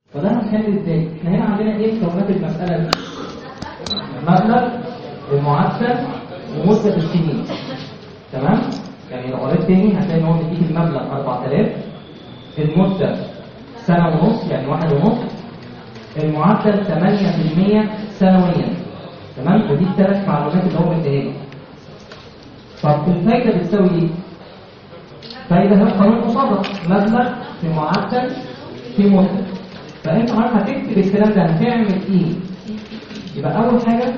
فده هنحل ازاي؟ احنا هنا عندنا ايه مكونات المسألة دي؟ مبلغ المعدل ومدة السنين تمام؟ يعني لو قريت تاني هتلاقي ان هو مديك المبلغ 4000 المدة سنة ونص يعني واحد ونص المعدل 8% سنويا تمام؟ ودي الثلاث معلومات اللي هو مديها لي طب الفايدة بتساوي ايه؟ فايدة هي قانون مصرف مبلغ في معدل في مدة فانت عارف هتكتب الكلام ده هتعمل ايه يبقى اول حاجة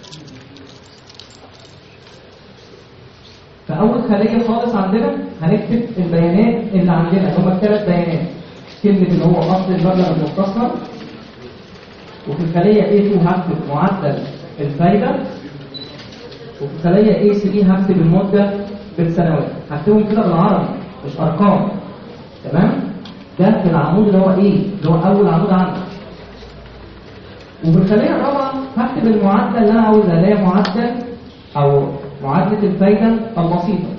فاول خلية خالص عندنا هنكتب البيانات اللي عندنا اللي هم الثلاث بيانات كلمة اللي هو اصل المبلغ المستثمر وفي الخلية A2 هكتب معدل الفايدة وفي الخلية A3 هكتب المدة بالسنوات هكتبهم كده بالعربي مش ارقام تمام ده في العمود اللي هو ايه اللي هو اول عمود عندك وفي الخليه الرابعه هكتب المعدل اللي انا عاوزها اللي هي معدل او معادله الفايده البسيطه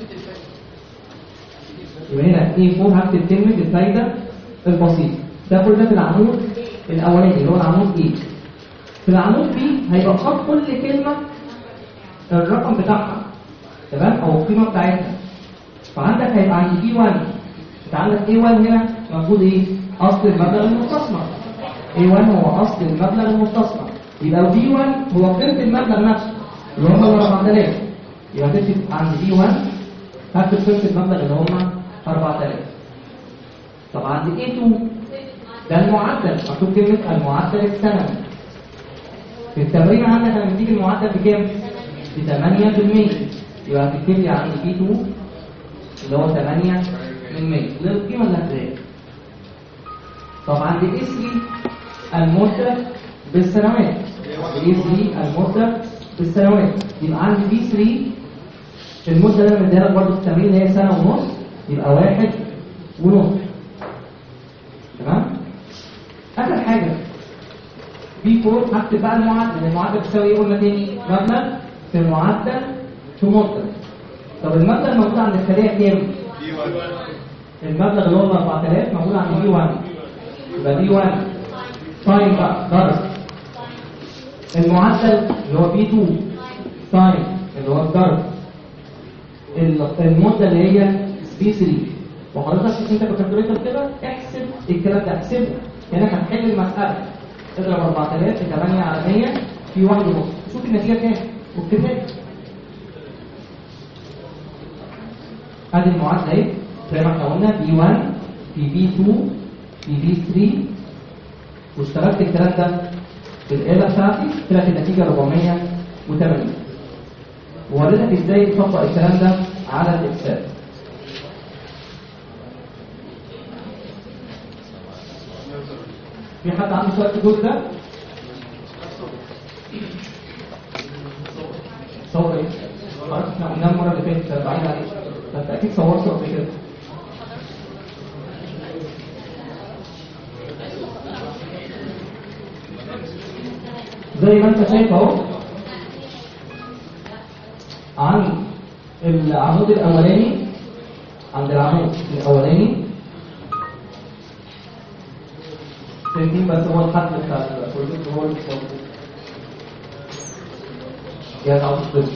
يبقى هنا ايه 4 هكتب كلمه الفايده البسيطه ده كل ده في العمود الاولاني اللي هو العمود ايه في العمود بي هيبقى قصاد كل كلمه الرقم بتاعها تمام او القيمه بتاعتها فعندك هيبقى عند بي 1 انت عندك A1 هنا موجود ايه؟ اصل المبلغ المستثمر A1 هو اصل المبلغ المستثمر يبقى B1 هو قيمة المبلغ نفسه اللي هم 4000 يبقى هتكتب عند B1 هكتب قيمة المبلغ اللي هم 4000 طب عند A2 ده المعدل مكتوب كلمة المعدل السنوي في التمرين عندك لما تيجي المعدل بكام؟ ب 8% يبقى هتكتب لي عند B2 اللي هو 8 من 100 للقيمة اللي هتلاقيها طب عند الاي 3 المدة بالسنوات الاي 3 المدة بالسنوات يبقى عند بي 3 المدة اللي انا مديها لك برضه في التمرين اللي هي سنة ونص يبقى واحد ونص تمام آخر حاجة بي 4 هكتب بقى المعدل المعدل بتساوي ايه قلنا تاني مبلغ في معدل في مدة طب المبلغ الموجود عند الخلية كام؟ المبلغ اللي هو 4000 موجود عند بي 1 يبقى بي 1 ساين بقى ضرب المعدل اللي هو بي 2 ساين اللي هو الضرب المدة اللي هي بي 3 وحضرتك انت كالكالكوليتر كده احسب الكلام ده احسبه هناك هتحل المسألة اضرب 4000 في 8 على 100 في 1 ونص شوف النتيجة كام واكتبها ادي المعادلة اهي زي ما احنا قلنا بي 1 في بي 2 في بي 3 واشتغلت الكلام ده في الآلة بتاعتي طلعت النتيجة 480 ووريتك ازاي تطبق الكلام ده على الاكسل في حد عنده سؤال في الجزء ده؟ صور ايه؟ خلاص احنا قلناه المرة اللي فاتت بعيد عليك فانت اكيد صورته قبل كده زي ما انت شايف اهو عن العمود الاولاني عند العمود الاولاني شايفين بس هو الحد بتاع البروجكت هو اللي موجود يا تعود الصفر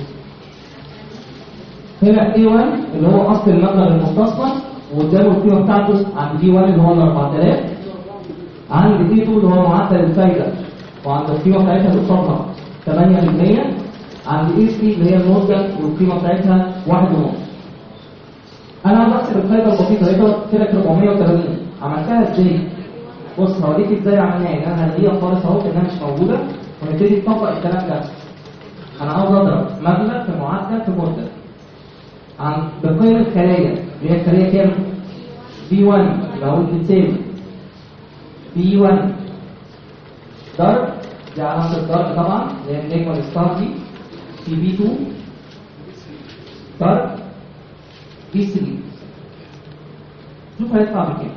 هنا A1 اللي هو اصل المبلغ المستثمر وقدامه القيمه بتاعته عند B1 اللي هو ال 4000 عند B2 اللي هو معدل الفايده وعند القيمه بتاعتها اللي قصادها 8% عند A3 اللي هي المده والقيمه بتاعتها 1.5 انا عايز احسب الفايده البسيطه هي كده 480 عملتها ازاي؟ بص هوريك ازاي عملناها يعني انا هلاقيها خالص اهو كانها مش موجوده ونبتدي نطبق الكلام ده انا عاوز اضرب مبلغ في معدل في مده عن بقيم الخلايا اللي هي الخليه كام؟ بي 1 يبقى اقول بتساوي بي 1 ضرب دي علامه الضرب طبعا اللي هي النجمه الستار دي في بي 2 ضرب بي 3 شوف هيطلع بكام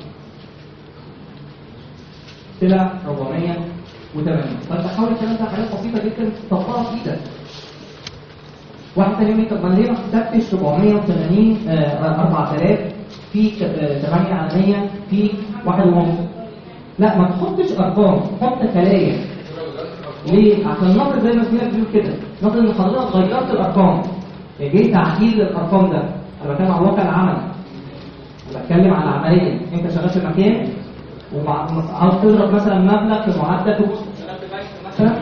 طلع 480 فانت حاول الكلام ده حاجات بسيطه جدا تطبقها في ايدك واحد تاني يقول لي طب ما ليه ما كتبتش 480 آه 4000 في 8 على 100 في 1 ونص لا ما تحطش ارقام حط خلايا ليه عشان نفرض زي ما سمعت بيقول كده نفرض ان حضرتك غيرت الارقام جه تعديل للارقام ده انا بتكلم عن واقع العمل بتكلم عن عمليه انت شغال في مكان وعاوز تضرب مثلا مبلغ في معدل شغال في بنك مثلا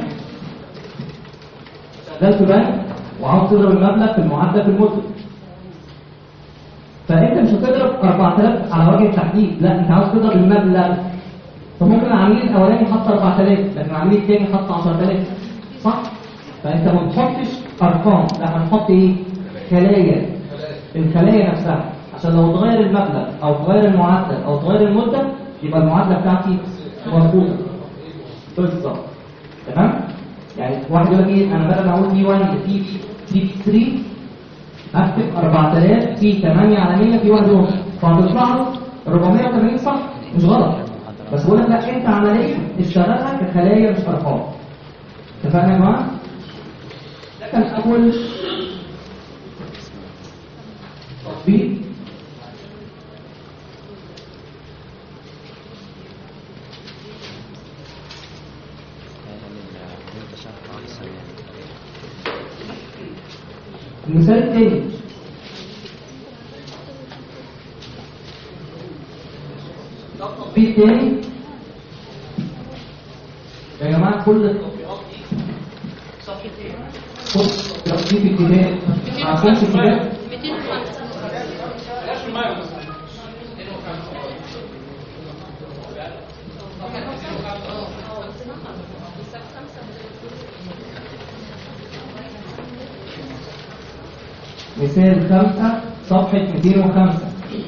شغال في بنك وعاوز تضرب المبلغ في المعدل في المدة فانت مش هتضرب 4000 على وجه التحديد لا انت عاوز تضرب المبلغ فممكن العميل الاولاني حط 4000 لكن العميل الثاني حط 10000 صح فانت ما تحطش ارقام لا هنحط ايه خلايا الخلايا نفسها عشان لو اتغير المبلغ او اتغير المعدل او اتغير المده يبقى المعادله بتاعتي مظبوطه بالظبط تمام يعني واحد يقول لك ايه انا بدل ما اقول في 1 في في 3 اكتب 4000 في 8 على 100 في 1 ونص فهتطلع له 480 صح مش غلط بس بقول لك لا انت عمليه اشتغلها كخلايا مش ارقام اتفقنا يا جماعه؟ ده كان اول تطبيق المثال الثاني تطبيق تاني يا جماعة كل التطبيقات دي صفحة ايه؟ خد تطبيق الكتاب عارفين الكتاب؟ 205 مثال خمسة صفحة 205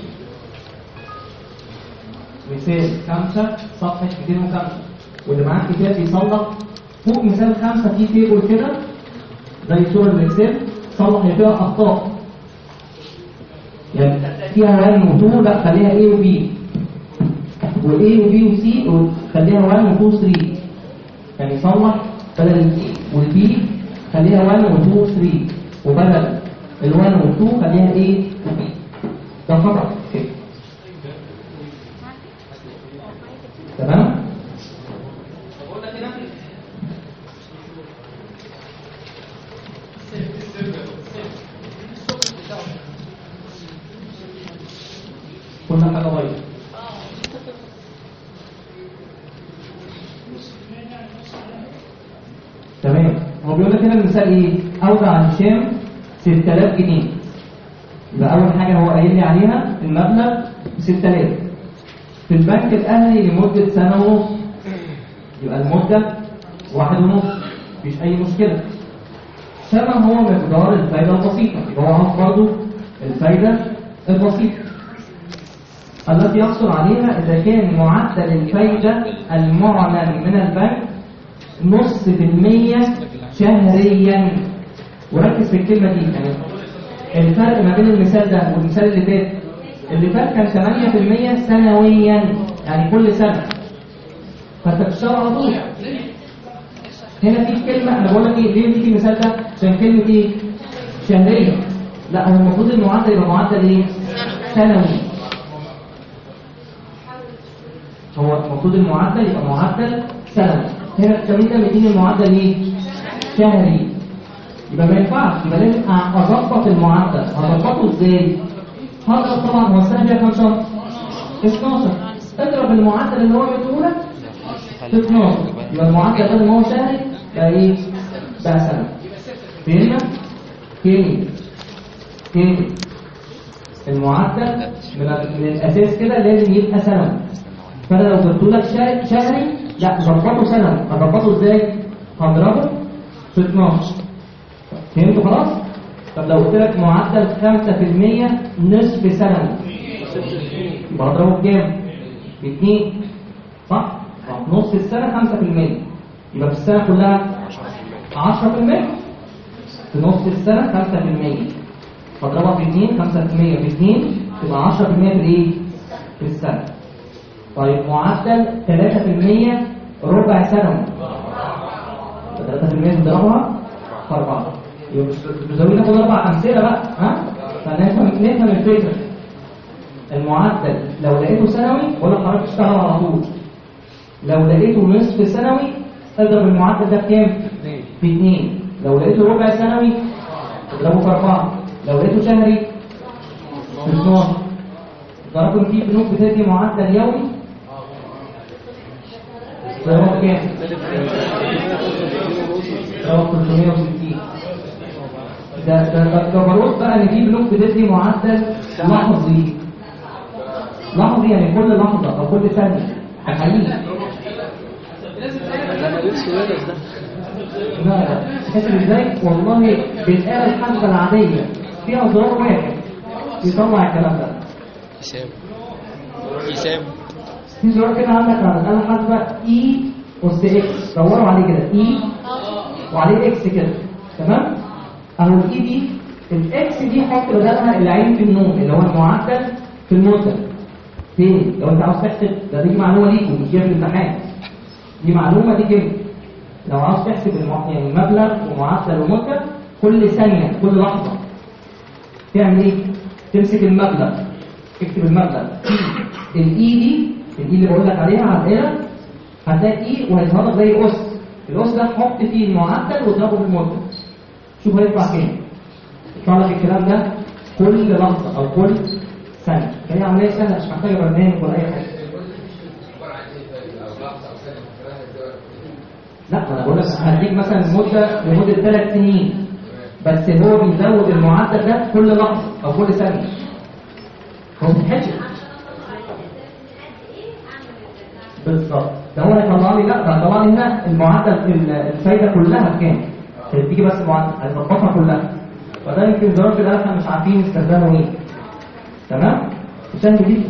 مثال خمسة صفحة 205 واللي معاه الكتاب بيصلح فوق مثال خمسة في تيبل كده زي صورة الاكسل صلح هي فيها أخطاء يعني فيها 1 و 2 لا خليها A و B و A و B و C وخليها 1 و 2 و 3 يعني صلح بدل ال A وال B خليها 1 و 2 و 3 وبدل ال 1 و 2 خليها A و B ده خطأ كده تمام؟ كل حاجة غير تمام هو بيقول لك هنا المثال ايه اودع هشام 6000 جنيه يبقى اول حاجه هو قايل لي عليها المبلغ 6000 في البنك الاهلي لمده سنه ونص يبقى المده واحد ونص مفيش اي مشكله كما هو مقدار الفايده البسيطه يبقى هو عاوز برضه الفايده البسيطه التي يحصل عليها إذا كان معدل الفايدة المعلن من البنك نص في المية شهريا وركز في الكلمة دي يعني الفرق ما بين المثال ده والمثال اللي فات اللي فات كان 8% سنويا يعني كل سنة فانت بتشتغل على طول هنا في كلمة أنا بقول لك إيه ليه في المثال ده عشان كلمة إيه شهريا لا هو المفروض المعدل يبقى معدل إيه سنوي هو المفروض المعدل يبقى معدل سنوي هنا التمرين ده مديني المعدل ايه؟ شهري يبقى ما ينفعش يبقى لازم اظبط المعدل اظبطه ازاي؟ هضرب طبعا هو السنه فيها كام شهر؟ 12 اضرب المعدل اللي هو مديهولك في 12 يبقى المعدل بدل ما هو شهري بقى ايه؟ بقى سنه فهمنا؟ تاني تاني المعدل من من الاساس كده لازم يبقى سنوي فانا لو جبت لك شهري, شهري لا ظبطه سنوي هظبطه ازاي هضربه في 12 فهمتوا خلاص طب لو قلت لك معدل 5% نصف سنوي يبقى هضربه بكام باثنين صح طب نص السنه 5% يبقى في السنه كلها 10% في نص السنه 5% فاضربها في 2 5% في 2 تبقى 10% في الايه في السنه طيب معدل 3% ربع سنوي 3% تضربها في 4 يبقى مش ضروري ناخد اربع امثله بقى ها فنفهم نفهم الفكره المعدل لو لقيته سنوي ولا حضرتك تشتغل على طول لو لقيته نصف سنوي اضرب المعدل ده بكام؟ في 2 لو لقيته ربع سنوي اضربه في 4 لو لقيته شهري في 12 ضربوا في بنوك بتدي معدل يومي ضربوا كام؟ ضربوا 360 ده ده ده جبروت بقى ان في بنوك بتدي معدل لحظي لحظي يعني كل لحظه او كل ثانيه ده حقيقي لا لا حاسب ازاي والله بالاله الحاسبه العاديه فيها زرار واحد يطلع الكلام ده حساب حساب في زرار كده عندك على الاله الحاسبه اي اس اكس دوروا عليه كده اي وعليه اكس كده تمام اهو الاي دي الاكس دي حط بدلها العين في النوم اللي هو المعدل في المده فين لو انت عاوز تحسب ده دي معلومه ليكم مش جايه في الامتحان دي معلومه دي كده لو عاوز تحسب المع... يعني المبلغ ومعدل ومده كل ثانيه كل لحظه تعمل ايه تمسك المبلغ اكتب المبلغ الاي دي الاي اللي بقول لك عليها على الاله هتلاقي اي وهيظهر لك زي اس الاس ده حط فيه المعدل واضربه في المده شوف هيطلع فين يطلع لك الكلام ده كل لحظه او كل ثانيه فهي عمليه سهله مش محتاجه برنامج ولا اي حاجه لا ما انا بقول لك هديك مثلا مده لمده ثلاث سنين بس هو بيزود المعدل ده كل لحظه او كل ثانيه هو بيتحسب بالظبط ده هو هيطلع لي لا ده هيطلع لي هنا المعدل ال- الفايده كلها بكام بتيجي بس المعدل هيظبطها كلها فده يمكن زرار في الاله احنا مش عارفين استخدامه ايه تمام عشان دي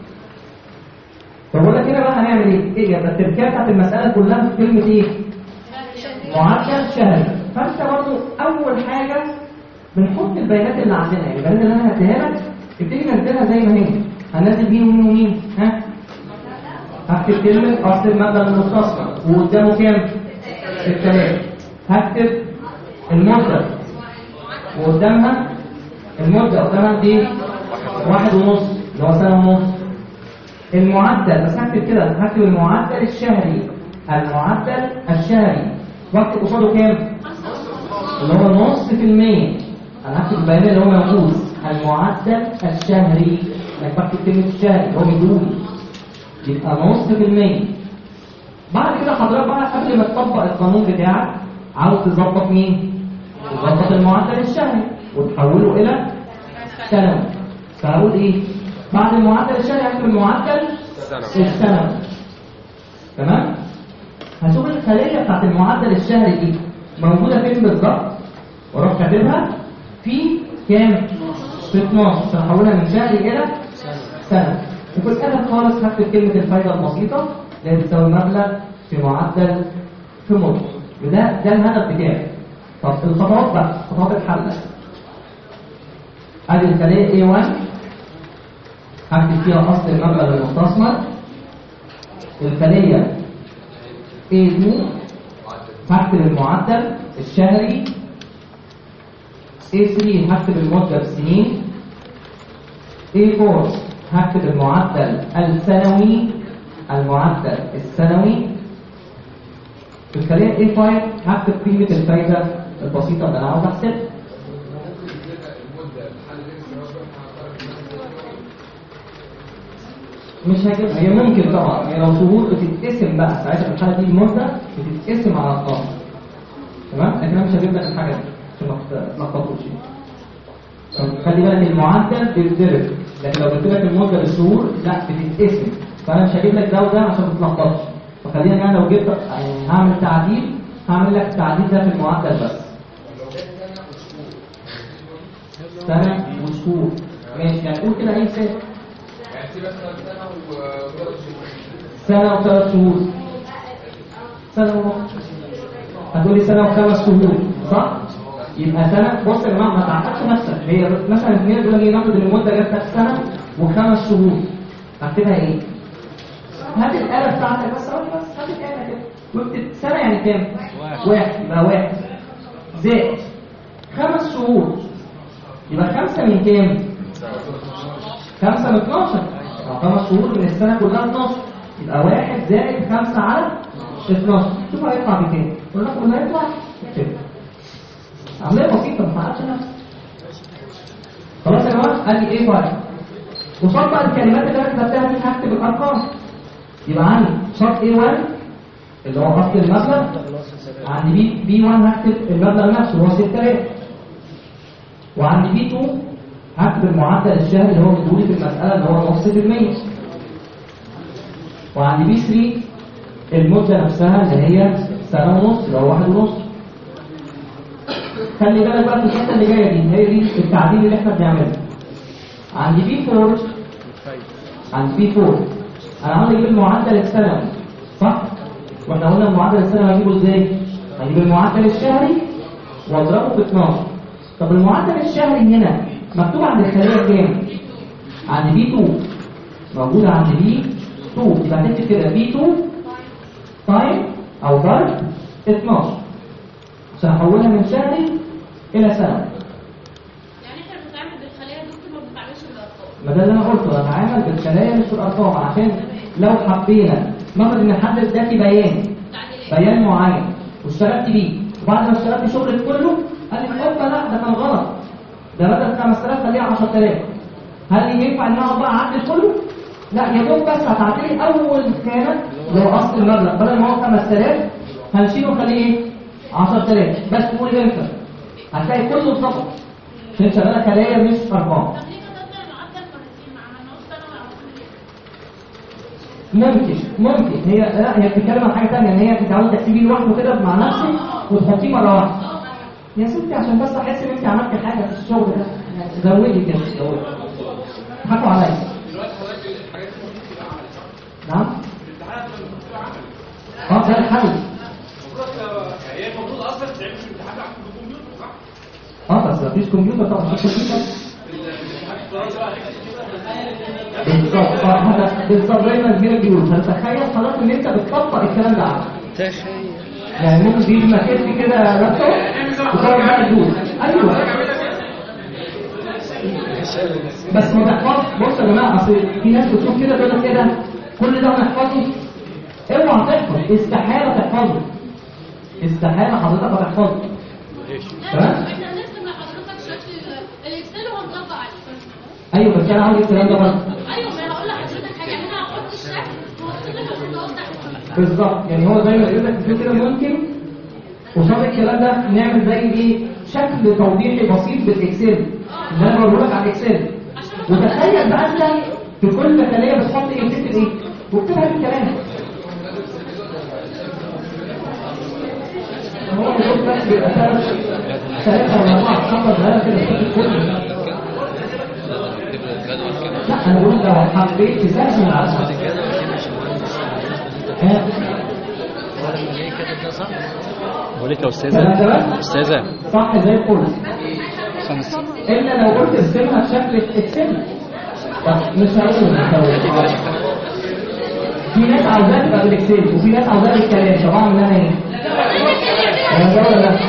فبقول لك هنا بقى هنعمل ايه؟ ايه يبقى التركيبه بتاعت المساله كلها في كلمه ايه؟ معدل شهري فانت برضو اول حاجه بنحط البيانات اللي عندنا يعني البيانات اللي انا هديها لك ابتدي ننزلها زي ما هي هننزل مين ومين ومين ها هكتب كلمه اصل المبلغ المستثمر وقدامه كام؟ الثلاثه هكتب المده وقدامها المده قدامها دي واحد ونص اللي هو سنه ونص المعدل بس هكتب كده هكتب المعدل الشهري المعدل الشهري واكتب قصاده كام؟ اللي هو نص في المية انا هكتب البيان اللي هو موجود المعدل الشهري انا بكتب كلمة الشهري اللي هو بيقول يبقى نص في المية بعد كده حضرتك بقى قبل ما تطبق القانون بتاعك عاوز تظبط مين؟ تظبط المعدل الشهري وتحوله الى سنوي فهقول ايه؟ بعد المعدل الشهري هكتب المعدل السنوي تمام؟ هشوف الخلية بتاعت المعدل الشهري دي موجودة فين بالظبط واروح كاتبها في كام؟ في 12 فهحولها من شهري إلى سنة وفي الآخر خالص هكتب كلمة الفايدة البسيطة اللي هي بتساوي مبلغ في معدل في مدة وده ده الهدف بتاعي طب الخطوات بقى خطوات الحل ادي الخلية A1 هكتب فيها أصل المبلغ المستثمر الخلية A2 هكتب المعدل الشهري A3 هكتب المدة بالسنين A4 هكتب المعدل السنوي المعدل السنوي في الخلية A5 هكتب قيمة الفايدة البسيطة اللي أنا عاوز أحسبها مش هجيب هي ممكن طبعا هي لو شهور بتتقسم بقى ساعتها في الحاله دي المده بتتقسم على ارقام تمام لكن انا مش هجيب لك الحاجه دي عشان ما تلخبطوش خلي بالك المعدل بيتضرب لكن لو قلت لك المده بالشهور لا بتتقسم فانا مش هجيب لك ده وده عشان ما تتلخبطش فخلينا انا لو جبت يعني هعمل تعديل هعمل لك التعديل ده في المعدل بس سنه وشهور ماشي يعني قول كده اي سنه سنة وثلاث شهور سنة ونص هتقولي سنة وخمس شهور صح؟ يبقى سنة بص يا جماعة ما تعقدش نفسك هي مثلا اثنين دول نيجي ناخد ان المدة جت سنة وخمس شهور هكتبها ايه؟ هات الآلة بتاعتك بس ثواني بس هات الآلة كده واكتب سنة يعني كام؟ واحد يبقى واحد زائد خمس شهور يبقى خمسة من كام؟ خمسة من 12 خمس شهور من السنة كلها 12 يبقى واحد زائد خمسة على 12 شوف هيطلع بكام الرقم اللي هيطلع كده عملية بسيطة ما تعقدش نفسك خلاص يا جماعة قال لي ايه واحد وشرط بقى الكلمات اللي انا كتبتها دي هكتب الارقام يبقى عندي شرط ايه 1 اللي هو اصل المبلغ عندي بي بي 1 هكتب المبلغ نفسه هو 6000 وعندي بي 2 هكتب المعدل الشهري اللي هو مديهولي في المسألة اللي هو نص في المية وعندي بي 3 المدة نفسها اللي هي سنة ونص اللي هو واحد ونص خلي بالك بقى في الحتة اللي جاية دي هي دي التعديل اللي احنا بنعمله عندي بي 4 عندي بي 4 انا عاوز اجيب المعدل السنوي صح؟ واحنا قلنا المعدل السنوي هجيبه ازاي؟ هجيب المعدل الشهري واضربه ب 12 طب المعدل الشهري هنا مكتوب عند الخلية كام؟ عند بي 2 موجود عند بي 2 يبقى هتكتب كده بي 2 تايم او ضرب 12 عشان احولها من شهري الى سنوي يعني احنا بنتعامل بالخليه دكتور ما بنتعاملش بالارقام ما ده اللي انا قلته بتعامل بالخلايا مش بالارقام عشان لو حبينا نفرض ان حد اداكي بيان تعديلات بيان معين واشتغلت بيه وبعد ما اشتغلت شغلك كله قال لك اوبا لا ده كان غلط ده بدل 5000 خليها 10000 هل ينفع ان انا اقعد بقى اعدل كله؟ لا يا دوب بس هتعدلي اول خانه اللي هو اصل المبلغ بدل ما هو 5000 هنشيله ونخليه ايه؟ 10000 بس تقولي امتى؟ هتلاقي كله اتظبط عشان شغاله خلايا مش ارقام طب ليه كتبنا المعدل مرتين ما عملناهوش سنه ولا عملنا ممكن ممكن هي لا هي بتتكلم عن حاجه ثانيه ان هي انت عاوز تكتبيه لوحده كده مع نفسك وتحطيه مره واحده يا ستي عشان بس احس ان انت عملت حاجه في الشغل ده زودي كده زودي حكوا عليا نعم اه ده الحل هي المفروض اصلا تعمل الامتحان على الكمبيوتر صح؟ اه بس مفيش كمبيوتر طبعا مفيش كمبيوتر بالظبط اه هذا بالظبط زي ما الزميل بيقول فتخيل خلاص ان انت بتطبق الكلام ده على تخيل يعني ممكن تجيب مكان كده لابتوب وتقعد بقى تدوس ايوه بس ما تحفظ بص يا جماعه اصل في ناس بتقول كده تقول لك كده كل ده هنحفظه اوعى تحفظ استحاله تحفظه استحاله حضرتك ما تحفظه تمام احنا هنرسم لحضرتك شكل الاكسل وهنطبق عليه ايوه بس انا عاوز الكلام ده برضه ايوه ما انا هقول لحضرتك حاجه انا هحط الشكل وهحط لك الخطوات بتاعته بالظبط يعني هو زي ما يقول لك في كده ممكن قصاد الكلام ده نعمل زي ايه شكل توضيحي بسيط بالاكسل اللي انا بقوله لك على الاكسل وتخيل بقى انت في كل خليه بتحط ايه بتكتب ايه واكتبها بالكلام هو يقول بس بيبقى ثلاث ثلاثة ولا أربعة خمسة صغيرة كده في الكل لا أنا بقول لو حبيت تسهل على ها بقول لك يا كلام استاذه تمام؟ استاذه صح زي الفل خمس الا لو قلت ارسمها بشكل اكسل طب مش هقول مش هقول في ناس عاوزاها تبقى بالاكسل وفي ناس عاوزاها بالكلام طب اعمل انا ايه؟ انا ده ولا ده؟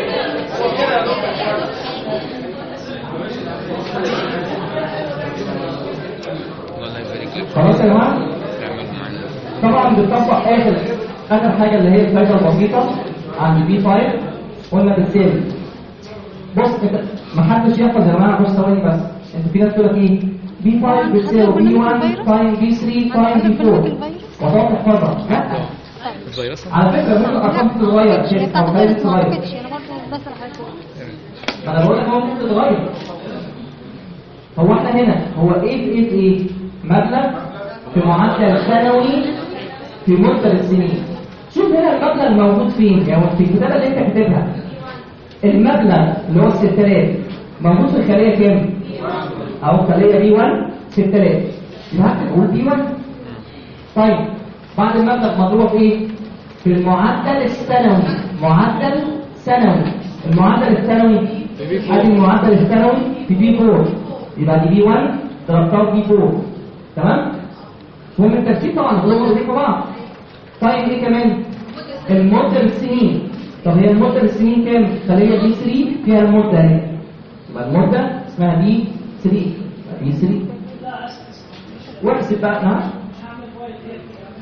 الله يبارك لك خلاص يا جماعه تعملوا معانا طبعا بتطبق اخر اخر حاجه اللي هي الفايده البسيطه عند بي 5 قلنا بالسيل بص انت ما حدش يحفظ يا جماعه بص ثواني بس انت في ناس تقول لك ايه بي 5 بتساوي بي 1 تايم بي 3 تايم بي 4 وتقعد تحفظها لا الفيروس على فكره ممكن الارقام تتغير شيء او غير تتغير انا برضه بسأل حضرتك ما انا بقول لك هو ممكن تتغير هو احنا هنا هو ايه في ايه في ايه مبلغ في معدل سنوي في مدة السنين شوف هنا المبلغ موجود فين يعني في الكتابة اللي انت كاتبها المبلغ اللي هو 6000 موجود في الخلية كام؟ أو خلية بي 1 6000 يبقى هتقول بي 1 طيب بعد المبلغ مضروب في ايه؟ في المعدل السنوي معدل سنوي المعدل السنوي ادي المعدل السنوي في بي 4 يبقى دي بي 1 ضربتها في بي 4 تمام؟ المهم الترتيب طبعا كلهم موجودين في بعض طيب ايه كمان؟ المدة بالسنين طب هي المدة بالسنين كام؟ خلية بي 3 فيها المدة اهي يبقى المدة اسمها بي 3 يبقى بي 3 واحسب بقى نعم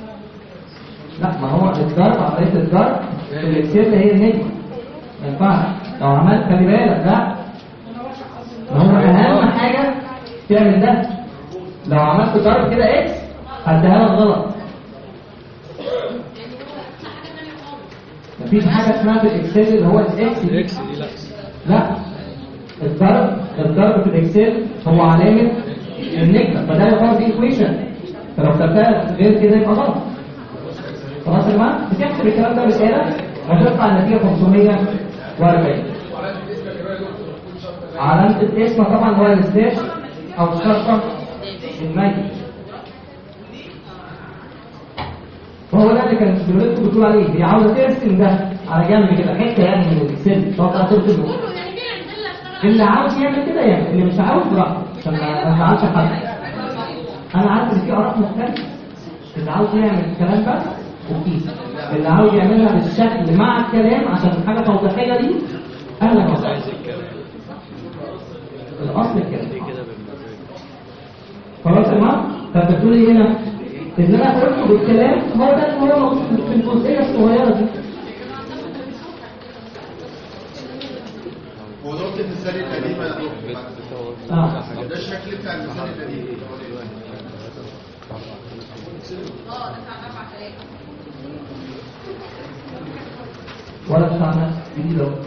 لا ما هو الضرب عمليه الضرب في الاكسل هي النجمه ما ينفعش لو عملت خلي بالك لا ما هو اهم حاجه تعمل ده لو عملت ضرب كده اكس هديها لك غلط مفيش حاجه اسمها في الاكسل اللي هو الاكس دي الاكس دي لا لا الضرب الضرب في الاكسل هو علامه النجمه فده يعتبر دي ايكويشن فلو كتبتها غير كده يبقى غلط خلاص يا جماعه بتحسب الكلام ده بالآلة وتطلع النتيجه 540 علامه الاسم طبعا هو السلاش او الشرطه الميت وهو ده اللي كانت زميلتكم بتقول عليه هي عاوزه ترسم ده على جنب كده حته يعني من الاكسل تقعد ترسم كله يعني كده عندنا اشتغل اللي عاوز يعمل كده يعمل اللي مش عاوز براحته عشان ما ما نزعلش حد انا عارف ان في اراء مختلفه اللي عاوز يعمل الكلام بس اوكي اللي عاوز يعملها بالشكل مع الكلام عشان حاجه توضيحيه دي اهلا وسهلا عايز الكلام الاصل الكلام دي كده بالمزاج خلاص يا جماعه طب بتقول ايه هنا اللي انا قلته بالكلام هو ده اللي هو موجود في الجزئيه الصغيره دي هو ده وقت المثال القديمة اه ده الشكل بتاع المثال القديم ولا بتاعنا جديد اهو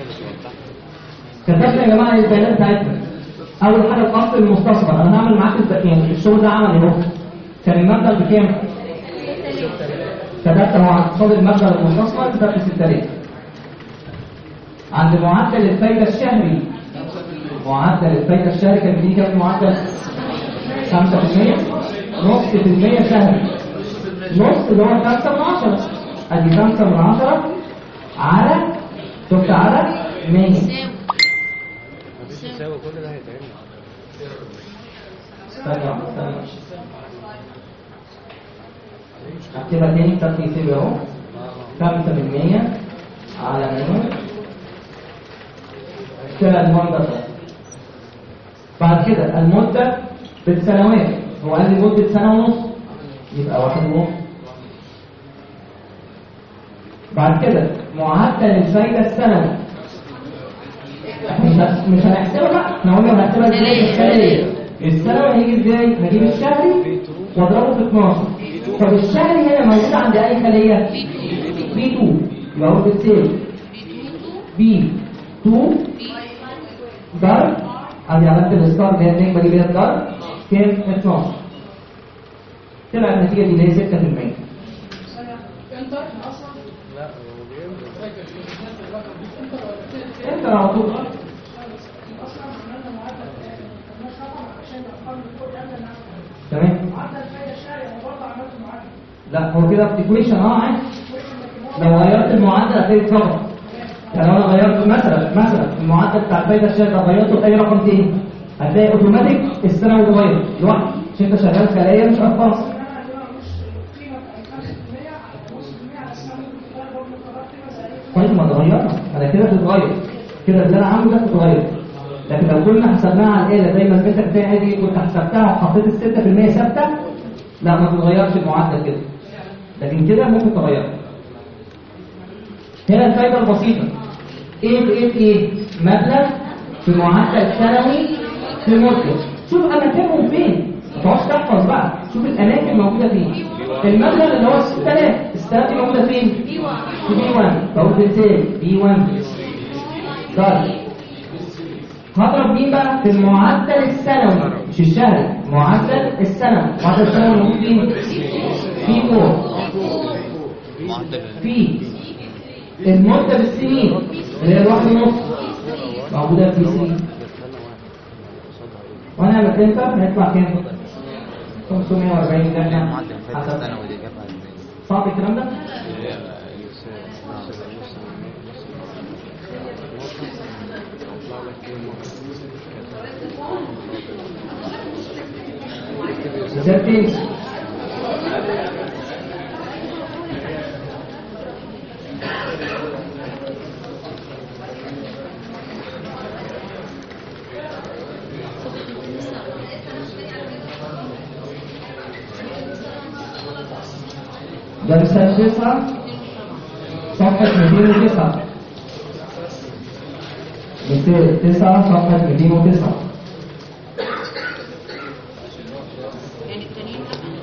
كتبنا يا جماعه البيانات بتاعتنا اول حاجه الاصل المستصغر انا هعمل معاك الب- يعني الشغل ده عملي اهو كان المبلغ بكام؟ كتبت اهو عند قصاد المبلغ المستصغر كتبت 6000 عند معدل الفايده الشهري معدل الفايده الشهري كان بيجي كام معدل؟ 5% نص في المية شهري نص اللي هو 5 من 10 ادي 5 من 10 على شفت على 100 يساوي كل ده هيتعمل ثانية واحدة ثانية واحدة. هكتبها تاني كتبت يسيب اهو 5% على 100 كده المدة ده. بعد كده المدة بالسنوات هو قال لي مدة سنة ونص يبقى واحد ونص بعد كده معدل الفايدة السنوي مش هت- مش هنحسبها بقى احنا قلنا هنحسبها ازاي السنوية السنوي هيجي ازاي هجيب الشهري واضربه في 12 طب الشهري هنا موجود عند اي خلية بي 2 يبقى هو بتساوي بي 2 ضرب ادي علامة الستار اللي هي النجمة دي اللي هي الضرب كام 12 طلع النتيجة دي اللي هي 6% انت على طول تمام لا هو كده في ايكويشن اه عادي لو غيرت المعدل هتلاقي اتظبط يعني لو انا غيرت مثلا مثلا المعدل بتاع الفايده الشهريه ده غيرته باي رقم تاني هتلاقي اوتوماتيك السنه اتغير لوحده عشان انت شغال خلايا مش ارقام طيب ما اتغيرنا انا كده تتغير كده اللي انا عامله ده تتغير لكن لو كنا حسبناها على الاله زي ما الفكره بتاعي دي كنت حسبتها وحطيت ال 6% ثابته لا ما تتغيرش المعدل كده لكن كده ممكن تغير هنا الفايده البسيطه ايه بايه ايه مبلغ في معدل سنوي في مده شوف اماكنهم فين ما تقعدش تحفظ بقى شوف الاماكن موجوده فين المبلغ اللي هو 6000 6000 دي موجوده فين في بي 1 بقول بالتالي بي 1 طيب هضرب مين بقى في المعدل السنوي مش الشهري معدل السنوي معدل السنوي موجود فين في 4 معدل في المدة بالسنين اللي هي الواحد ونص موجودة في سنين وانا لما تنتر هيطلع كام؟ 540 ده احنا معدل الفايدة حسب السنوي دي جابها ازاي؟ صعب الكلام ده؟ ده فين؟ ده مثال تسعة صفحة 209 مثال تسعة صفحة 209 يعني التانيين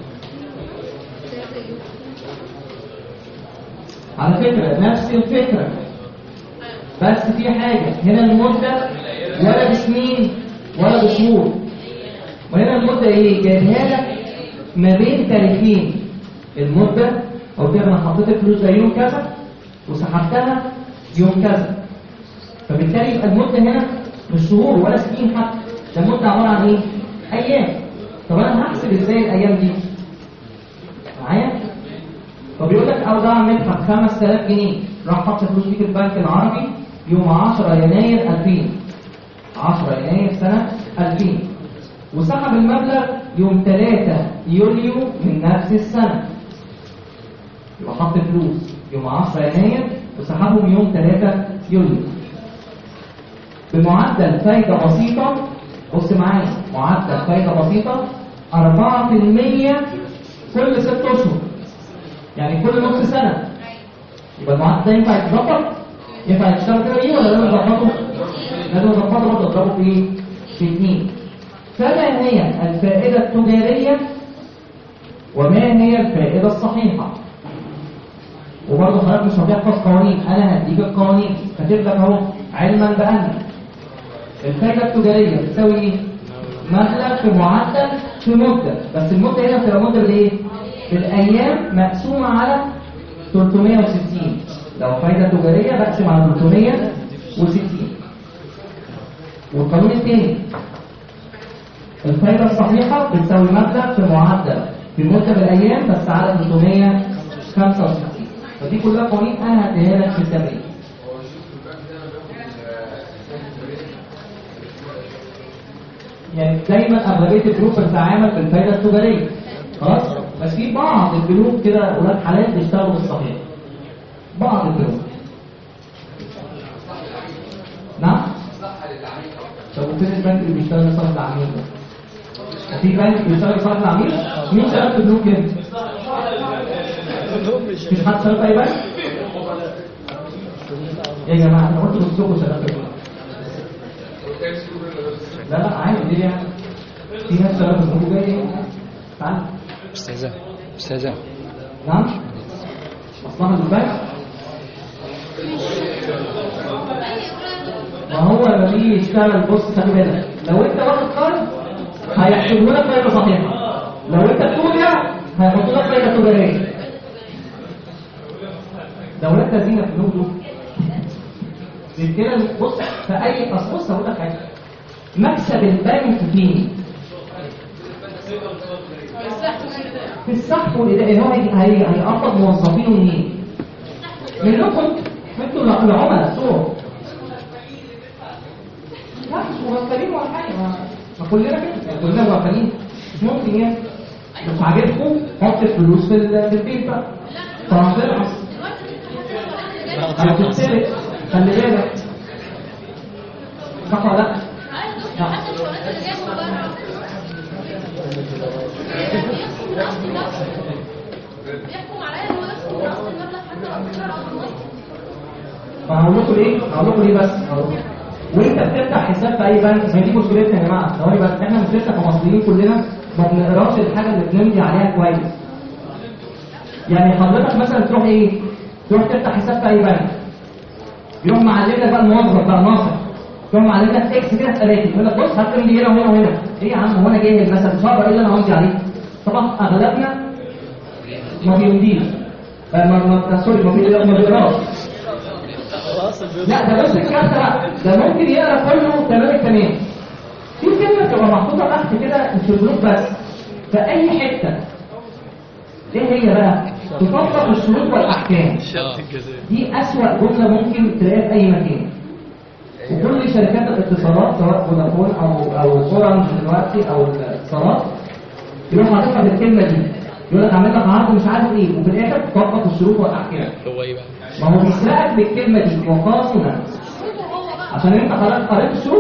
على فكرة نفس الفكرة بس في حاجة هنا المدة ولا بسنين ولا بشهور وهنا المدة ايه جايبها لك ما بين تاريخين المدة او كده انا حطيت الفلوس ده يوم كذا وسحبتها يوم كذا فبالتالي يبقى المدة هنا مش شهور ولا سنين حتى ده المدة عبارة عن ايه ايام طب انا هحسب ازاي الايام دي معايا طب يقول لك أودع مدحت 5000 جنيه راح حط فلوس دي في البنك العربي يوم 10 يناير 2000 10 يناير سنة 2000 وسحب المبلغ يوم 3 يوليو من نفس السنة يبقى حط فلوس يوم 10 يناير وسحبهم يوم 3 يوليو بمعدل فايدة بسيطة بص معايا معدل فايدة بسيطة 4% كل 6 أشهر يعني كل نص سنة يبقى المعدل ده ينفع يتظبط ينفع يشتغل كده ايه ولا لازم نظبطه؟ لازم نظبطه برضه نضربه في ايه؟ في اثنين فما هي الفائدة التجارية وما هي الفائدة الصحيحة؟ وبرضه حضرتك مش هتحفظ قوانين انا هديك القوانين كاتب لك اهو علما بان الفائدة التجارية بتساوي ايه؟ مبلغ في معدل في مدة بس المدة هنا بتبقى مدة بالايه؟ بالايام مقسومة على 360 لو فايدة تجارية بقسم على 360 والقانون الثاني الفايدة الصحيحة بتساوي مبلغ في معدل في مدة بالايام بس على 365 فدي كلها قوانين انا هديها لك في التمرين يعني دايما اغلبيه البنوك بتتعامل بالفايده التجاريه خلاص بس في بعض البنوك كده اولاد حلال بيشتغلوا بالصحيح بعض البنوك نعم طب وفين البنك اللي بيشتغل لصالح العميل ده؟ وفي بنك بيشتغل لصالح العميل مين شغال في البنوك هنا؟ مفيش حد شغال في اي بنك؟ يا جماعه انا قلت نصكم شغال في البنوك لا لا عادي ليه يعني في ناس شغاله في البنوك جايه تعال استاذة استاذة نعم مصلحة البنك ما هو لما بيجي يشتغل بص خلي بالك لو انت واخد قرض هيحسبوا لك فايده صحيحه لو انت بتودع هيحطوا لك فايده تجاريه دولات لذينه في البنوك دول غير كده بص في اي اصل بص هقول لك حاجه مكسب البنك فين؟ في السحب والإداء هو هي- هي- هيقبض موظفينه منين؟ منكم انتوا الع- العملاء السوق لا مش مغفلين ولا حاجه ما ما كلنا كده يعني كلنا مغفلين مش ممكن يعني مش عاجبكم حط الفلوس في ال- في البيت بقى فهترقص هتتسرق خلي بالك صح ولا لا؟ حتى الشغلات اللي جايه من بره بيحكم عليا ان هو يحكم راس المبلغ حتى لو كان راس النص فهقول لكم ليه؟ هقول لكم ليه بس؟ هقول لكم. وانت بتفتح حساب في اي بنك ما دي مشكلتنا يا جماعه ثواني بس احنا مشكلتنا كمصريين كلنا ما بنقراش الحاجه اللي بنمضي عليها كويس. يعني حضرتك مثلا تروح ايه؟ تروح تفتح حساب في اي بنك. يروح معلم لك بقى الموظف بقى ناصر. يروح معلم لك اكس كده في اماكن يقول لك بص هات لي هنا وهنا وهنا. ايه يا عم هو انا جاهل مثلا مش هقدر ايه اللي انا همضي عليه؟ طبعا اغلبنا ما بيمضيش. آه، ما ما سوري ما بي- ما بيقراش. لا ده بس الكارت بقى ده ممكن يقرا كله تمام التمام في كلمه تبقى محطوطه تحت كده مش الجروب بس في اي حته ايه هي بقى تطبق الشروط والاحكام دي اسوأ جمله ممكن تلاقيها في اي مكان وكل شركات الاتصالات سواء فودافون او او اورنج دلوقتي او الاتصالات يروح حاططها في الكلمه دي يقول لك اعمل لك عرض مش عارف ايه وفي الاخر تطبق الشروط والاحكام هو ايه بقى ما هو بيسرقك بالكلمة دي وقاصنا عشان انت خلاص قريت الشروط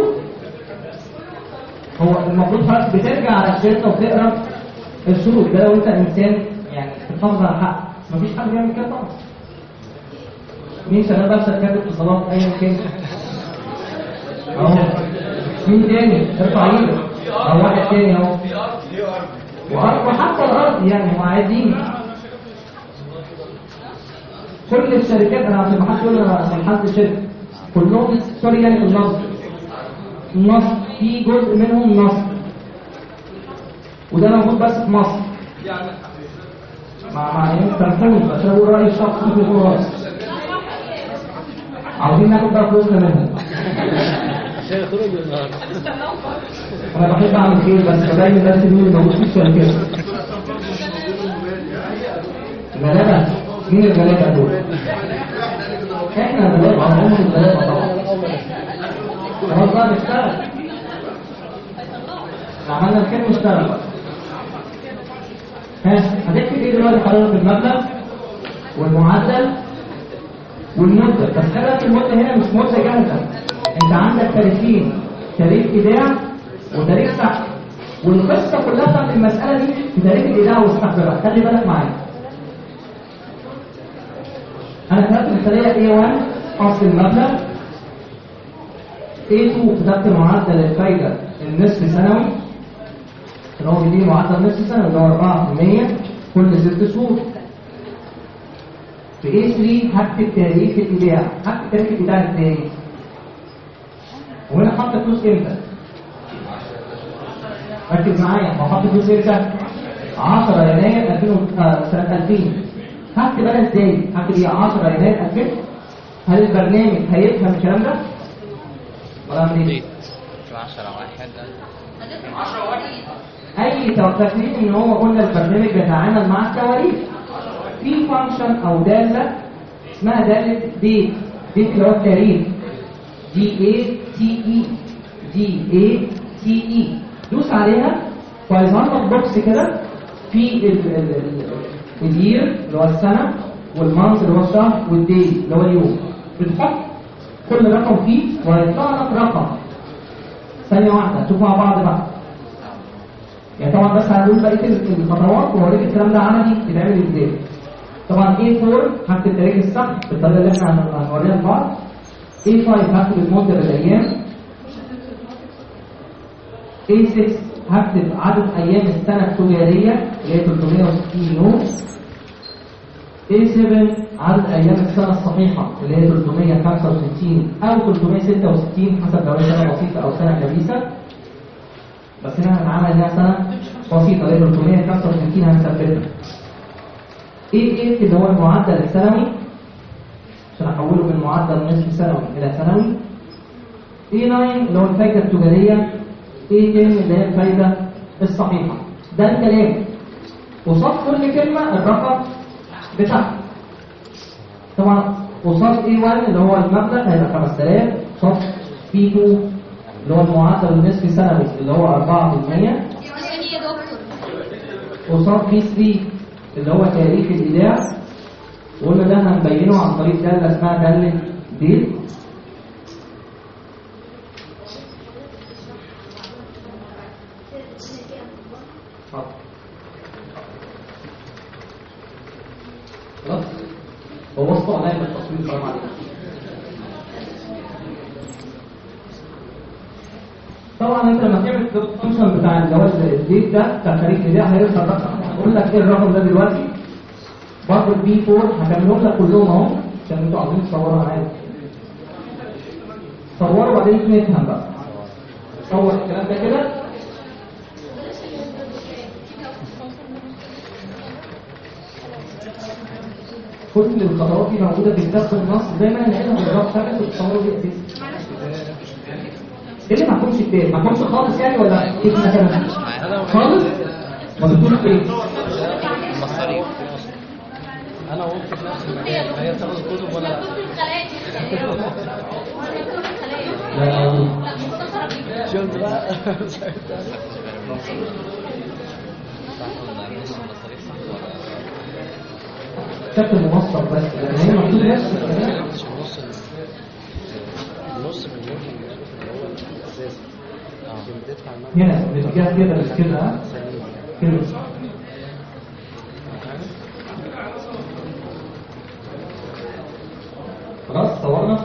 هو المفروض خلاص بترجع على الشركة وتقرا الشروط ده لو انت انسان يعني بتحافظ على حق مفيش حد بيعمل كده طبعا مين شغال بقى في شركات اتصالات ايا كان اهو مين تاني ارفع ايدك او واحد تاني اهو وأر- وحتى الارض يعني هو عايزين كل الشركات انا عشان ما حدش يقول انا صلحت الشركه كلهم سوري يعني في النصر النصر في جزء منهم نصر وده موجود بس في مصر مع مع يعني تنفذ عشان اقول رايي الشخصي في القرآن عاوزين ناخد بقى فلوسنا منهم عشان يخرج النهارده انا بحب اعمل خير بس بدايما الناس اللي موجود في الشركات غلابه مين الغلابه دول؟ احنا غلابه عموما الغلابه طبعا خلاص بقى نشتغل عملنا الخير نشتغل بقى ها هتكتب ايه دلوقتي حضرتك المبلغ والمعدل والمدة بس خلي بالك المدة هنا مش مدة جاهزة انت عندك تاريخين تاريخ ايداع وتاريخ سحب والقصة كلها بتاعت المسألة دي في تاريخ الايداع والسحب بقى خلي بالك معايا انا كتبت الخلية A1 اصل المبلغ A2 كتبت معدل الفايدة النصف سنوي اللي هو بيديني معدل نصف سنوي اللي هو 4% كل ست شهور في A3 هكتب تاريخ الإيداع هكتب تاريخ الإيداع ازاي؟ وهنا حط فلوس امتى؟ ركز معايا ما حط فلوس امتى؟ 10 يناير 2000 و- آه، سنة 2000 هكتب انا ازاي؟ هكتب ايه 10 يناير 2000 هل البرنامج هيفهم الكلام ده؟ ولا اعمل ايه؟ بيت في 10 واحد اي تو- تكليف ان هو قلنا البرنامج بيتعامل مع التواريخ في فانكشن او داله اسمها داله ديت ديت اللي هو التاريخ دي اي تي اي دي اي تي اي دوس عليها وهيظهر لك بوكس كده في ال- ال- ال- الير اللي هو السنه والمانث اللي هو الشهر والدي اللي هو اليوم بتحط كل رقم فيه وهيطلع لك رقم ثانيه واحده شوف مع بعض بقى يعني طبعا بس هنقول بقيه الخطوات واوريك الكلام ده عملي بيتعمل ازاي طبعا A4 هكتب تاريخ السحب بالطريقه اللي احنا هن- هنوريها لبعض A5 هكتب المده بالايام A6 هكتب عدد ايام السنه التجاريه اللي هي 360 يوم A7 عدد ايام السنه الصحيحه اللي هي 365 او 366 حسب لو هي سنه بسيطه او سنه كبيسه بس هنا هنعمل انها سنه بسيطه اللي هي 365 هنثبتها ايه ايه اللي هو المعدل السنوي عشان احوله من معدل نصف سنوي الى سنوي ايه 9 اللي هو الفايده التجاريه ايه 10 اللي هي الفايده الصحيحه ده الكلام قصاد كل كلمه الرقم بتاعها طبعا قصاد A1 اللي هو المبلغ هيبقى 5000 قصاد B2 اللي هو المعدل النصفي سنوي اللي هو 4% يعني يا دكتور قصاد B3 اللي هو تاريخ الإيداع وقلنا ده هنبينه عن طريق دالة اسمها دالة ديل اتفضل. خلاص ووصفوا عليا بالتصوير حرام عليكم طبعا انت لما تعمل الفانكشن بتاع اللي هو الديت ده بتاع تاريخ الايداع هيظهر رقم هقول لك ايه الرقم ده دلوقتي برضه البي 4 هكملهم لك كلهم اهو عشان انتوا عاوزين تصوروا معايا صوروا وبعدين نفهم بقى صور الكلام ده كده كل الخطوات دي موجوده في كتاب النص دايما نلاقيها بالظبط فاكر بتصوروا دي اساسي ايه اللي معكمش كتاب معكمش خالص يعني ولا كيف مثلا خالص ما بتقولوا ايه المصاريف انا وقفت في نفس المكان هي بتاخد الكتب وانا دكتور الخلايا دكتور الخلايا لا لا مختصرة جدا شفت بقى شكل منصب بس لكن هي مكتوب نفس الكلام مش النص النص من الممكن اللي هو الاساسي عشان تدفع المبلغ هنا الاتجاه كده مش كده ها؟ كده خلاص صورنا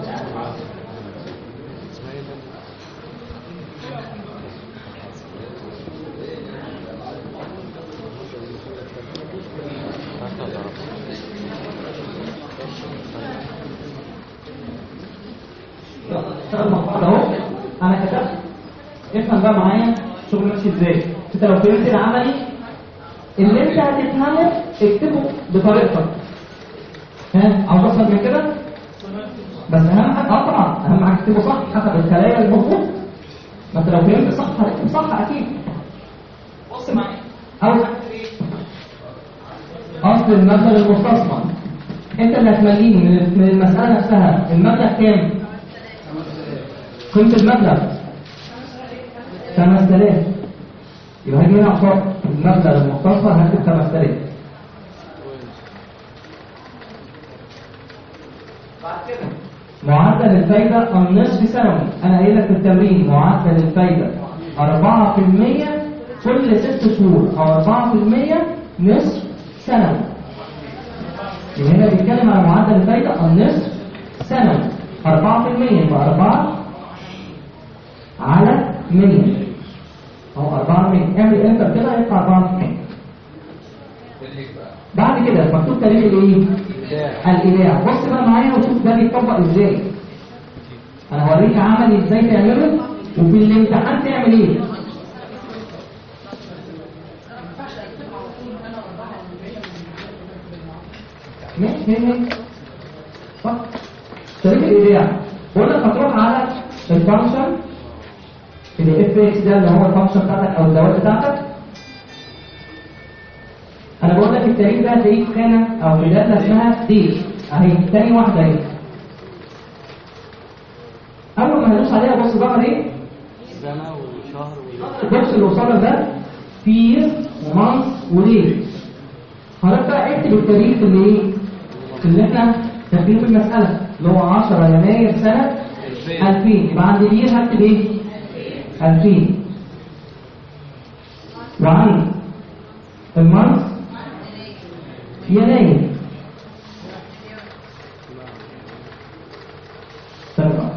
اشتغل مع بعض اهو انا كتبت افهم بقى معايا شغل ماشي ازاي انت لو فهمت العملي اللي انت هتفهمه اكتبه بطريقتك ها عاوز اوصل من كده بس اهم حاجه اه طبعا اهم حاجه تكتبه صح حسب الخلايا المفروض ما انت لو فهمت صح هتكتب صح اكيد بص معايا اول حاجه اصل المبلغ المستثمر انت اللي هتمليه من من المساله نفسها المبلغ كام؟ قيمه المبلغ 5000 يبقى هاجي هنا احط المبلغ المستثمر هكتب 5000 معدل الفايدة النصف سنوي أنا قايل لك في التمرين معدل الفايدة 4% كل ست شهور أو 4% نصف سنوي يبقى هنا بيتكلم على معدل الفايدة النصف سنوي 4% يبقى 4 على 100 أو 400 اعمل انتر كده يطلع 4 بعد كده مكتوب تاريخ الايه؟ الايداع بص بقى معايا وشوف ده بيتطبق ازاي انا هوريك عملي ازاي تعمله وفي الامتحان تعمل ايه ماشي ماشي صح تاريخ الايداع بقول لك هتروح على الفانكشن الاف اكس ده اللي هو الفانكشن بتاعتك او الدوات بتاعتك انا بقول لك التاريخ ده هتلاقيه في خانه او في داتا اسمها ديت اهي تاني واحده اهي اول ما هدوس عليها بص ظهر ايه سنة وشهر و... البوكس اللي قصادك ده فير ومانث وليل حضرتك بقى اكتب التاريخ اللي ايه اللي احنا كاتبينه في المساله اللي هو 10 يناير سنه 2000 يبقى عند الير هكتب ايه 2000 وعند المانث يناير سنة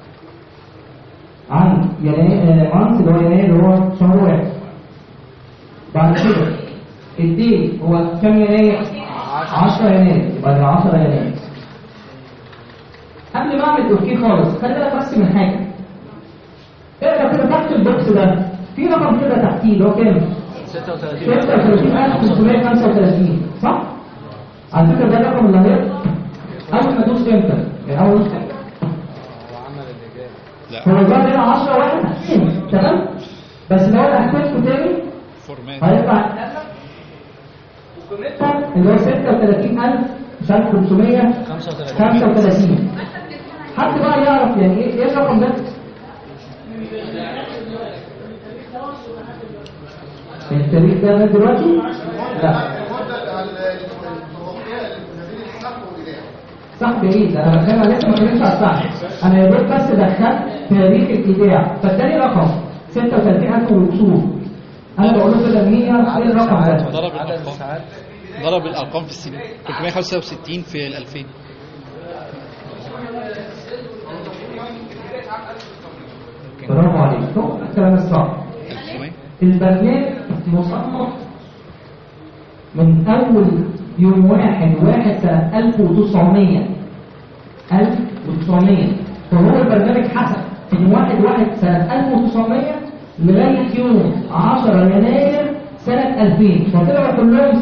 عن يناير مانث اللي هو يناير اللي هو شهر واحد بعد كده الدين هو كم يناير 10 يناير يبقى ده 10 يناير قبل ما اعمل اوكي خالص خلي بالك بس من حاجه اقرا كده تحت البوكس ده في رقم كده تحتيه اللي هو كام 36 36535 صح؟ على فكره ده الرقم اللي هيطلع اول ما ادوس انتر يعني اول ما ادوس انتر وعمل الإجابة لا هو الظاهر هنا 10 واحد تحتين تمام؟ بس لو انا هكتبه تاني فورمات هيطلع وقيمتها اللي هو 36000 مش عارف 535 حد بقى يعرف يعني ايه ايه الرقم ده؟ التاريخ ده من دلوقتي؟ لا المدة المتوقعة لمدير السحب والإيداع صح بعيد ده انا بتكلم لسه ما اتكلمتش على الصح انا يا دوب بس دخلت تاريخ الايداع فاداني رقم 36000 وكسور انا بقول له كده مين يعرف ايه الرقم ده؟ ضرب عدد الارقام الساعات ضرب الارقام في السنين 365 في ال 2000 برافو عليك هو الكلام الصح 1900 البرنامج مصمم من أول يوم واحد واحد سنة 1900 1900 فهو البرنامج حسب من واحد واحد سنة 1900 لغاية يوم 10 يناير سنة 2000 فطلعوا كلهم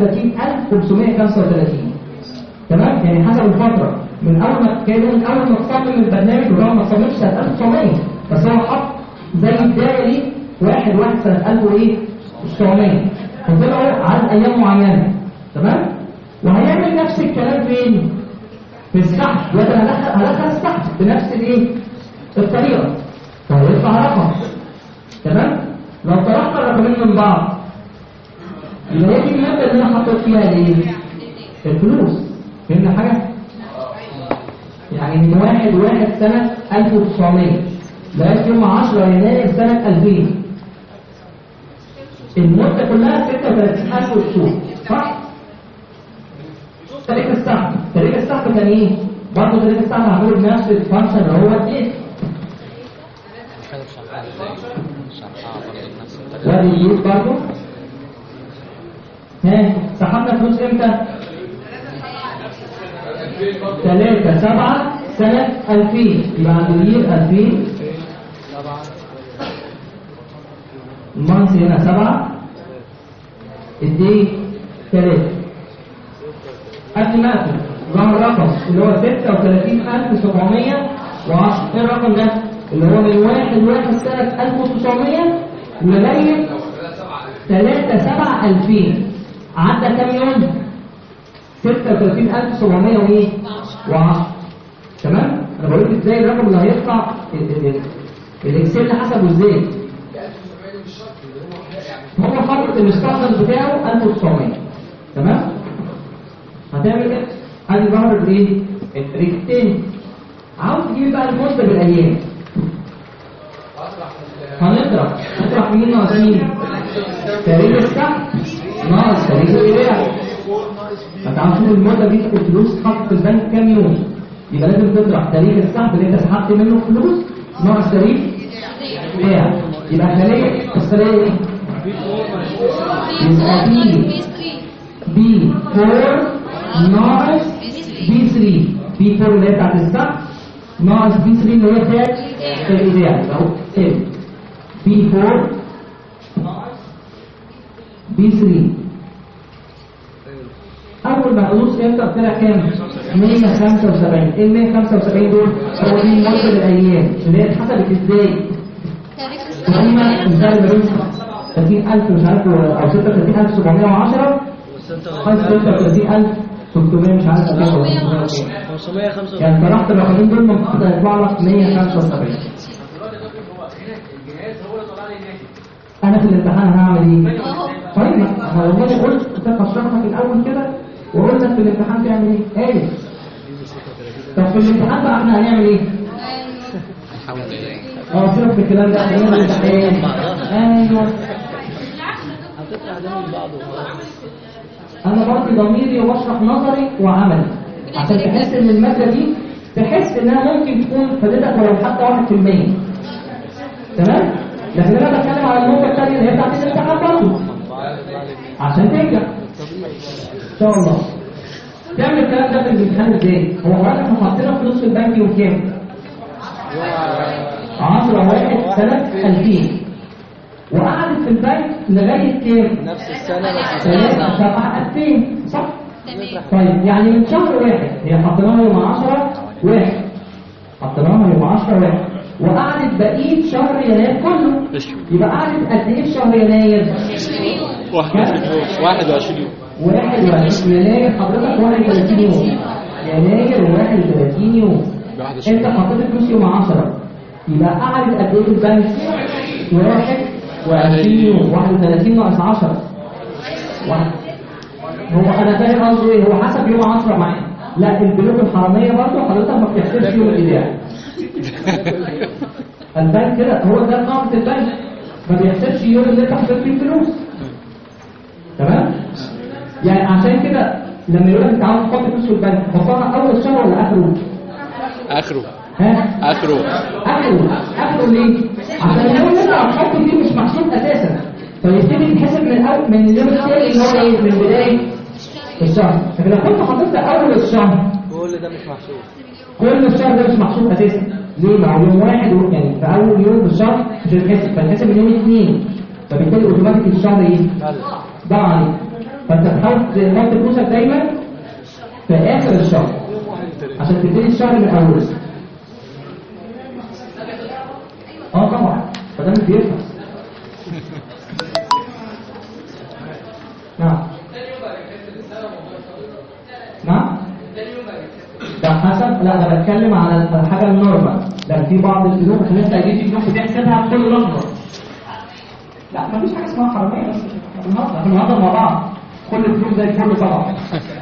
36535 تمام يعني حسب الفترة من أول ما كانوا من أول ما تصمم البرنامج وهو ما تصممش سنة 1900 بس هو حط زي الداية دي واحد واحد سنة 1000 وإيه 900 فطلعوا على أيام معينة تمام وهيعمل نفس الكلام فين؟ في السحب دلوقتي أنا هدخل هدخل السحب بنفس الإيه؟ الطريقة فهيطلع رقم تمام؟ لو طرحنا الرقمين من بعض يبقى هي دي المادة اللي أنا حطيت فيها الإيه؟ الفلوس فهمنا حاجة؟ يعني من واحد واحد سنة 1900 لغاية يوم 10 يناير سنة 2000 المدة كلها 36000 شهور صح؟ تاريخ السحب تاريخ السحب كان ايه؟ برضه تاريخ السحب هعمله بنفس الفانكشن اللي هو الديت كده شرحها ازاي شرحها برضه بنفس الطريقه وادي اليوت برضه ها سحبنا فلوس امتى؟ 3 7 سنة 2000 يبقى عند الير 2000 المانس هنا 7 الدي 3 قبل ما اقفل ظهر رقم اللي هو 36710 ايه الرقم ده؟ اللي هو من 1 1 سنة 1900 لغاية 3 7 2000 عدى كام يوم؟ 36700 وايه؟ و10 تمام؟ انا بقول لك ازاي الرقم اللي هيطلع ال- ال- ال- الاكسل حسبه ازاي؟ هو حاطط الاستاندرد بتاعه 1900 تمام؟ هتعمل ايه؟ ادي ظهر الايه؟ الريكتين عاوز تجيب بقى المده بالايام هنضرب نطرح مين ناقص مين؟ تاريخ السحب ناقص تاريخ الايداع هتعرف شوف المده دي الفلوس اتحطت في البنك كام يوم يبقى لازم تطرح تاريخ السحب اللي انت سحبت منه فلوس ناقص تاريخ ايداع يبقى خليه الخليه ايه؟ يبقى دي بي 4 ناقص بي 3 بي 4 اللي هي بتاعت السحب ناقص بي 3 اللي هي بتاعت الايداع اهو ال بي 4 ناقص بي 3 اول ما الفلوس امتى طلع كام 175 ايه ال 175 دول هو دي مده الايام اللي هي اتحسبت ازاي تاريخ هم السنة الفرق بين 30000 مش عارف او 36710 خمسة 36300 مش عارف قد ايه ولا 505 يعني طرحت الرقمين دول من بعض هيطلع لك 175 انا في الامتحان هعمل ايه؟ طيب ما انا والله قلت كنت هشرح لك الاول كده واقول لك في الامتحان تعمل ايه؟ ايه؟ طب في الامتحان بقى احنا هنعمل ايه؟ الحمد لله اه سيبك في الكلام ده خلينا الامتحان ايوه هتطلع ده من بعض وخلاص انا برضي ضميري وبشرح نظري وعملي عشان تحس ان الماده دي تحس انها ممكن تكون فادتك ولو حتى 1% تمام لكن انا بتكلم على النقطه الثانيه اللي هي بتاعت الامتحان برضه عشان تنجح ان شاء الله تعمل الكلام ده في الامتحان ازاي هو اولا احنا حاطين فلوس في البنك يوم كام 10 واحد سنه 2000 وقعدت في البنك لغايه كام نفس السنة بس ثلاثة سبعة ألفين صح؟ طيب يعني من شهر واحد هي حطيناها يوم 10 واحد حطيناها يوم 10 واحد وقعدت بقية شهر يناير كله يبقى قعدت قد إيه في شهر يناير؟ 21 يوم 21 يناير حضرتك 31 يوم يناير 31 يوم انت حطيت الفلوس يوم 10 يبقى قعدت قد ايه في البنك؟ 21 يوم 31 ناقص 10 واحد هو انا فاهم قصده ايه هو حسب يوم 10 معايا لا البنوك الحراميه برضه حضرتك ما بتحسبش يوم الايداع البنك كده هو ده قاعده البنك ما بيحسبش يوم اللي انت حطيت فيه الفلوس تمام يعني عشان كده لما يقول لك انت عاوز تحط فلوس في البنك حطها اول الشهر ولا اخره اخره ها اخره اخره اخره ليه عشان اليوم اللي انت هتحط فيه مش محسوب اساسا فيبتدي يتحسب من اول من اليوم الثاني اللي هو ايه من بدايه الشهر لكن لو كنت حطيت اول الشهر كل ده مش محسوب كل الشهر ده مش محسوب اساسا ليه ما هو يوم واحد و- يعني في اول يوم في الشهر مش هيتحسب فيتحسب من يوم اثنين فبالتالي اوتوماتيك الشهر ايه ضاع عليك فانت تحاول تحط فلوسك دايما في اخر الشهر عشان تبتدي الشهر من اوله اه طبعا فده مش بيخلص نعم نعم ده حسب لا انا بتكلم على الحاجه النورمال لان في بعض البنوك احنا لسه قايلين في بنوك بتحسبها بكل لحظه لا مفيش حاجه اسمها حراميه بس بنهزر بنهزر مع بعض كل الفلوس زي الفل طبعا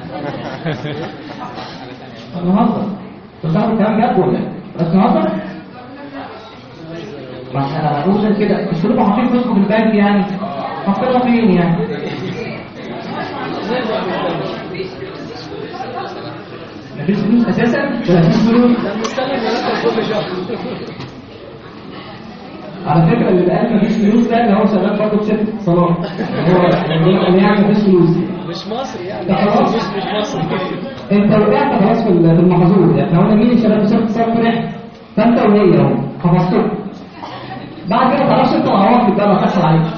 بنهزر بس انا الكلام جد ولا إيه؟ بس نهزر ما احنا هنقول كده مش كلكم حاطين فلوسكم في البنك يعني حاطينها فين يعني مفيش فلوس اساسا ولا مفيش فلوس ده مستني مرتب كل شهر على فكره اللي قال مفيش فلوس ده اللي هو شغال برضه في شركه اتصالات هو اللي يعني مفيش فلوس مش مصري يعني ده خلاص. مش مش مصري انت وقعت خلاص في في المحظوظ يعني احنا قلنا مين اللي شغال في شركه اتصالات فرح فانت وهي اهو حفظتكم بعد كده خلاص انت العواقب بقى ما تحصل عليك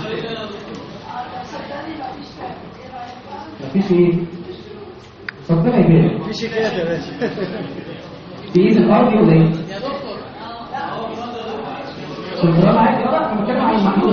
مفيش ايه ربنا يبارك في شيكات يا باشا تقيس الارض ولا ايه؟ سنترال عادي اه انا بتكلم عن المحلول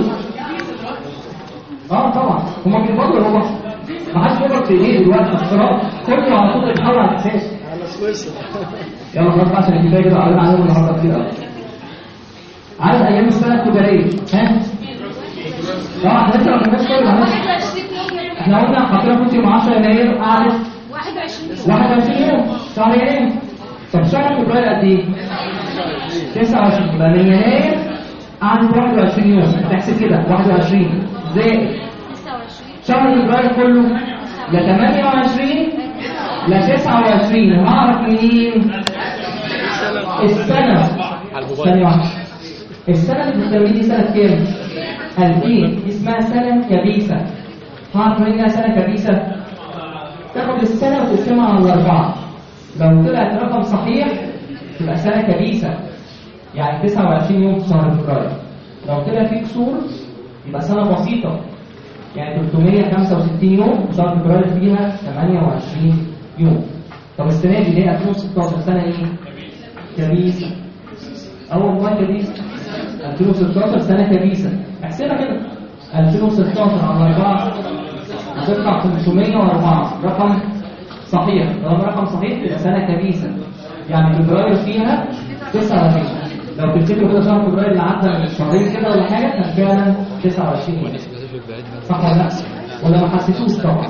اه طبعا هما بيقبضوا هو ما حدش بيقبض في ايه دلوقتي اختراع كله على طول بيتحول على الاساس على سويسرا يلا خلاص بقى عشان الكفايه كده قرينا عليهم النهارده كتير قوي عايز ايام السنه التجاريه ها؟ اه احنا لسه ما خدناش كله معلش 21 يوم احنا قلنا حطينا كنت يوم 10 يناير قعدت 21 يوم 21 يوم شهر يناير طب شهر فبراير قد ايه؟ 29 يبقى من يناير قعدت 21 يوم تحسب كده 21 زائد 29 شهر فبراير كله لا 28 لا 29 هعرف منين؟ السنة ثانية واحدة السنة اللي بتسميه دي سنة كام؟ 2000 دي اسمها سنة كبيسة هعرف منين انها سنة كبيسة؟ تاخد السنة وتقسمها على الأربعة لو طلعت رقم صحيح تبقى سنة كبيسة يعني 29 يوم في شهر فبراير لو طلع فيه كسور يبقى سنة بسيطة يعني 365 يوم شهر فبراير فيها 28 يوم طب السنة دي اللي هي 2016 سنة ايه؟ كبيسة أول ما كبيسة 2016 سنة كبيسة احسبها كده 2016 على 4 هتطلع 504 رقم صحيح طالما رقم صحيح تبقى سنة كبيسة يعني فبراير فيها 29 لو تفتكروا كده شهر فبراير اللي عدى من شهرين كده ولا حاجة كان فعلا 29 يوم صح ولا لا؟ ولا ما حسيتوش طبعا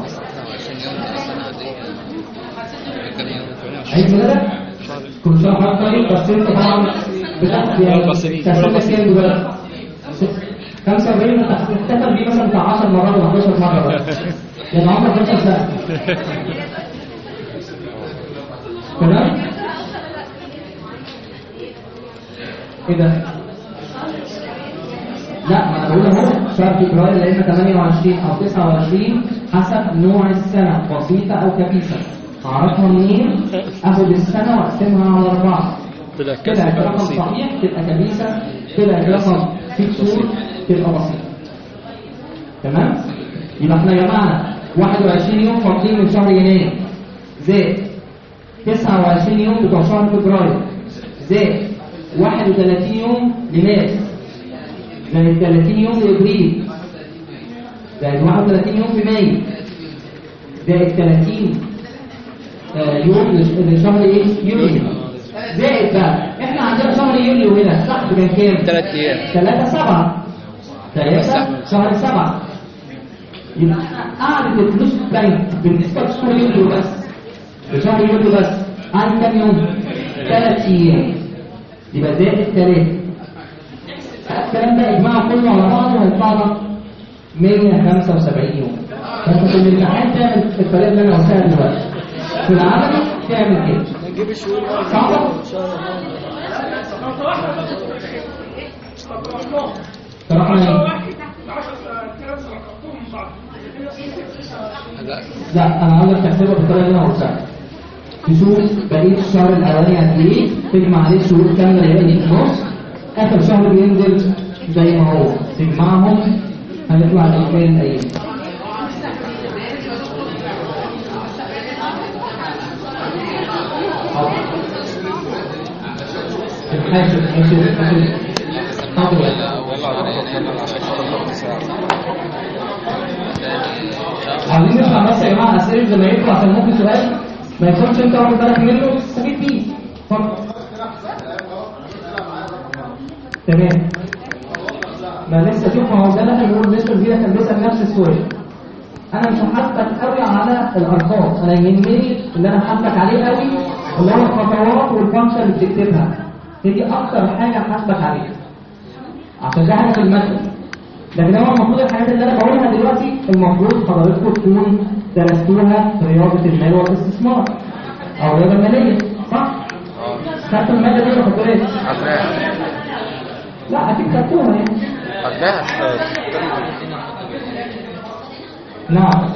عيد ميلادك؟ كل شهر حاجة طيب بس انت طبعا بتاخد يعني بصري. تحسبك كام دلوقتي؟ 45 انت هتحتفل بيه مثلا بتاع 10 مرات ولا 11 مرة بس يعني عمرك 11 سنة تمام؟ ايه ده؟ لا ما انا بقول اهو شهر فبراير لا اما 28 او 29 حسب نوع السنه بسيطه او كبيسه اعرفها منين؟ اخد السنه واقسمها على اربعه طلع كده كذا الرقم بسيط صحيح تبقى كبيسه كده الرقم فيه كسور تبقى بسيطه تمام؟ يبقى احنا جمعنا 21 يوم فاضلين من شهر يناير زائد 29 يوم بتوع شهر فبراير زائد 31 يوم لمارس زائد 30 يوم لابريل زائد 31 يوم في مايو زائد 30 آه، يوم لش- لشهر ايه؟ يوليو زائد بقى احنا عندنا شهر يوليو هنا تحت كان كام؟ ثلاث ايام 3 7 3 شهر 7 يبقى قعدة الفلوس في البنك بالنسبة لشهر يوليو بس لشهر يوليو بس قعدت كام يوم؟ ثلاث أيام يبقى زائد ثلاثة الكلام ده اجماع كله على بعضه هيطلع لك 175 يوم فانت في الامتحان تعمل الطريقه اللي انا قلتها دلوقتي في العمل تعمل كده نجيب الشهور بقى صعبة؟ ان شاء الله طرحنا ايه؟ لا لا انا عاوزك تحسبها بالطريقه اللي انا قلتها تشوف بقيه الشهر الاولاني قد ايه تجمع عليه الشهور كامله اللي هي اللي في النص اخر شهر بينزل زي ما هو تجمعهم هيطلع الاجمالي الايام الحاسب الحاسب الحاسب حاضر عايزين نسمع بس يا جماعه اسئله زمايلكم عشان ممكن سؤال ما يكونش انت واخد بالك منه وتستفيد بيه اتفضل تمام ما لسه شوف ما هو ده اللي احنا بنقول مستر فيدا كان بيسال نفس السؤال انا مش هحاسبك قوي على الارقام انا يهمني اللي انا هحاسبك عليه قوي اللي هو الخطوات والفانكشن اللي بتكتبها هي دي اكتر حاجه هحاسبك عليها عشان ده حاجه في المثل لكن هو المفروض الحاجات اللي انا بقولها دلوقتي المفروض حضراتكم تكونوا درستوها في رياضه المال والاستثمار او رياضه ماليه صح؟ خدتوا الماده دي ولا ما خدتوهاش؟ خدناها لا اكيد خدتوها يعني خدناها نعم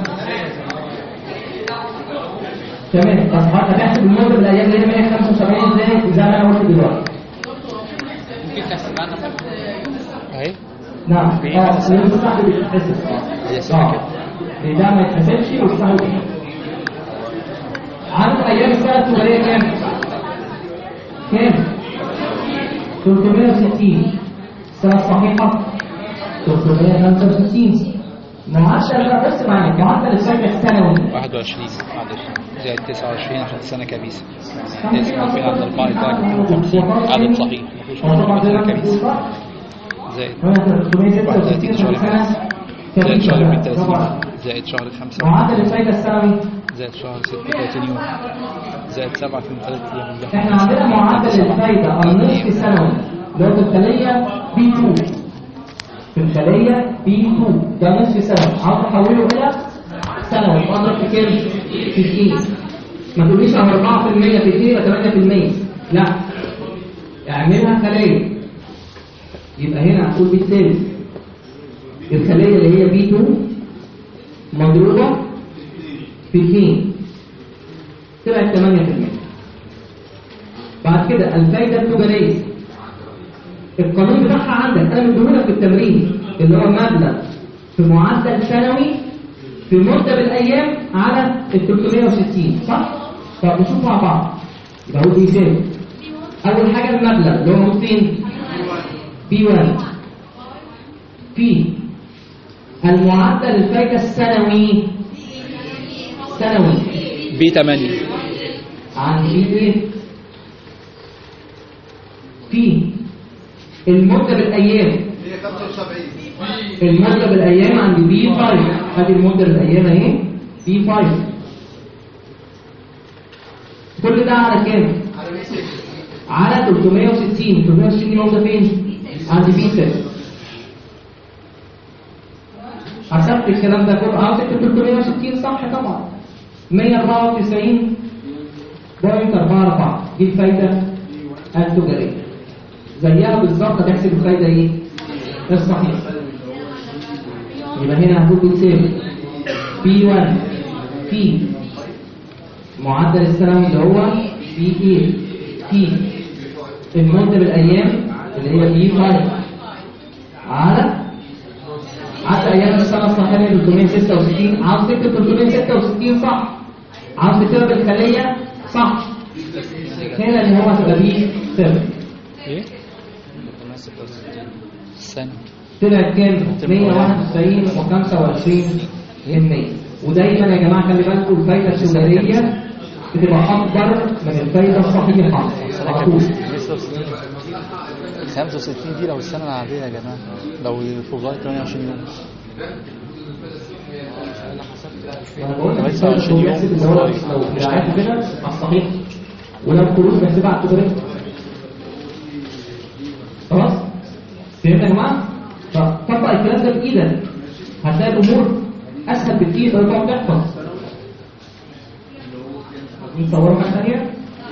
تمام بس هتحسب المده بالايام اللي هي 175 ازاي زي ما انا قلت دلوقتي ممكن تحسب عنها اهي نعم اه المستحيل بيتحسب اه إيه ده ما يتحسبش والمستحيل بيتحسب عدد ايام السنه التجاريه كام؟ كام؟ 360 السنه الصحيحه 365 معدل بقى بص معايا معدل الفايده السنوي 21 زائد 29 عشان السنة كبيسة نقسم 2000 على 4 يطلع 250 عدد صحيح مفيش هو طبعا زي ما سنة انت كبيسة بتقول صح؟ زائد 366 شهر سنه زائد شهر من كبيسة. طبعا 30 زائد شهر 5 معدل الفايده السنوي زائد شهر 36 يوم زائد 7 في 3 ايام ده احنا عندنا معدل الفايدة النصف السنوي اللي هو في الخلية B2 في الخلية B2 ده نصف سنوي عاوز احوله الى سنوي واضرب في كام؟ في 2 ما تقوليش اهو 4% في 2 يبقى 8% لا اعملها خلية يبقى هنا هتقول بالتالي الخلية اللي هي B2 مضروبة في 2 طلعت 8% بعد كده الفايدة التجارية القانون بتاعها عندك انا مديهولك في التمرين اللي هو مبلغ في معدل سنوي في مدة بالايام على ال 360 صح؟ طب نشوف مع بعض يبقى هو بيساوي اول حاجة المبلغ اللي هو موجود فين؟ بي 1 في المعدل الفايدة السنوي سنوي بي 8 عن ايه في المدة بالأيام 175 المدة بالأيام عند بي 5 هذه المدة بالأيام اهي بي 5 كل ده على كام؟ على 160 على 360 360 دي موجودة فين؟ عند بي 6 حسبت الكلام ده كله اه 360 صح طبعا 194 بوينت 44 دي الفايدة التجارية زيها بالظبط هتحسب الفايدة ايه؟ الصحيح يبقى هنا هتقول بتساوي بي 1 في معدل السنوي اللي هو بي 8 في المدة بالأيام اللي هي بي 5 على عدد أيام السنة الصحيحية 366 عاوز تكتب 366 صح عاوز تكتب الخلية صح هنا اللي هو هتبقى بي 7 ايه السنة طلعت كام 191 و25 100 ودايما يا جماعه خلي بالكم الفايده التجاريه بتبقى اكبر من الفايده الصحيحه على طول 65 دي لو السنة العادية يا جماعة لو في غاية 28 يوم انا بقول لك كويس، الفايدة عشان يوم بيحسب اللي هو كويس. لو بيعاد كده على الصحيح ولو قروض بيحسبها على التجاريه خلاص فهمت يا جماعه فطبق الكلام ده بايدك هتلاقي الامور اسهل بكتير لو تقعد تحفظ نصور حاجه ثانيه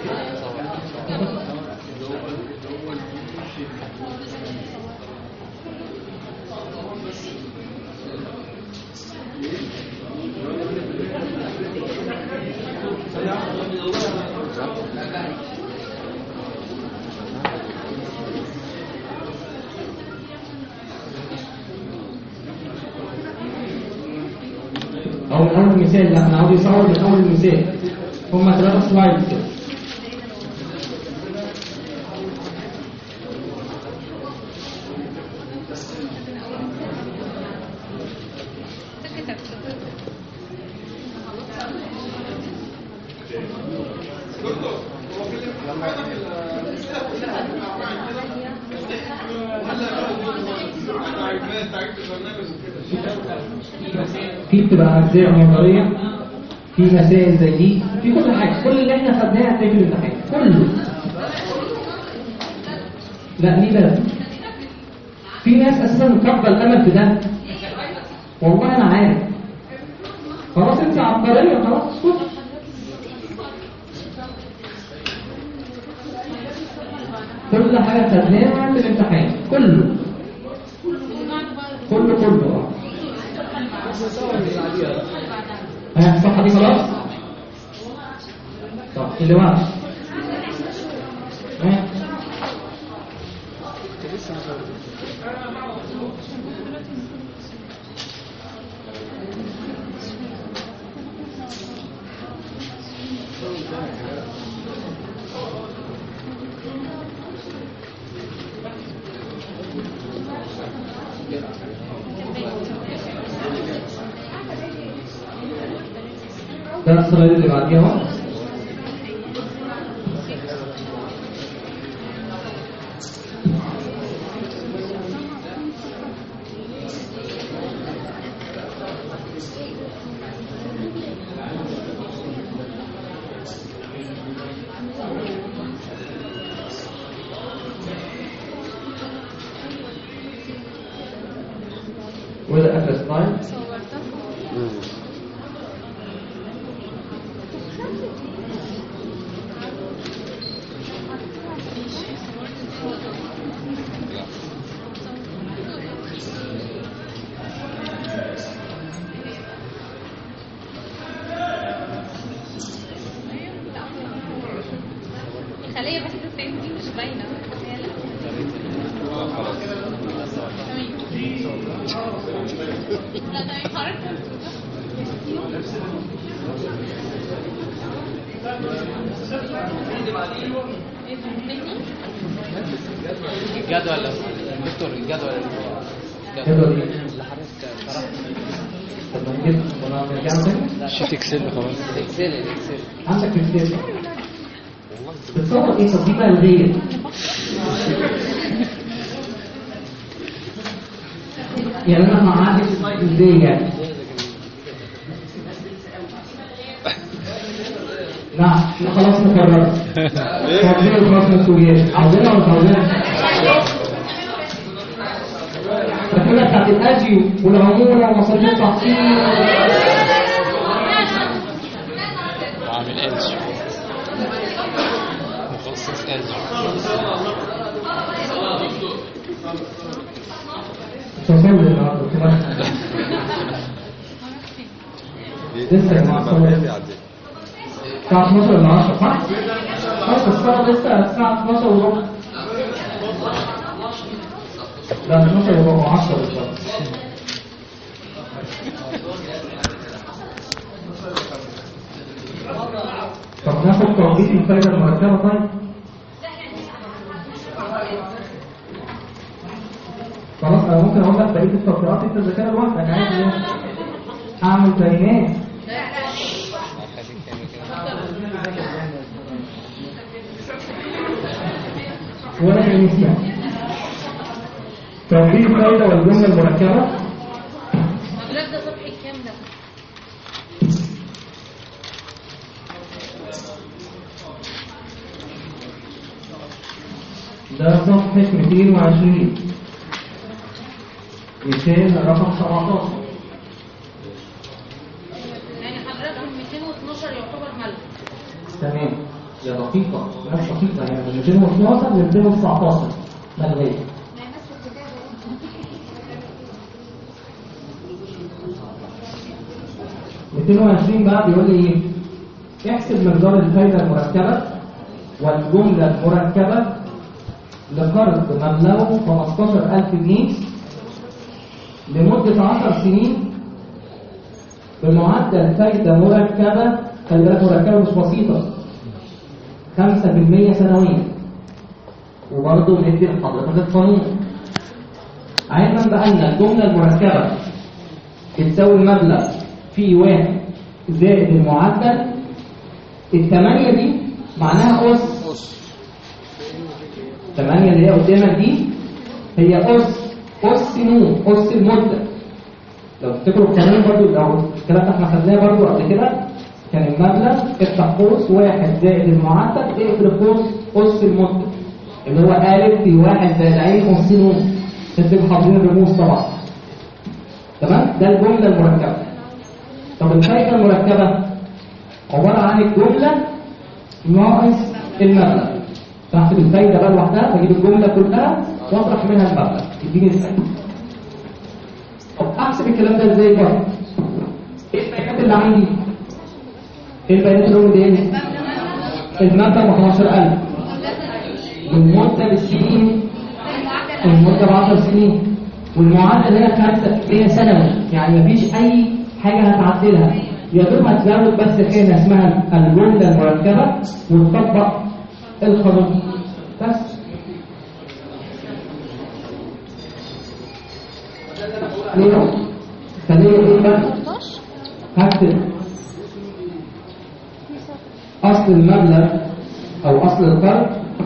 او من اول مثال لا انا عاوز يصور من اول مثال هم ثلاثة سلايد كده في بتبقى اجزاء نظريه في مسائل زي دي في كل حاجه كل اللي احنا خدناه هتلاقي في الامتحان كله لا ليه بقى في ناس اساسا فاقده الامل في ده والله انا عارف خلاص انت عبقريه خلاص اسكت كل حاجة خدناها في الامتحان كله كله كله اه ها الصفحة دي خلاص؟ طب اللي بعده ها ده السلايد اللي بعديها اهو وده اخر سلايد الخلية بس السين دي مش باينة لا ده حركة الجدول دكتور الجدول حلوة دي اللي حضرتك شرحت طب ما نجيب وانا نرجع تاني شيت اكسل خلاص الاكسل الاكسل عندك الكتاب بتصور ايه طب دي بقى الغير يعني انا ما عندي ازاي يعني لا لا خلاص مقرر عاوزين خلاص مسؤوليات عاوزينها ولا مش عاوزينها؟ فكلها بتاعت الاجيو والعموله ومصاريف التحصيل وعامل ازج مخصص ازج تصور النهارده كمان لسه يا جماعه صور. الساعة 12 ولا 10 صح؟ خلاص الساعة لسه الساعة 12 وربع لا 12 وربع 10 بالظبط طب ناخد توقيت الفايدة المركبة طيب؟ خلاص انا ممكن اقول لك بقيه التطبيقات انت تذاكرها لوحدك عادي يعني. اعمل بيانات ولا كلمتين توحيد الفائدة والجملة المركبة حضرتك ده صبحي كام ده؟ ده صفحة 220 مثال رقم 17 يعني حضرتك من 212 يعتبر ملك تمام يا دقيقة ناس دقيقة يعني من 212 ل 219 ملغية ميتين وعشرين بقى بيقول لي ايه؟ احسب مقدار الفايدة المركبة والجملة المركبة لقرض مبلغه 15000 جنيه لمدة 10 سنين بمعدل فايدة مركبة خلي بالك مركبة مش بسيطة 5% سنويا وبرضه ندي لحضرتك القانون علما بأن الجملة المركبة بتساوي المبلغ في واحد زائد المعدل الثمانية دي معناها أس الثمانية اللي هي قدامك دي هي أس أس نون أس المدة لو تفتكروا القانون برضو لو الكلام ده احنا خدناه برضو قبل كده كان المبلغ افتح قوس واحد زائد المعدل اقفل قوس أس المدة اللي هو ألف في واحد زائد عين أس نون تبقوا حافظين الرموز طبعا تمام ده الجملة المركبة طب الفايدة المركبة عبارة عن الجملة ناقص المبلغ تحسب الفايده بقى لوحدها فاجيب الجمله كلها واطرح منها المبلغ يديني الفايده طب احسب الكلام ده ازاي بقى ايه البيانات اللي عندي ايه البيانات اللي هم دي المبلغ 15000 والمده بالسنين المده ب 10 سنين والمعدل هنا 5% سنوي يعني مفيش اي حاجه هتعدلها يا دوب هتزود بس كلمه اسمها الجمله المركبه وتطبق القانون بس ليه؟ خليه ايه بقى؟ هكتب اصل المبلغ او اصل القرض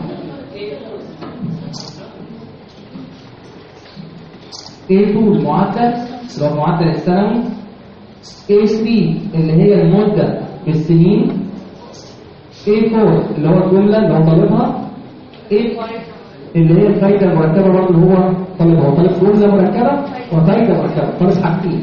A2 المعدل اللي هو المعدل السنوي A3 اللي هي المدة بالسنين A4 اللي هو الجملة اللي هو طالبها A5 اللي هي الفايدة المركبة برضه اللي هو طالبها هو طالب جملة مركبة وفايدة مركبة طالب حاجتين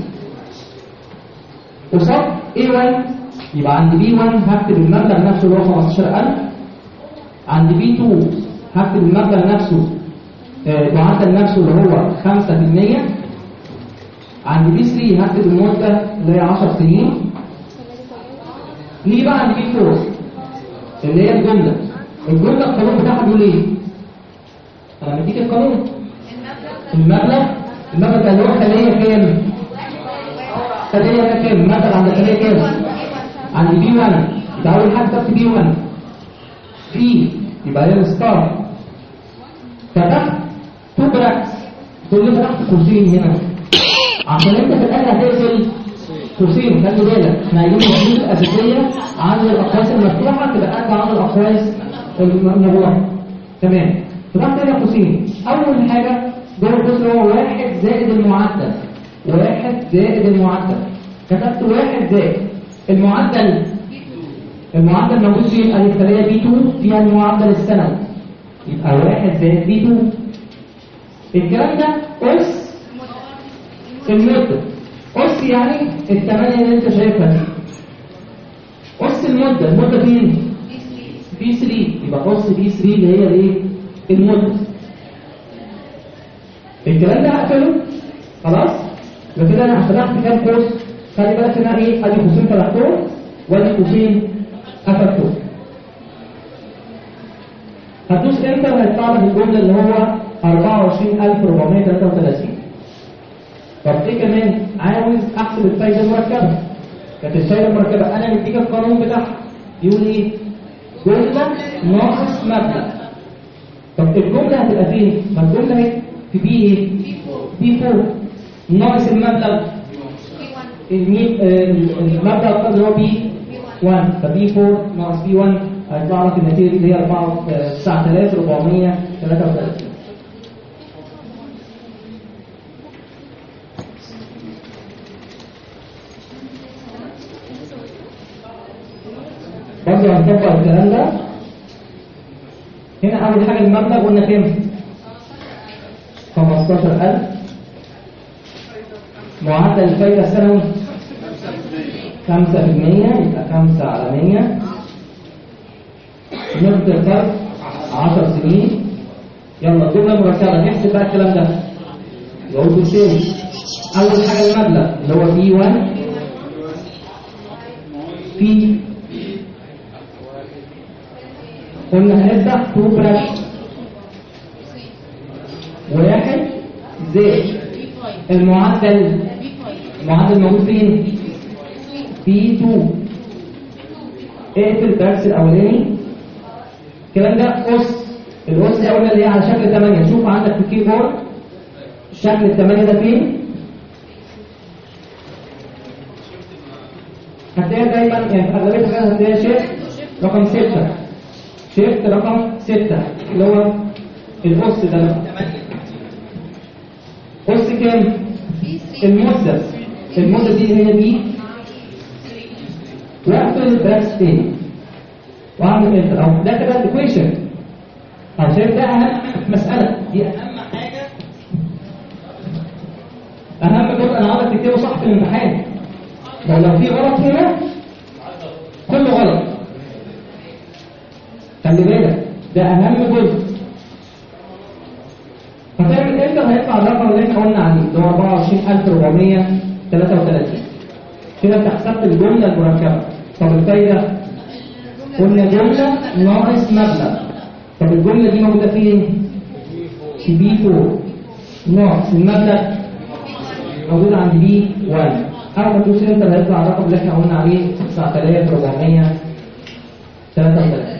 قصاد A1 يبقى عند B1 هكتب المبلغ نفسه اللي هو 15000 عند B2 هكتب المبلغ نفسه آه، المعدل نفسه اللي هو 5% عند بي 3 هكتب المدة اللي هي 10 سنين نيجي بقى عند بي 4 اللي هي الجملة الجملة القانون بتاعها بيقول ايه؟ انا مديك القانون المبلغ المبلغ ده اللي هو خلية كام؟ خلية ده كام؟ المبلغ عند خلية كام؟ عند بي 1 يبقى أول حاجة كتبت بي 1 في يبقى هي الستار فتحت تو براكس تقول لي فتحت قوسين هنا عشان انت في الاخر هتقفل قوسين خلي بالك احنا عايزين الحدود الاساسيه عن الاقواس المفتوحه تبقى قد عن الاقواس المغلقه تمام فتحت هنا قوسين اول حاجه جوه القوس اللي هو واحد زائد المعدل واحد زائد المعدل كتبت واحد زائد المعدل المعدل موجود فين؟ ادي الخليه بي 2 فيها المعدل السنوي يبقى واحد زائد بي 2 الكلام ده أس المدة أس يعني الثمانية اللي أنت شايفها دي أس المدة المدة فين؟ بي 3 يبقى أس بي 3 اللي هي الإيه؟ المدة الكلام ده هقفله خلاص؟ يبقى كده أنا فتحت كام قوس؟ خلي بالك إن أنا إيه؟ أدي قوسين فتحتهم وأدي قوسين قفلتهم هتدوس انتر هيطلع لك الجمله اللي هو 24433 طب ايه كمان عاوز احسب الفايده المركبه كانت الفايده المركبه انا مديك القانون بتاعها يقول ايه جمله ناقص مبلغ طب الجمله هتبقى فين ما الجمله اهي في بي ايه بي 4 ناقص المبلغ المي- آه، المبلغ اللي هو بي 1 فبي 4 ناقص بي 1 هيطلع لك النتيجه اللي هي 4 9433 برضه هنطبق الكلام ده هنا اول حاجه المبلغ قلنا كام 15000 معدل الفايده السنوي 5% يبقى 5 على 100 نقطة الفرق 10 سنين يلا الجملة مركبة نحسب بقى الكلام ده يقول تاني أول حاجة المبلغ اللي هو بي 1 في قلنا هنفتح تو براش واحد زائد المعدل المعدل موجود فين؟ بي 2 اقفل الدرس الاولاني الكلام ده اس الاس ده قلنا اللي هي على شكل 8 شوف عندك في الكيبورد شكل الثمانية ده فين هتلاقيها دايما يعني في اغلبيه الحاجات هتلاقيها شيفت رقم 6 شيفت رقم 6 اللي هو الاس ده اس كام؟ المدة المدة دي هي دي واقفل الدرس تاني واعمل انتر او ده كده الايكويشن او شايف ده اهم مساله دي اهم حاجه اهم جزء انا عاوزك تكتبه صح في الامتحان لو لو في غلط هنا كله غلط خلي بالك ده اهم جزء هتعمل امتى هيطلع الرقم اللي احنا قلنا عليه اللي هو 24433 كده انت حسبت الجمله المركبه طب الفايده قلنا جمله ناقص مبلغ طب الجمله دي موجوده فين؟ في بي 4 ناقص المبلغ موجود عند بي 1 اول ما تدوس انتر هيطلع الرقم اللي احنا قلنا عليه 9433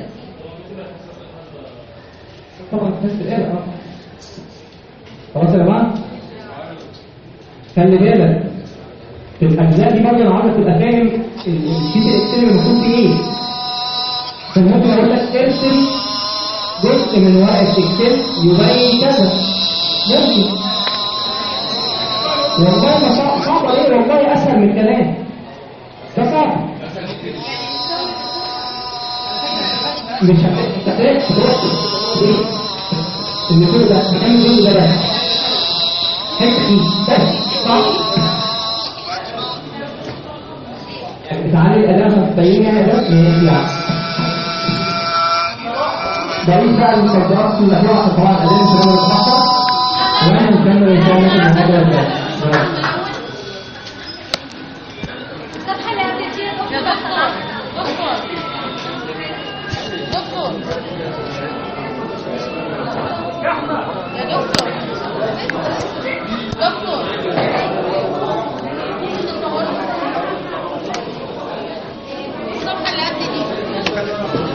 طبعا تحس الآلة اه خلاص يا جماعه خلي بالك في الاجزاء دي برضه انا عاوزك تبقى فاهم الشيت الاكسل المفروض فيه ايه فممكن اقول لك ارسم جزء من ورقه اكسل يبين كذا ممكن والله ما صعب صعب عليه والله اسهل من الكلام ده صعب مش هتحتاج تبص ليه؟ ان كل ده مكان كل ده بس حته دي بس صح بتعلي الاداء التقييمي ده من يعني دليل بقى المصدرات اللي هتقع طبعا الاداء في الاول والحصر وانا نكمل ان شاء الله في المحاضره الجايه الصفحة اللي قبل دي يا دكتور دكتور يا دكتور دكتور الصفحة اللي قبل دي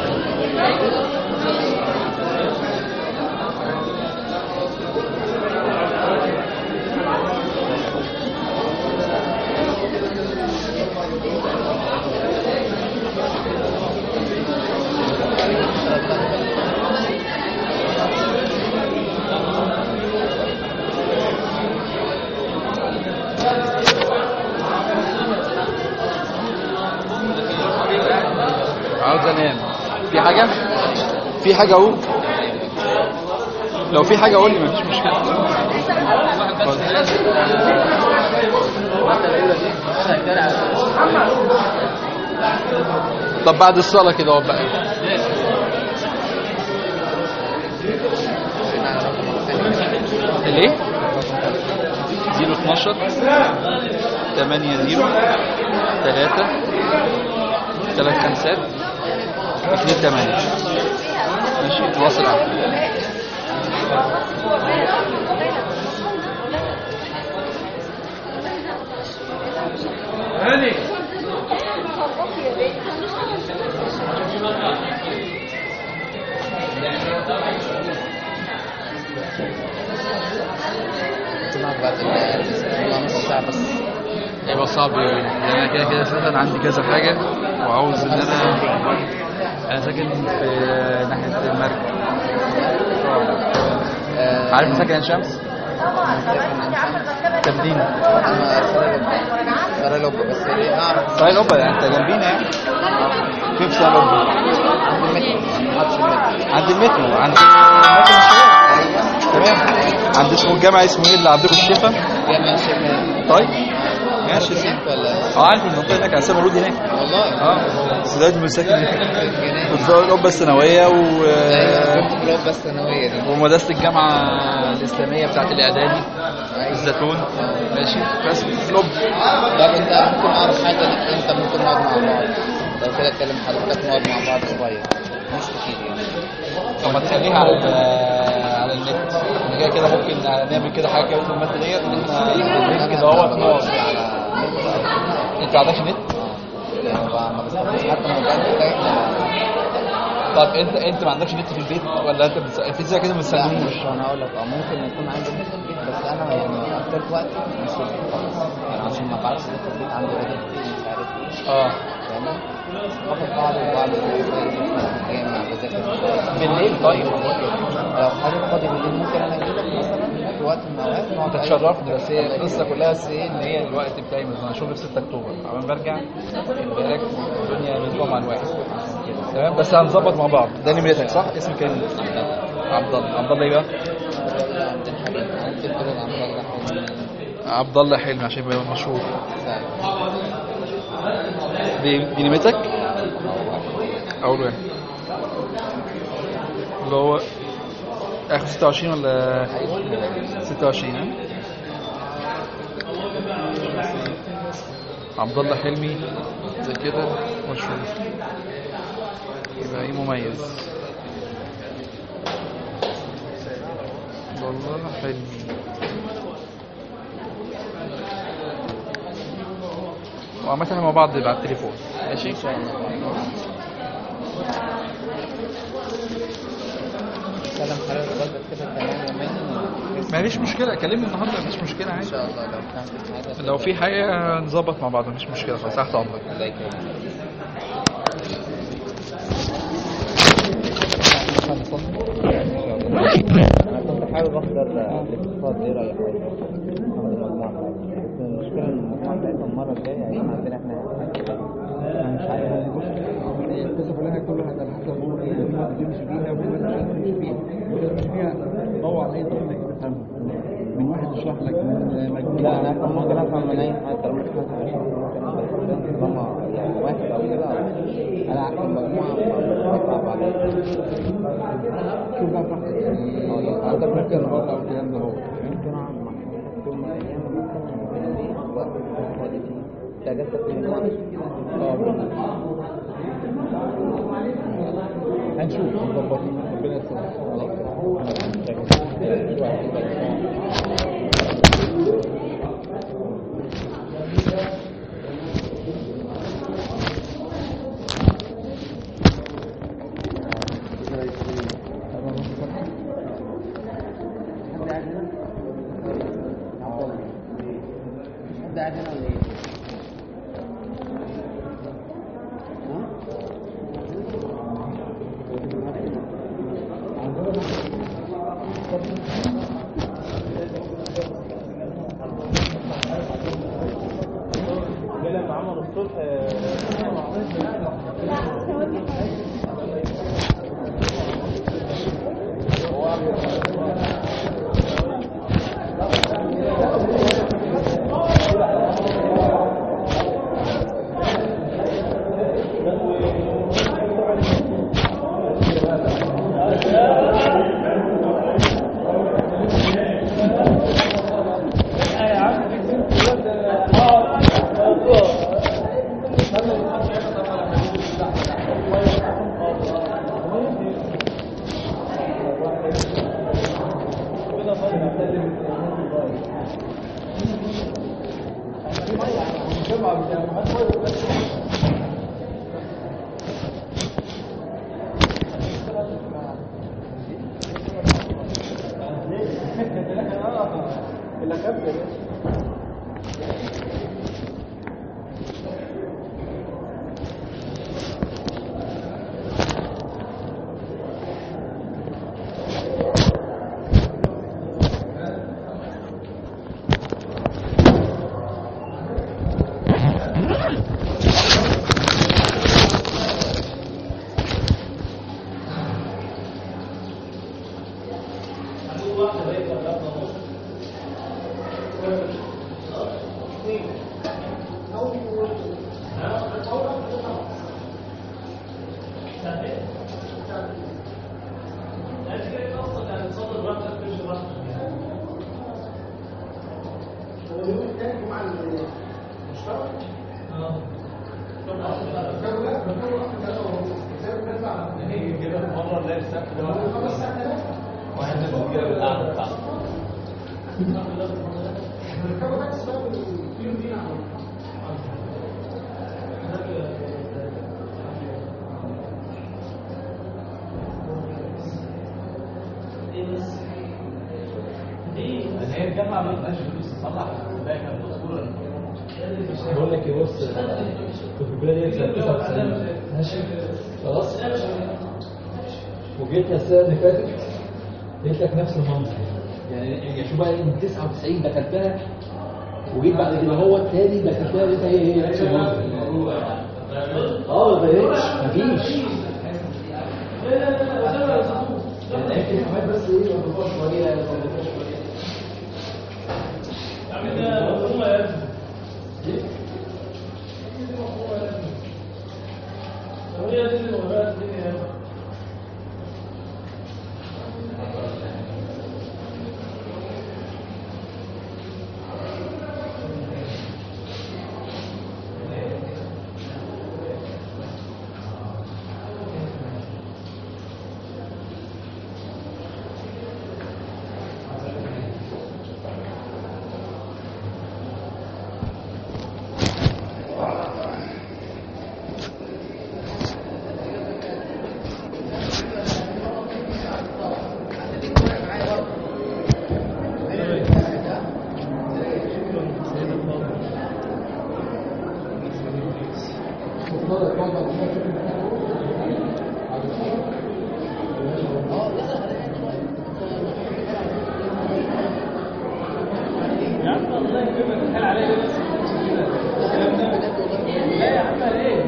عاوز انام في حاجة في حاجة اقول لو في حاجة قول لي مفيش مشكلة طب بعد الصلاة كده اهو بقى الايه 012 8 0 3 ثلاث خمسات اثنين ثمانية ماشي تواصل على هاني هيبقى صعب أوي لان انا كده كده اساسا عندي كذا حاجة وعاوز ان انا انا ساكن في ناحية المركز عارف ساكن عين شمس؟ تبدين سارة لوبة بس اللي اعرف ساي لوبا يعني انت جنبينا يعني كيف ساي لوبا؟ عند المترو عند المترو الشباب تمام عند اسمه الجامع اسمه ايه اللي عندكم الشفا جامعة شمال طيب ماشي ولا اه عارف المنطقه هناك انا مولود هناك والله اه بس دلوقتي مش ساكن هناك جنان كنت في القبه الثانويه و ايوه كنت في الوقت الثانوية دي ومدرسه الجامعه الاسلاميه بتاعت الاعدادي الزيتون ماشي بس في القبه طب انت ممكن اعرف حاجة انك انت ممكن نقعد مع بعض لو كده اتكلم حضرتك نقعد مع بعض شوية مش كتير يعني طب ما تخليها على ال- على النت احنا كده كده ممكن نعمل كده حاجه كده في الماده ديت ان احنا كده اهوت نقعد انت ما عندكش نت يعني ما ما بستخدمش حتى موبايل بتاعي طب انت انت ما عندكش نت في البيت ولا انت بتس... في ازاي كده ما لا بتستخدموش مش انا اقول لك اه ممكن يكون عندي نت في البيت بس انا يعني اكتر وقت مش في البيت خالص يعني عشان ما بعرفش نت في البيت عندي ولاد كتير مش عارف ايه اه فاهم باخد بعض وبعمل زي في الجامع بذاكر بالليل طيب لو حضرتك فاضي بالليل ممكن انا اجي لك مثلا في وقت من الاوقات نقعد انت تشرفني بس هي القصه كلها بس ايه ان هي الوقت بتاعي مثلا انا شغلي في 6 اكتوبر عمال برجع خلي بالك الدنيا بتقوم على الواحد عشان كده تمام بس هنظبط مع بعض ده نمرتك صح اسمك ايه عبد الله عبد الله ايه بقى عندنا حبيب ممكن تقول عبد الله حلمي عبد الله حلمي عشان يبقى مشهور دي دي نمرتك اول واحد اللي هو اخر 26 ولا 26 ها عبد الله حلمي زي كده ونشوف يبقى ايه مميز عبد الله حلمي وعامة احنا مع بعض على التليفون ماشي؟ كلام حضرتك برضه كده تمام يومين مفيش مشكلة كلمني النهاردة مفيش مشكلة ان عادي شاء الله لو كان في حاجه لو في حاجة نظبط مع بعض مفيش مشكلة خلاص تحت أمرك الله يكرمك انا كنت حابب احضر الاقتصاد ايه رايك احضر المجموعه بس المشكله ان المجموعه بتاعتها المره الجايه هيكون عندنا احنا انا مش عارف هي القصه كلها كل واحد على حسب هو ايه اللي هو بيمشي بيها واللي مش عارف يمشي بيها واللي مش فيها دور على اي طريقه تفهمها من واحد يشرح لك من مجموعه لا انا كان ممكن افهم من اي حد طالما في حد بيشرح ممكن بس طالما يعني واحد او كده انا عارف المجموعه هيصعب عليا شوف بقى براحتك يعني اه يعني عندك ممكن نقول او الكلام ده هو ممكن اقعد مع حضرتك يوم من الايام مثلا ممكن ايه وقت تكون فاضي فيه انت اجازتك من الوقت اه بالظبط. هنشوف نظبط ربنا يستر حد قاعد هنا ولا ايه؟ هي الجامعه ما بقاش فلوس تصلح ده كان اسطوره بقول لك ايه بص كنت في الكليه دي سنه 99 ماشي خلاص وجيت السنه اللي فاتت لقيت لك نفس المنظر يعني يعني شوف بقى إيه، من 99 دخلتها وجيت بعد كده هو التاني دخلتها لقيتها هي هي نفس المنظر اه ما اتغيرتش مفيش يعني يمكن كمان بس ايه نضيفها شويه نضيفها شويه لا يا عم ليه؟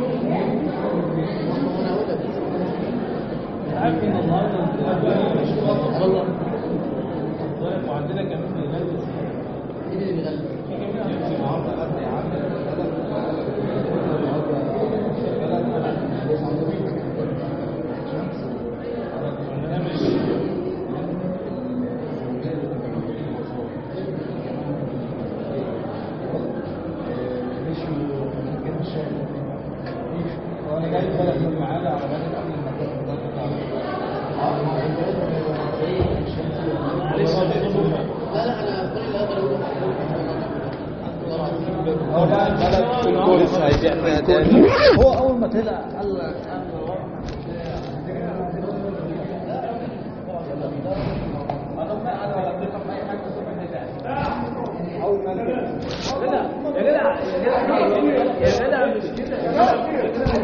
عارف ان النهارده مش والله وعندنا كمان بيغلس مين اللي بيغلس؟ النهارده غدا يا عم وانا جاي بالك من معانا على بالك قبل ما هو بقى البلد الكورس هيبيع فيها تاني هو اول ما طلع قال لك يا جدع يا جدع مش كده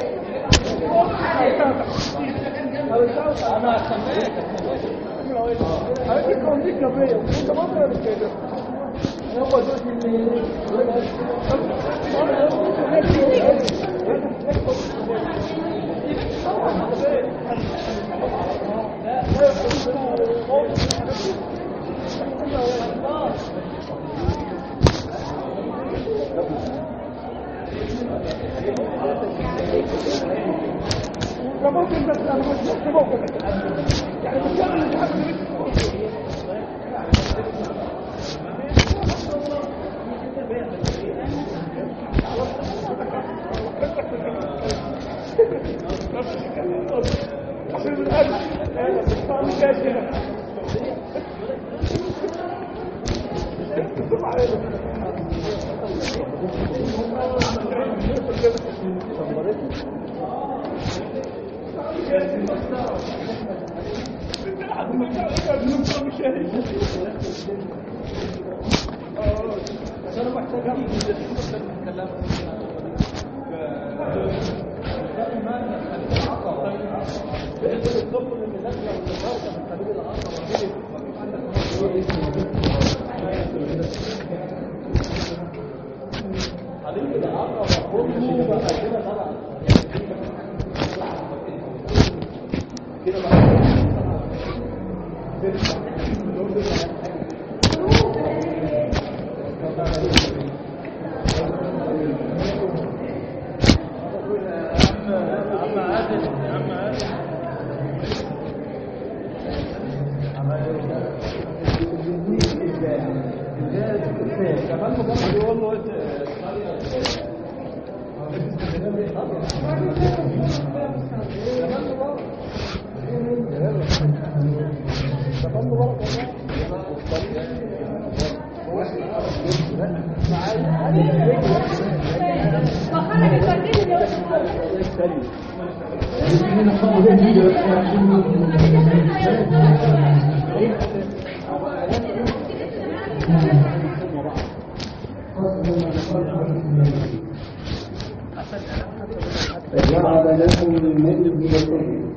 فجعل لكم المجد بكم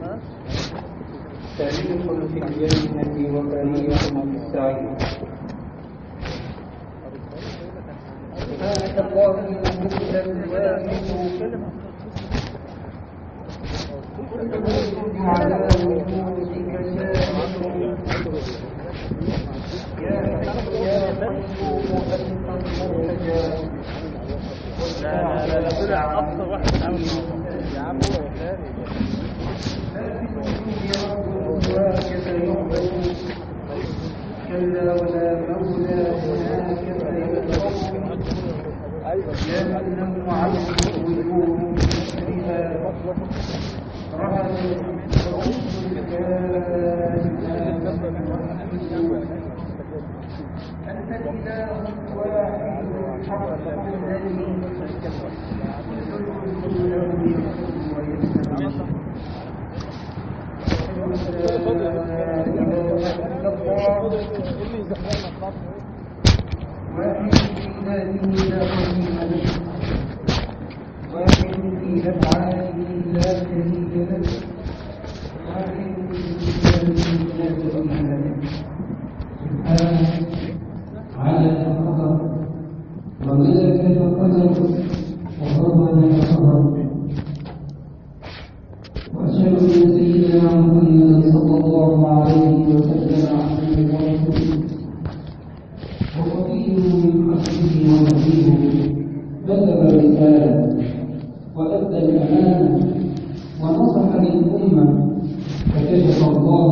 فريق في الجنة وفريق في السعير سبحانك اللهم وبحمدك على وجودك يا يا مكتوب أنت المرتجى لا لا لا طلع اكثر واحد عامل يا عم هو كلا ولا مولى هناك يمنع عنه وجوه مسرها رهن أنت إله واحد حق الذي واحد في أفعاله لا شريك له واحد في ذاته لا شريك له سبحانه على الخطر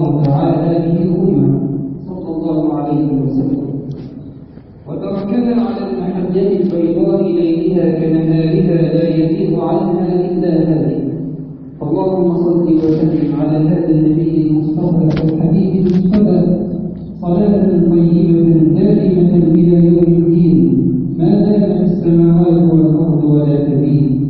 الله تعالى به الأمة صلى الله عليه وسلم وتركنا على المحجة البيضاء ليلها كنهارها لا يزيغ عنها إلا هالك اللهم صل وسلم على هذا النبي المصطفى والحبيب المصطفى صلاة طيبة دائمة إلى يوم الدين ما دامت السماوات والأرض ولا تبين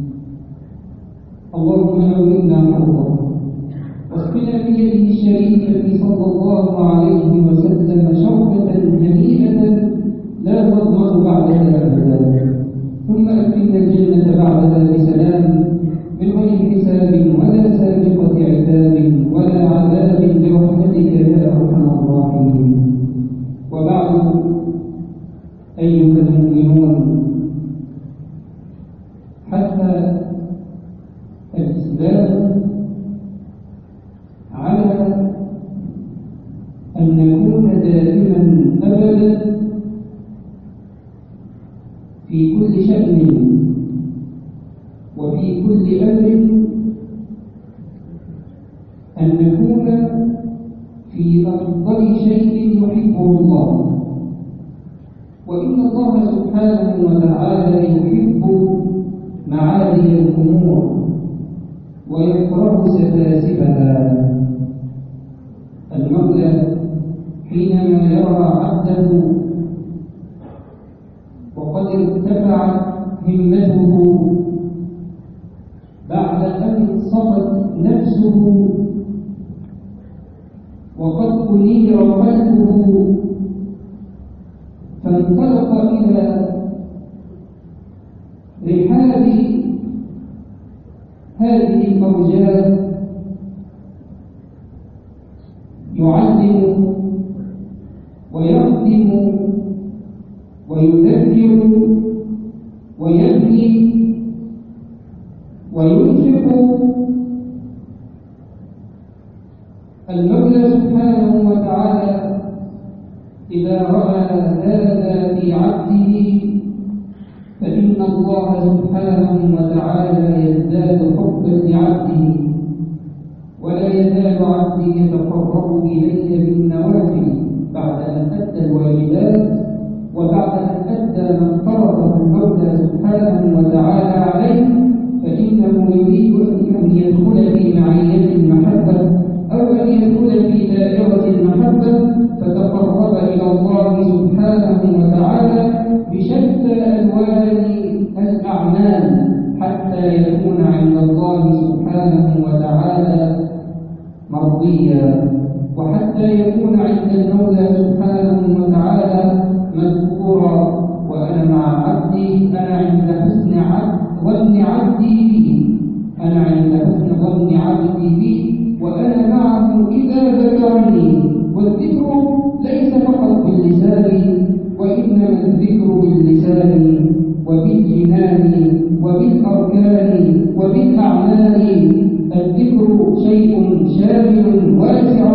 اللهم نورنا حوضه واسقنا بيده الشريفة صلى الله عليه وسلم شربة هنيئة لا تظمأ بعدها أبدا ثم أدخلنا الجنة بعدها بسلام من غير حساب ولا سابقة عتاب ولا عذاب برحمتك يا أرحم الراحمين وبعد أيها المؤمنون حتى الإسلام على أن نكون دائما أبدا في كل شأن وفي كل أمر أن نكون في أفضل شيء يحبه الله وإن الله سبحانه وتعالى يحب معالي الأمور ويكره سفاسفها المولى حينما يرى عبده وقد ارتفعت همته بعد أن صفت نفسه وقد أنير قلبه فانطلق إلى رحاب هذه الأوجاد يعلم ويخدم ويذكر ويبني وينفق المولى سبحانه وتعالى إذا رأى هذا في عبده فإن الله سبحانه وتعالى يزداد حبا لعبده ولا يزال عبدي يتقرب إلي بالنوافل بعد أن أدى الواجبات وبعد أن أدى ما افترضه المولى سبحانه وتعالى عليه فإنه يريد أن يدخل في معية المحبة أو أن يدخل في دائرة المحبة فتقرب إلى الله سبحانه وتعالى بشتى ألوان الأعمال حتى يكون عند الله سبحانه وتعالى مرضيا وحتى يكون عند المولى سبحانه وتعالى مذكورا وأنا مع عبدي أنا عند حسن عبد ظن عبدي بي أنا عند حسن ظن عبدي بي وأنا معه إذا ذكرني والذكر ليس فقط باللسان وإنما الذكر باللسان وبالجنان وبالأركان وبالأعمال الذكر شيء شامل واسع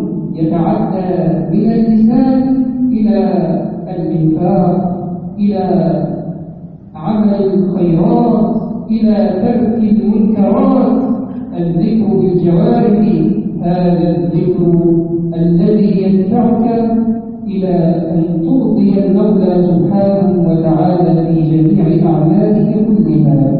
يتعدى من اللسان إلى الإنفاق إلى عمل الخيرات إلى ترك المنكرات الذكر بالجوارح هذا الذكر الذي يدفعك إلى أن ترضي المولى سبحانه وتعالى في جميع أعمالك كلها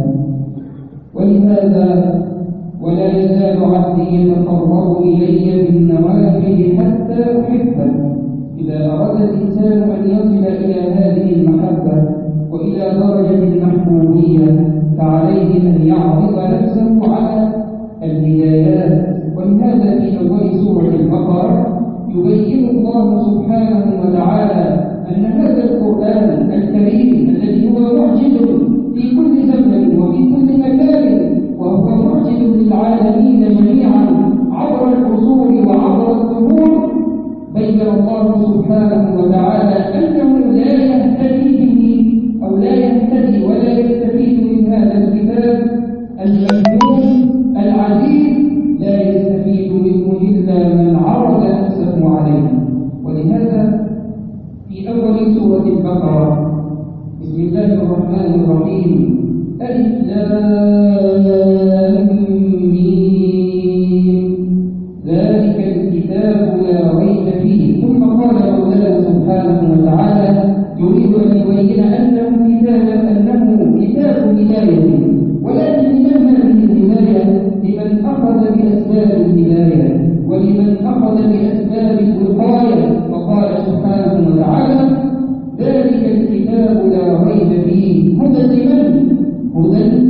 ولهذا ولا يزال عبدي يتقرب إلي بالنوافل حتى أحبه إذا أراد الإنسان أن يصل إلى هذه المحبة وإلى درجة المحبوبية فعليه أن يعرض نفسه على الهدايات ولهذا في أول سورة البقرة يبين الله سبحانه وتعالى أن هذا القرآن الكريم الذي هو معجز في كل زمن وفي كل مكان وهو معجز للعالمين جميعا عبر العصور وعبر الدهور بين الله سبحانه وتعالى أنه لا يهتدي به أو لا يهتدي ولا يستفيد من هذا الكتاب المجنون العزيز لا يستفيد منه إلا من عرض نفسه عليه ولهذا في أول سورة البقرة بسم الله الرحمن الرحيم ألف لام ميم ذلك الكتاب لا ريب فيه ثم قال مولانا سبحانه وتعالى يريد أن يبين أنه كتاب أنه كتاب هداية ولكن لمن هذه الهداية لمن أخذ بأسباب الهداية ولمن أخذ بأسباب الوقاية فقال سبحانه وتعالى ذلك الكتاب لا ريب فيه هدى لمن؟ هدى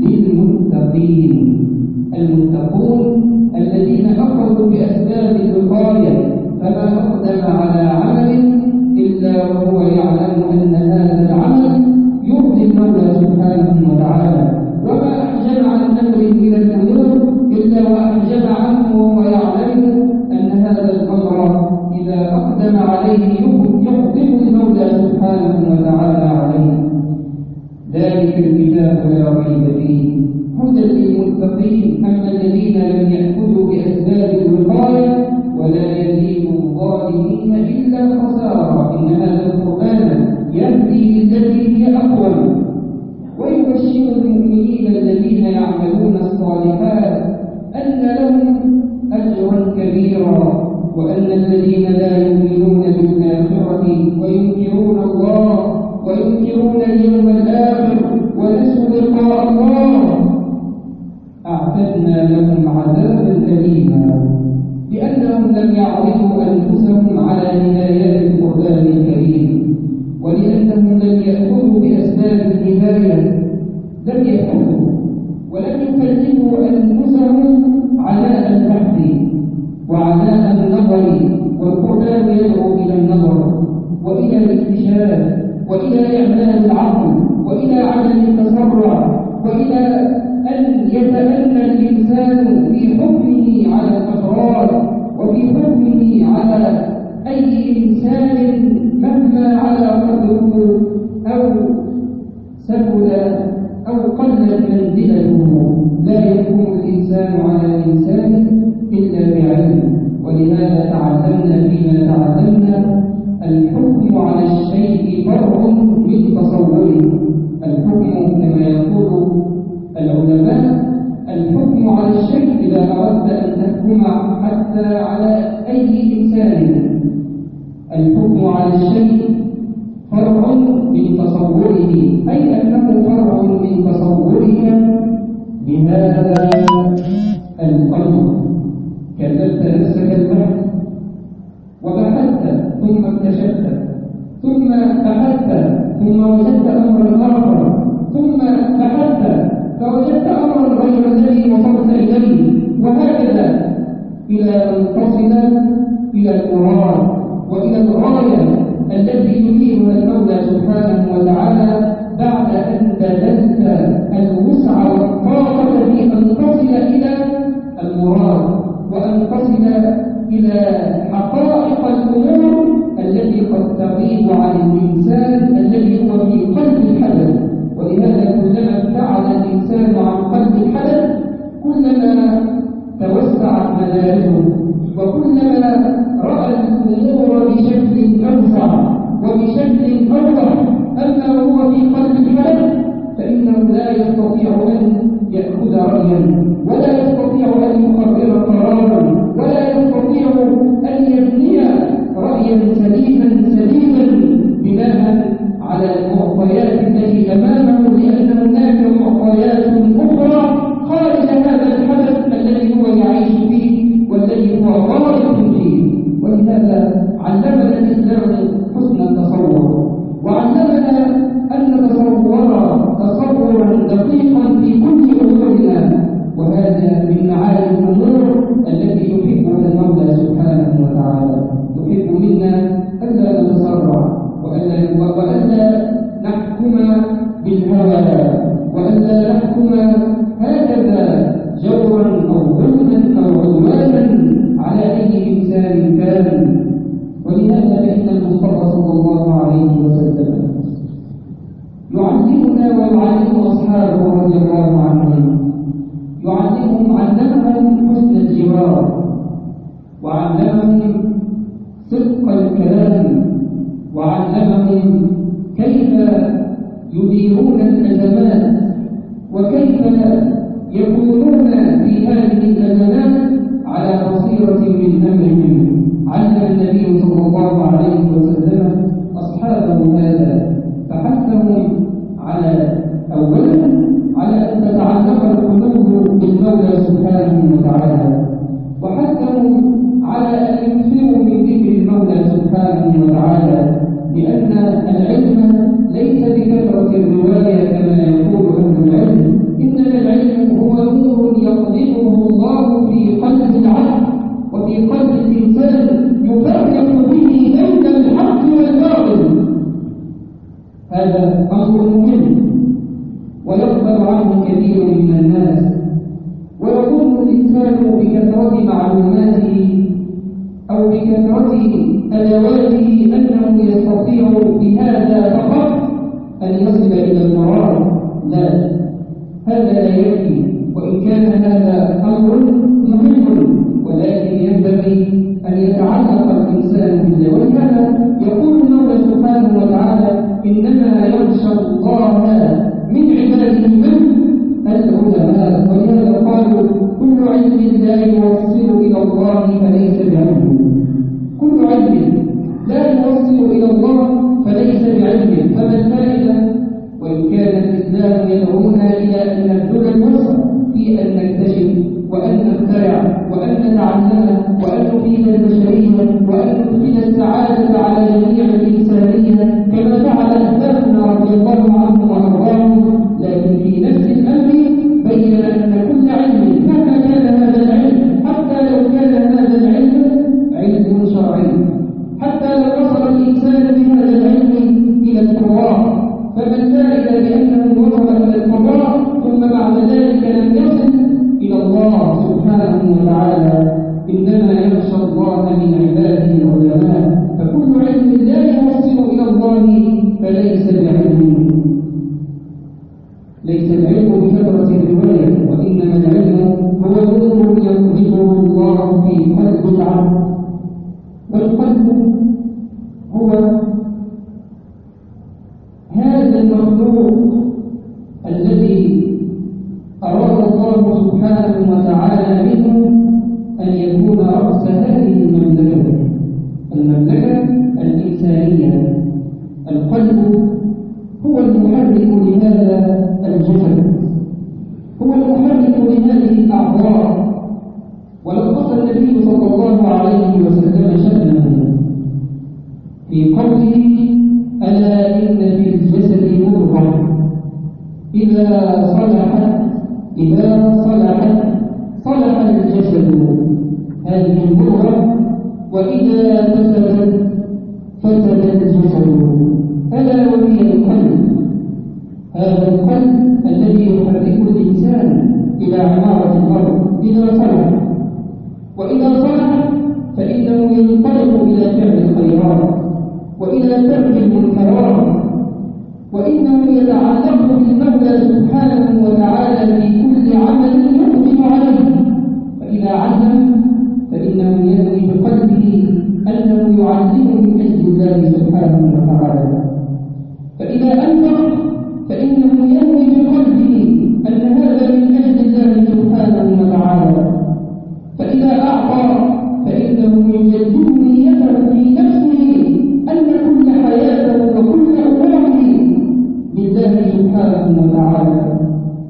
للمتقين المتقون الذين أخذوا بأسباب الوقاية فما أقدم على عمل إلا وهو يعلم أن هذا العمل يرضي المولى سبحانه وتعالى وما أحجم عن أمر إلى الأمور إلا وأحجم عنه وهو يعلم أن هذا الأمر إذا أقدم عليه يقدم المولى سبحانه وتعالى عليه ذلك الكتاب لا ريب فيه هدى للمتقين أما الذين لم يأخذوا بأسباب الوقاية ولا يزيد الظالمين إلا خسارة إن هذا القرآن يهدي للتي هي أقوم ويبشر المؤمنين الذين يعملون الصالحات أن لهم أجرا كبيرا وأن الذين لا يؤمنون بالآخرة وينكرون الله وينكرون اليوم الآخر ونسوا لقاء الله أعتدنا لهم عذابا أليما لأنهم لم يعرضوا أنفسهم على هدايات القرآن الكريم ولأنهم لم يأخذوا بأسباب الهداية لم يأخذوا ولم يكلفوا أنفسهم عناء البحث وعناء النظر والقرآن يدعو إلى النظر وإلى الاكتشاف وإلى إعمال العقل وإلى عدم التسرع وإلى أن يتأنى الإنسان في حكمه على الأفراد وفي حكمه على أي إنسان مهما على قدره أو سهل أو قلت منزلته لا يكون الإنسان على الإنسان إلا بعلم ولهذا تعلمنا فيما تعلمنا الحكم على الشيء فرع من تصوره الحكم كما يقول العلماء الحكم على الشيء إذا أردت أن تحكم حتى على أي إنسان الحكم على الشيء فرع من تصوره أي أنه فرع من تصورك لهذا الأمر كذبت نفسك البحث وبحثت ثم اكتشفت ثم بحثت ثم وجدت أمرا آخر ثم بحثت فوجدت أمرا غير الذي وصلت إليه وهكذا إلى أن تصل إلى المراد وإلى الغاية التي يريدها المولى سبحانه وتعالى بعد أن بذلت الوسع والطاقة في أن تصل إلى المراد وأن تصل إلى حقائق الأمور التي قد تغيب عن الإنسان الذي هو في قلب الحدث ولهذا كلما ابتعد الإنسان عن قلب الحدث كلما توسعت مداركه وكلما رأى الأمور بشكل أوسع وبشكل أوضح أما وهو في قلب الحدث فإنه لا يستطيع أن يأخذ رأيا ولا يستطيع أن يقرر قرارا ولا يستطيع أن يبني رأيا سليما سليما بناء على المعطيات التي أمامه لأن هناك معطيات أخرى خارج هذا الحدث الذي هو يعيش فيه والذي هو غائب فيه ولهذا علمنا الإسلام حسن التصور وعلمنا أن نتصور تصورا دقيقا في كل أمورنا وهذا من معالي الأمور التي يحبها المولى سبحانه وتعالى يحب منا ألا نتسرع وألا وألا نحكم بالهوى وألا نحكم هكذا جورا أو ظلما أو عدوانا على أي إنسان كان ولهذا فإن المصطفى صلى الله عليه وسلم يعلمنا ويعلم أصحابه رضي الله عنهم يعلمهم علمهم حسن الجوار وعلمهم صدق الكلام وعلمهم كيف يديرون الأزمات وكيف يكونون في هذه الأزمات على بصيرة من أمرهم النبي صلى الله عليه وسلم أصحابه هذا فحثهم على أولا على أن تتعلق القلوب بالمولى سبحانه وتعالى وحثهم على أن يكثروا من ذكر المولى سبحانه وتعالى لأن العلم ليس بكثرة الرواية كما يقول أهل العلم إنما العلم هو نور يقذفه الله في قلب العبد وفي قلب الإنسان يفرق به بين الحق والباطل هذا أمر مهم ويغفل عنه كثير من الناس ويظن الإنسان بكثرة معلوماته أو بكثرة أدواته أنه يستطيع بهذا فقط أن يصل إلى المراد لا هذا لا يكفي وإن كان هذا أمر مهم ولكن ينبغي أن يتعلق الإنسان بالله ولهذا يقول المولى سبحانه وتعالى إنما يخشى الله من عباده من العلماء ولهذا قالوا كل علم لا يوصل إلى الله فليس بعلم كل علم لا يوصل إلى الله فليس بعلم فما الفائدة وإن كان الإسلام يدعونا إلى أن نبذل الوسع في أن نكتشف وأن نخترع وأن نتعلم وأن نفيد البشرية وأن ندخل السعادة على جميع الإنسانية كما فعل أسلافنا رضي الله عنهم وأرضاهم لكن في نفس الأمر بين أن كل علم مهما كان هذا العلم حتى لو كان هذا العلم علم شرعي حتى لو وصل الإنسان بهذا العلم إلى القرآن فما الفائدة بأنه وصل إلى القرآن ثم بعد ذلك لم يصل إلى الله سبحانه وتعالى إنما يخشى الله من عباده العلماء فكل علم لا يوصل إلى الله فليس بعلم ليس العلم بكثرة الرواية وإنما العلم هو نور يقذفه الله في قلب العبد والقلب هو هذا المخلوق الذي أراد الله سبحانه وتعالى منه أن يكون رأس هذه المملكة المملكة الإنسانية القلب هو المحرك لهذا الجسد هو المحرك لهذه الأعضاء ولقد النبي صلى الله عليه وسلم شأنه في قوله ألا إن في الجسد مضغة إذا صلحت إذا صلحت صلح الجسد هذه المضغة وإذا فسدت فسد الجسد ألا وهي القلب هذا القلب الذي يحرك الإنسان إلى عمارة الأرض إذا صلح وإذا صلح فإنه ينطلق إلى فعل الخيرات وإلى ترك المنكرات وإنه يتعلق بالمولى سبحانه وتعالى في كل عمل يقدم عليه فإذا علم فإنه ينوي بقلبه أنه يعلمه من أجل الله سبحانه وتعالى فإذا أنفق فإنه ينوي بقلبه أن هذا من أجل الله سبحانه وتعالى فإذا أعطى فإنه يجدد نيته في نفسه أن كل حياته وكل أموره لله سبحانه وتعالى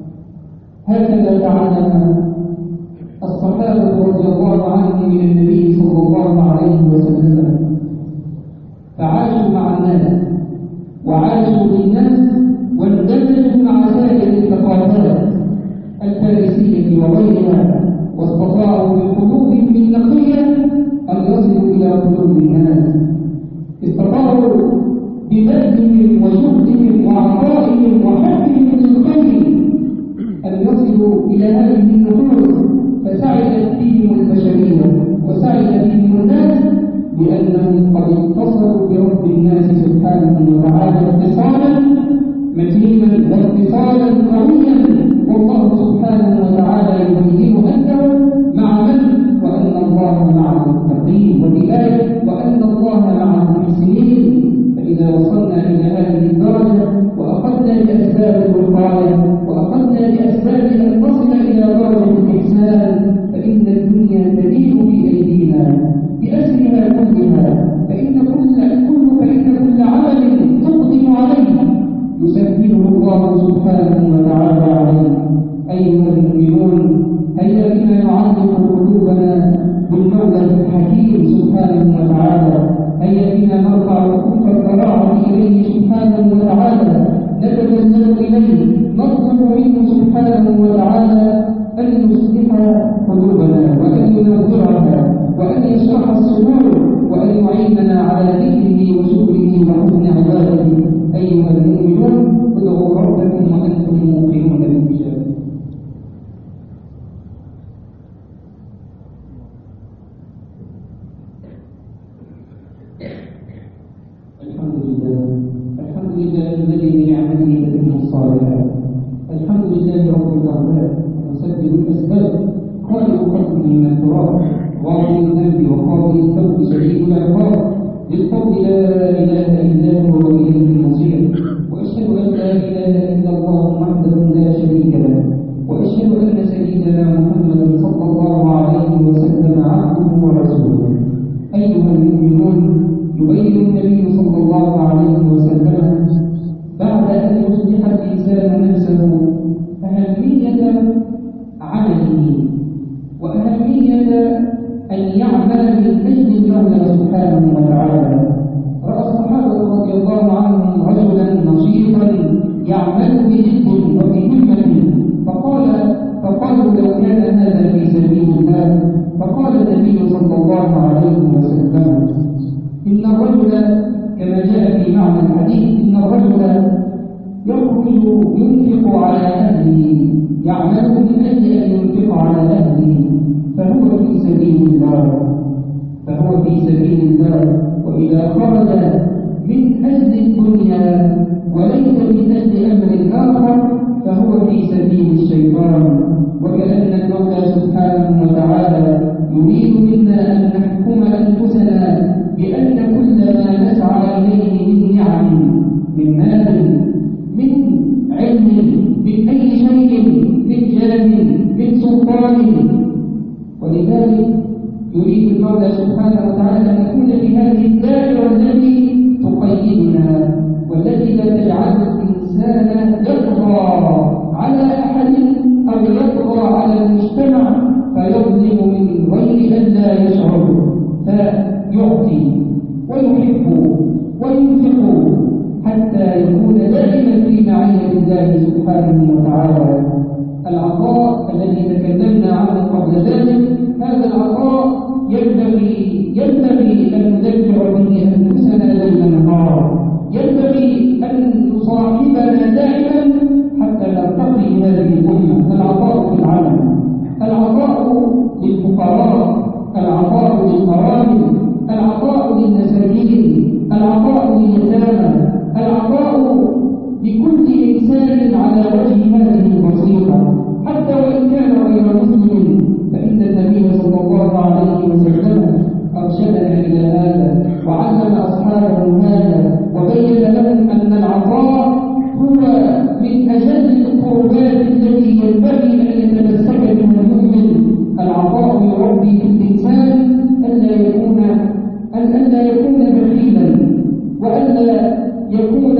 هكذا تعلم الصحابة رضي الله عنهم من النبي صلى الله عليه وسلم فعاشوا مع الناس وعاشوا للناس واندمجوا مع سائر الثقافات الفارسية وغيرها واستطاعوا بقلوبهم النقية أن يصلوا إلى قلوب الناس استطاعوا ببذلهم وجهدهم وعطائهم وحبهم للخير أن يصلوا إلى هذه النفوس فسعدت فيهم البشرية وسعد فيهم الناس لأنهم قد اتصلوا برب الناس سبحانه وتعالى اتصالا متينا واتصالا قويا والله سبحانه وتعالى يبين أنه مع من وأن الله مع المتقين وبذلك وأن الله مع المحسنين فإذا وصلنا إلى هذه الدرجة وأخذنا بأسباب الوقاية وأخذنا بأسباب أن نصل إلى درجة الإحسان فإن الدنيا تليق بأيدينا بأسرها كلها الله سبحانه وتعالى عليه أيها المؤمنون هيا بنا نعلق قلوبنا بالمولى الحكيم سبحانه وتعالى هيا بنا نرفع ركوب الضراعة إليه سبحانه وتعالى نتبذل إليه نطلب منه سبحانه وتعالى أن يصلح قلوبنا وأن ينورها وأن يشرح الصدور وأن يعيننا على ذكره وشكره وحسن عبادته أيها المؤمنون ادعوا ربكم وأنتم موقنون بالإجابة الحمد لله الحمد لله الذي بنعمته تتم الصالحات الحمد لله رب الأرباب مسبب الأسباب خالق خلق من التراب غافر الذنب وقاضي التوب شديد العقاب بالقول لا إله إلا هو وإليه المصير وأشهد أن لا إله إلا الله وحده لا شريك له وأشهد أن سيدنا محمدا صلى الله عليه وسلم عبده ورسوله أيها المؤمنون يبين النبي صلى الله عليه وسلم بعد أن يصلح الإنسان نفسه أهمية عمله وأهمية أن يعمل من أجل المولى سبحانه وتعالى رأى الصحابة رضي الله عنهم رجلا نشيطا يعمل بجد وبهمة فقال فقالوا لو كان هذا في سبيل الله فقال النبي صلى الله عليه وسلم إن الرجل كما جاء في معنى الحديث إن الرجل يخرج ينفق على أهله يعمل من أجل أن ينفق على أهله فهو في سبيل الله فهو في سبيل الله وإذا خرج من أجل الدنيا وليس من أجل أمر آخر فهو في سبيل الشيطان وكأن المولى سبحانه وتعالى يريد منا أن نحكم أنفسنا بأن كل ما نسعى إليه من نعم من مال من علم من أي شيء من جاه من سلطان ولذلك يريد المولى سبحانه وتعالى أن نكون في هذه الدائرة التي تقيدنا والتي لا تجعل الإنسان يطغى على أحد أو يطغى على المجتمع فيظلم من غير أن لا يشعر فيعطي ويحب وينفق حتى يكون دائما في معية الله سبحانه وتعالى العطاء الذي تكلمنا عنه قبل ذلك هذا العطاء ينبغي ينبغي أن نذكر به أنفسنا ليل نهار ينبغي أن نصاحبنا دائما حتى نرتقي هذه الأمة العطاء في العمل العطاء للفقراء العطاء للقرابة العطاء للمساكين العطاء لليتامى العطاء لكل إنسان على وجه هذه البسيطة حتى وإن كان غير مسلم فإن النبي صلى الله عليه وسلم أرشدنا إلى هذا وعلم أصحابه هذا وبين لهم أن العطاء هو من أجل القربات التي ينبغي أن يتمسك بها المؤمن العطاء يربي في الإنسان ألا يكون أن ألا يكون بخيلا وألا يكون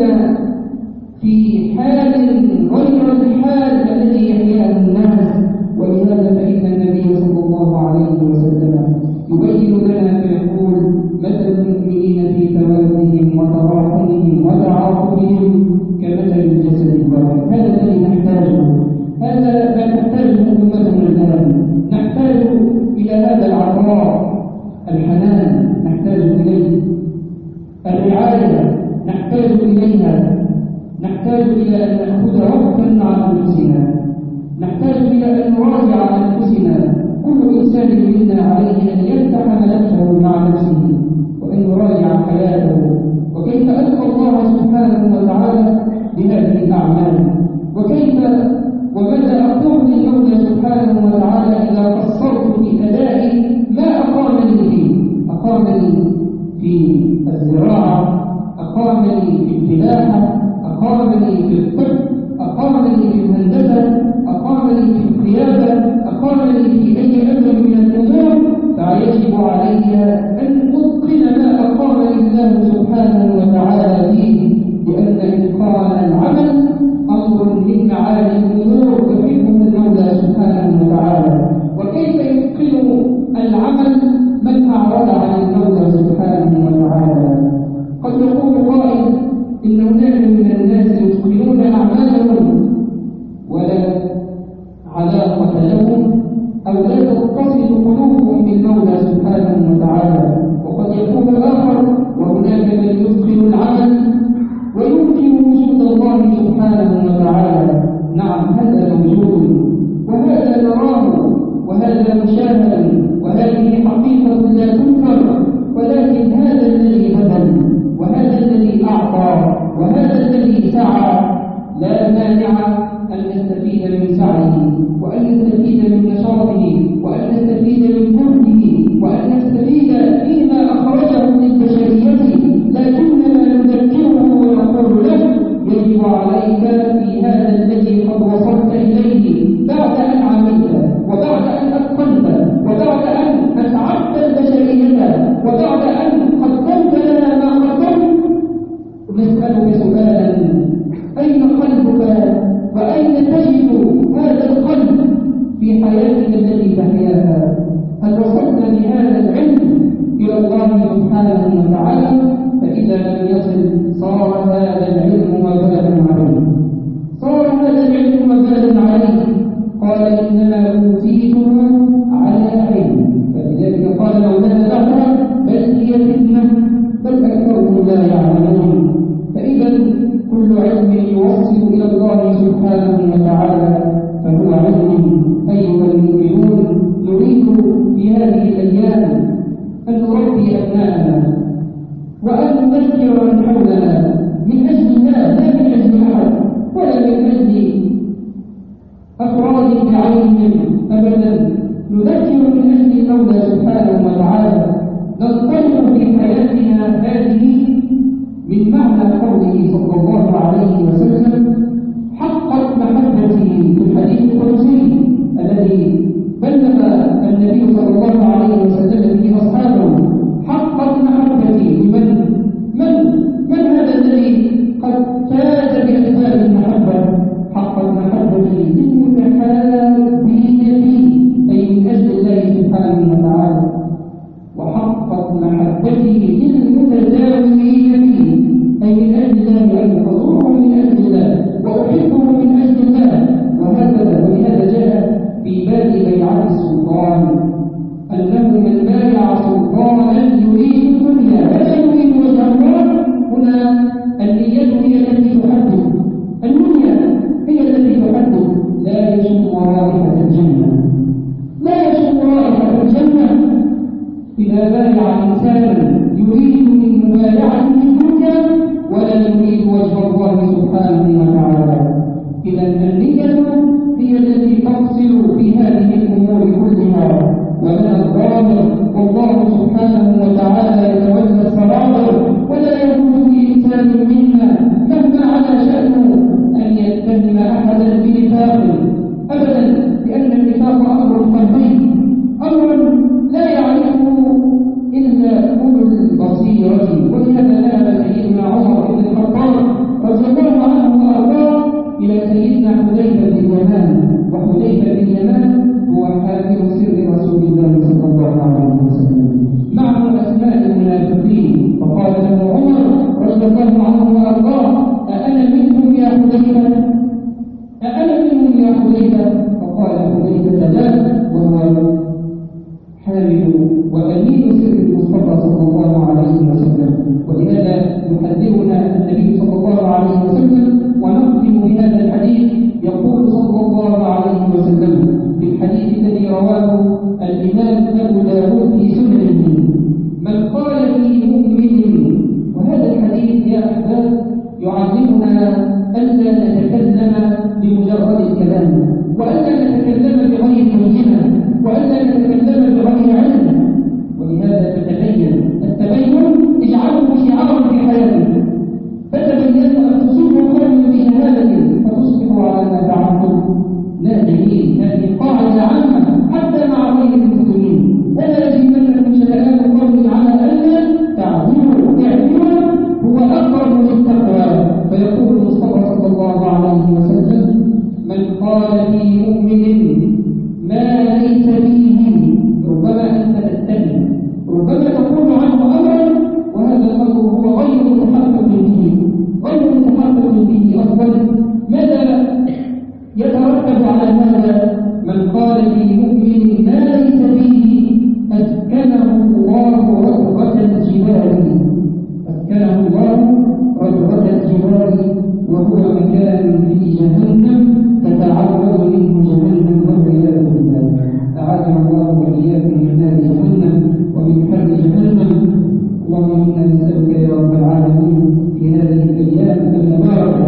في حال غير الحال الذي يحياه الناس ولهذا فإن النبي صلى الله عليه وسلم يبين لنا فيقول مثل المؤمنين في توادهم وتراحمهم وتعاطفهم كمثل الجسد الواحد هذا الذي نحتاجه هذا ما تحتاجه أمتنا الآن نحتاج إلى هذا العطاء الحنان نحتاج إليه الرعاية نحتاج إليها نحتاج إلى أن نأخذ وقتا مع أنفسنا نحتاج إلى أن نراجع أنفسنا كل إنسان منا عليه أن يفتح ملفه مع نفسه وأن يراجع حياته وكيف ألقى الله سبحانه وتعالى بهذه الأعمال وكيف وماذا أقول للمولى سبحانه وتعالى إذا قصرت في أداء ما أقامني فيه أقامني في الزراعة أقامني في الفلاحة أقامني في الطب أقامني في الهندسة أقامني في القيادة أقامني في أي أمر من الأمور فيجب علي أن أتقن ما أقامني الله سبحانه وتعالى فيه لأن إتقان العمل لا مانع أن نستفيد من سعيه وأن نستفيد من نشاطه وأن نستفيد من جهده وأن نستفيد فيما أخرجه للبشرية لكننا نذكره ونقول له يجب عليك في هذا الذي قد وصلت إليه بعد أن عملت وبعد أن أتقنت وبعد أن أسعدت البشرية وبعد أن قدمت لنا ما قدمت نسألك سؤالا أين قلبك وأين تجد هذا القلب في حياتك التي تحياها هل وصلت بهذا العلم إلى الله سبحانه وتعالى فإذا لم يصل صار هذا العلم وبالا عليه صار هذا العلم وبالا عليه قال إنما أوتيته على علم فلذلك قال مولانا بعدها بل هي فتنة بل أكثرهم لا يعلمون فإذا كل علم يوصل إلى الله سبحانه وتعالى فهو علم أيها المؤمنون نريد في هذه الأيام أن نربي أبناءنا وأن نذكر من حولنا من أجل الله لا من أجل أحد ولا من أجل أفراد بعينهم أبدا نذكر من أجل المولى سبحانه وتعالى ننطلق في حياتنا هذه من معنى قوله صلى الله عليه وسلم حقت محبتي في الحديث القدسي الذي بلغ النبي صلى الله عليه وسلم به اصحابه حقت محبتي لمن من من هذا الذي قد فاز باسباب المحبه حقت محبتي للمتحابين فيه اي من اجل الله سبحانه وتعالى وحقت محبتي للمتداولين فيه أي من أجل الله أن أزوره من أجل الله وأحبه من أجل الله وهكذا ولهذا جاء في باب بيعة السلطان أنه من بايع سلطانا يريد الدنيا ولا يريد وجه الله هنا النية هي التي تحدث الدنيا هي التي تحدث لا يشم رائحة الجنة لا يشم رائحة الجنة إذا بايع إنسانا يريد من مبايعته الدنيا ولا يريد وجه الله سبحانه وتعالى إذا النية هي التي تفصل في هذه الأمور كلها ومن الضامر والله سبحانه وتعالى يتولى السرائر ولا يجوز لإنسان منا مهما على شأنه أن يتهم أحدا بنفاق أبدا لأن النفاق أمر قلبي أمر لا يعرفه إلا أولو البصيرة ولهذا ذهب سيدنا عمر بن الخطاب رضي الله عنه وأرضاه إلى سيدنا حذيفة بن اليمان وحذيفة بن اليمان هو حامل سر رسول الله صلى الله عليه وسلم معه أسماء المنافقين فقال له عمر رضي الله عنه وأرضاه أأنا منهم يا حذيفة أأنا منهم يا حذيفة فقال حذيفة لا وهو حامل وأمين سر المصطفى صلى الله عليه وسلم ولهذا يحذرنا النبي صلى الله عليه وسلم ونختم بهذا الحديث يقول صلى الله عليه وسلم في الحديث الذي رواه الإمام أبو داود في سننه من قال في مؤمن وهذا الحديث يا أحباب يعلمنا ألا نتكلم بمجرد الكلام وألا نتكلم بغير بينة وألا نتكلم بغير علم ولهذا تتبين التبين اجعله شعارا في حياتك فتبين أن تصيبوا قوم بشهادة فتصبح على ما فعلتم نادرين هذه قاعدة عامة حتى مع غير المسلمين ولا يجبنكم شهادات قوم على ألا تعدلوا اعدلوا هو أقرب للتقوى فيقول المصطفى صلى الله عليه وسلم من قال في مؤمن ما ليس فيه ربما أنت تتهم ربما تقول عنه أمرا وهذا الأمر هو غير متحقق به غير متحقق به أصلا ماذا يترتب على هذا من قال في مؤمن ما ليس فيه أسكنه الله رغبة الجبال أسكنه الله رغبة الجبال وهو مكان في جهنم تتعرض منه جهنم والعياذ بالله أعاذنا الله وإياكم من نار جهنم ومن حر جهنم اللهم إنا نسألك يا رب العالمين في هذه الأيام المباركة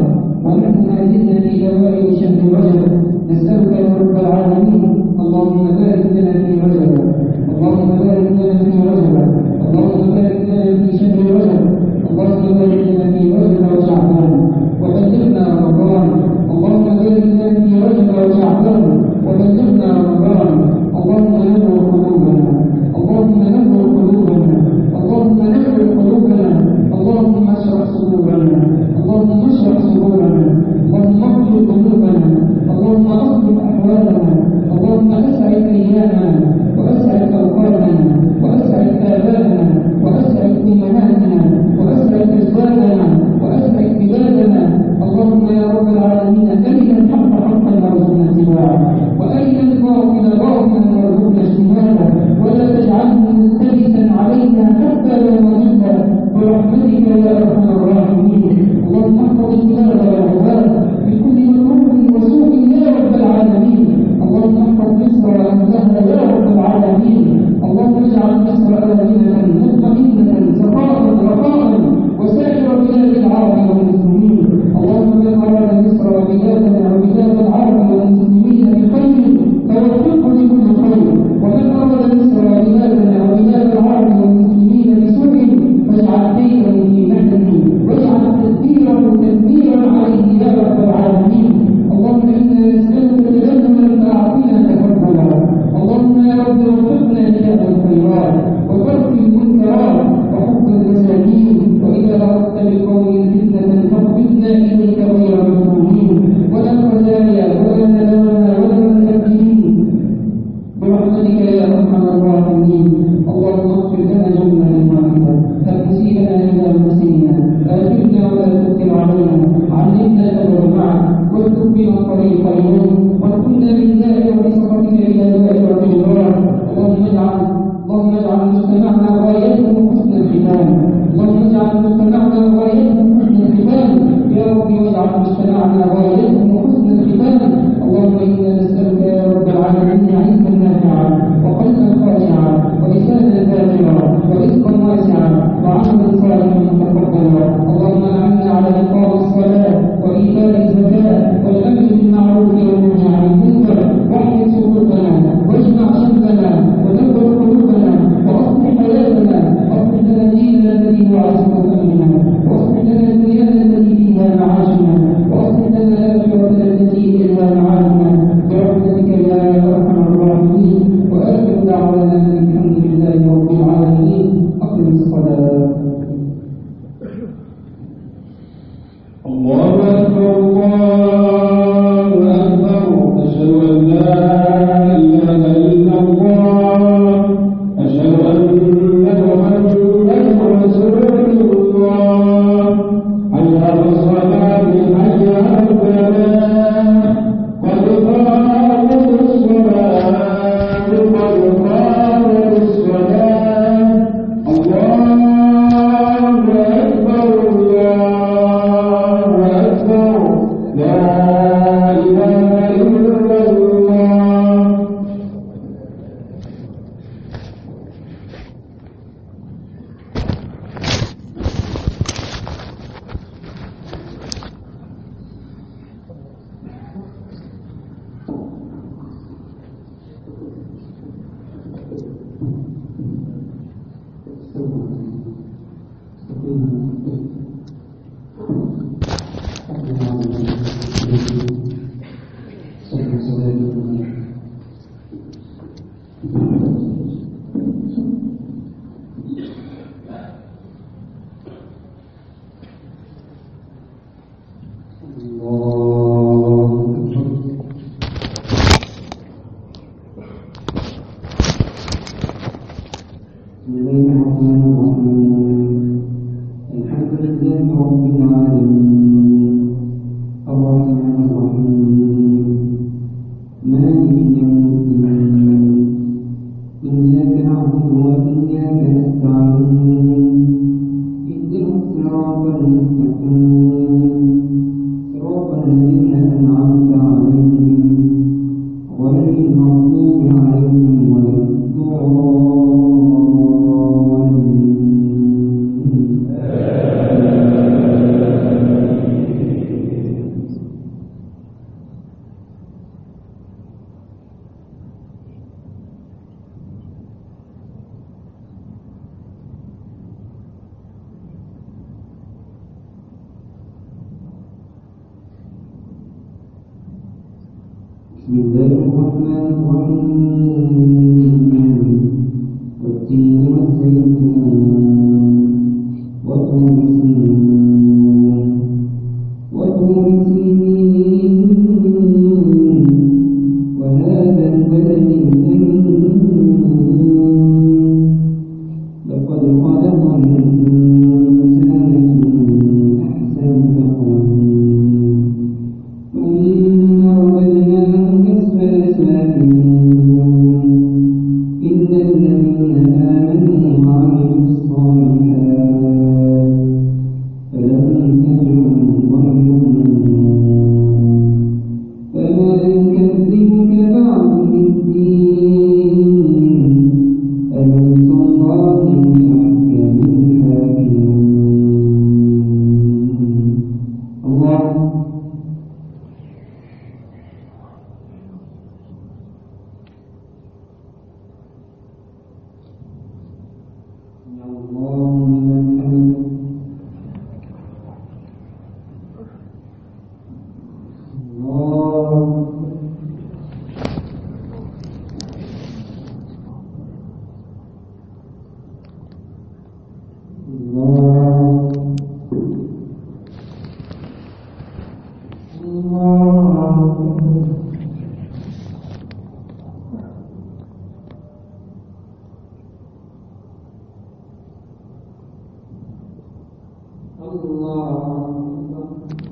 ونحن ما زلنا في أوائل شهر رجب نسألك يا رب العالمين اللهم بارك لنا في رجب اللهم بارك لنا في رجب اللهم بارك لنا في شهر رجب اللهم بارك لنا في رجب وشعبان وبلغنا رمضان اللهم بارك لنا في رجب وشعبان وبلغنا رمضان اللهم نور قلوبنا اللهم نور قلوبنا اللهم نور قلوبنا اللهم اشرح صدورنا اللهم اشرح صدورنا اللهم اغفر ذنوبنا اللهم اصلح احوالنا اللهم اسعد ايامنا واسعد اوقاتنا واسعد ابائنا واسعد امهاتنا واسعد ازواجنا واسعد بلادنا اللهم يا رب العالمين ارنا الحق حقا وارزقنا اتباعه وارنا الباطل باطلا وارزقنا اجتنابه ولا تجعله ملتبسا علينا حتى لا نضل برحمتك يا ارحم الراحمين اللهم احفظ البلاد والعباد من كل مكروه وسوء يا رب العالمين اللهم احفظ مصر واهلها يا رب العالمين اللهم اجعل مصر امنه مطمئنه سخاء رخاء وسائر بلاد العرب والمسلمين اللهم من اراد مصر وبلادنا وبلاد العرب والمسلمين بخير فوفقه لكل خير ومن اراد مصر وبلادنا وبلاد العرب والمسلمين بسوء فاجعل خيره في نحره واجعل تدبيره تدبيرا عليه يا رب العالمين اللهم انا نسالك تجنبا فاعطنا تقبلا اللهم يا رب وفقنا لهذا الخيرات وترك المنكرات وحب المساكين واذا اردت بقوم فتنه فاقبضنا اليك غير مفتونين ولا خزايا ولا ندامه ولا مكذبين برحمتك يا ارحم الراحمين اللهم اغفر لنا جمله واحده تنسينا اذا نسينا اجرنا ولا تؤثر علينا علمنا الامر معك واكتب بنا الطريق اليك وكنا من دائره سخطك الى دائره الغرام اللهم اجعل اللهم اجعل مجتمعنا غايته حسن الختام اللهم اجعل مجتمعنا غايته حسن الختام يا رب واجعل مجتمعنا غايته حسن الختام اللهم انا نسالك يا رب العالمين علما نافعا وقلبا خاشعا ولسانا ذاكرا ورزقا واسعا وعملا صالحا متقبلا اللهم اعنا على اقام الصلاه وايتاء الزكاه والامر بالمعروف والنهي عن المنكر واحفظ صدورنا واجمع شملنا ونور قلوبنا واصلح حياتنا اصلح لنا ديننا الذي هو عصمه امرنا واصلح لنا دنيانا التي فيها معاشنا واصلح لنا اخرتنا التي اليها معادنا برحمتك يا ارحم الراحمين واخر دعوانا ان الحمد لله رب العالمين اقم الصلاه الله أكبر الله أكبر أشهد أن لا إله إلا الله أشهد أن محمدا رسول الله حي على الصلاة حي على الفلاح قد قامت الصلاة قد قامت الصلاة الله أكبر الله أكبر لا إله إلا الله الحمد لله بسم الله الرحمن الرحيم والتين والزيتون وطور سينين وطور سينين وهذا البلد الأمين لقد خلقنا الإنسان في أحسن تقويم ثم رددناه أسفل سافلين إلا الذين آمنوا وعملوا الصالحات فلهم أجر غير ممنون فما يكذبك بعد بالدين أليس الله بأحكم الحاكمين الله يا الله لمن حمده الله الله الله الله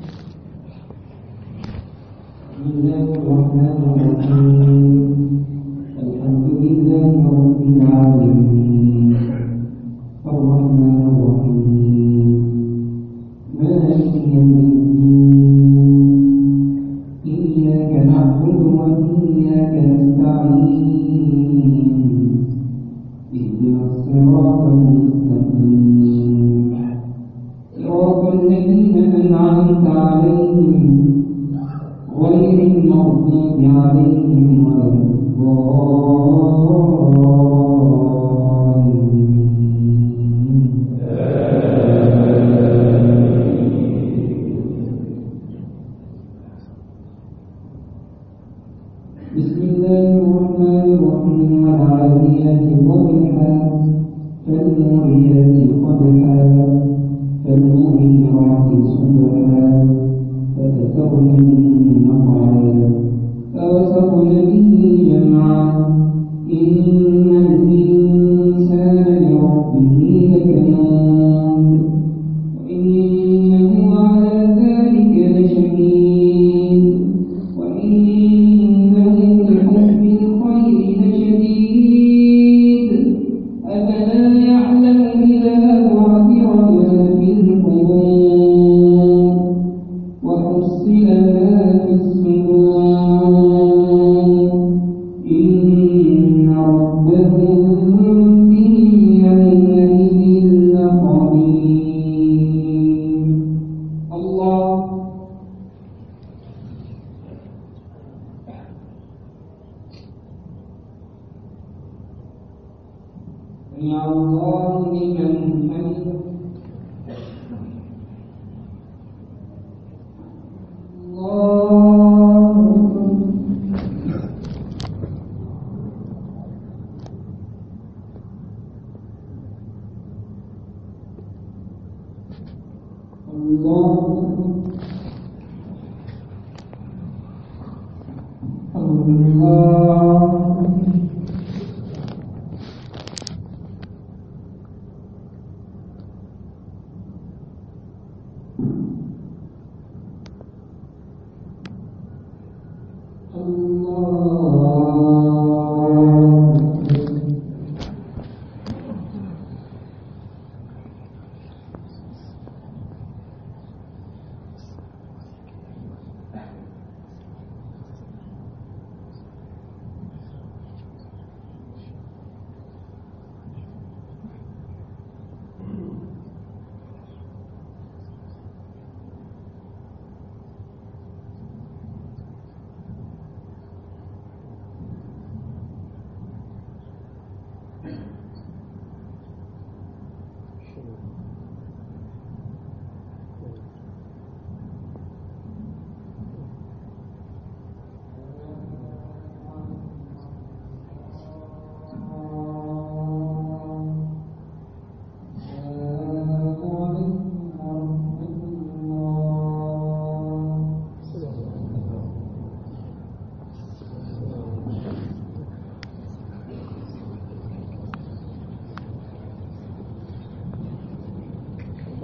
بسم الله الرحمن الرحيم الحمد لله رب العالمين الرحمن الرحيم مالك يوم الدين إياك نعبد وإياك نستعين اهدنا الصراط المستقيم صراط الذين أنعمت عليهم غير المغضوب عليهم ولا الضالين بسم الله الرحمن الرحيم والعاديات ضبحا فالموريات قدحا فالمغيرات صبحا فأثرن به نقعا فوسطن به جمعا إن الإنسان لربه لكنود وإنه على ذلك لشهيد وإنه لحب الخير لشديد أفلا يعلم إذا بعثر ما في القبور وحصل ما في الصدور إن ربهم بهم يومئذ لخبير الله سمع الله لمن حمده الله الله الله الله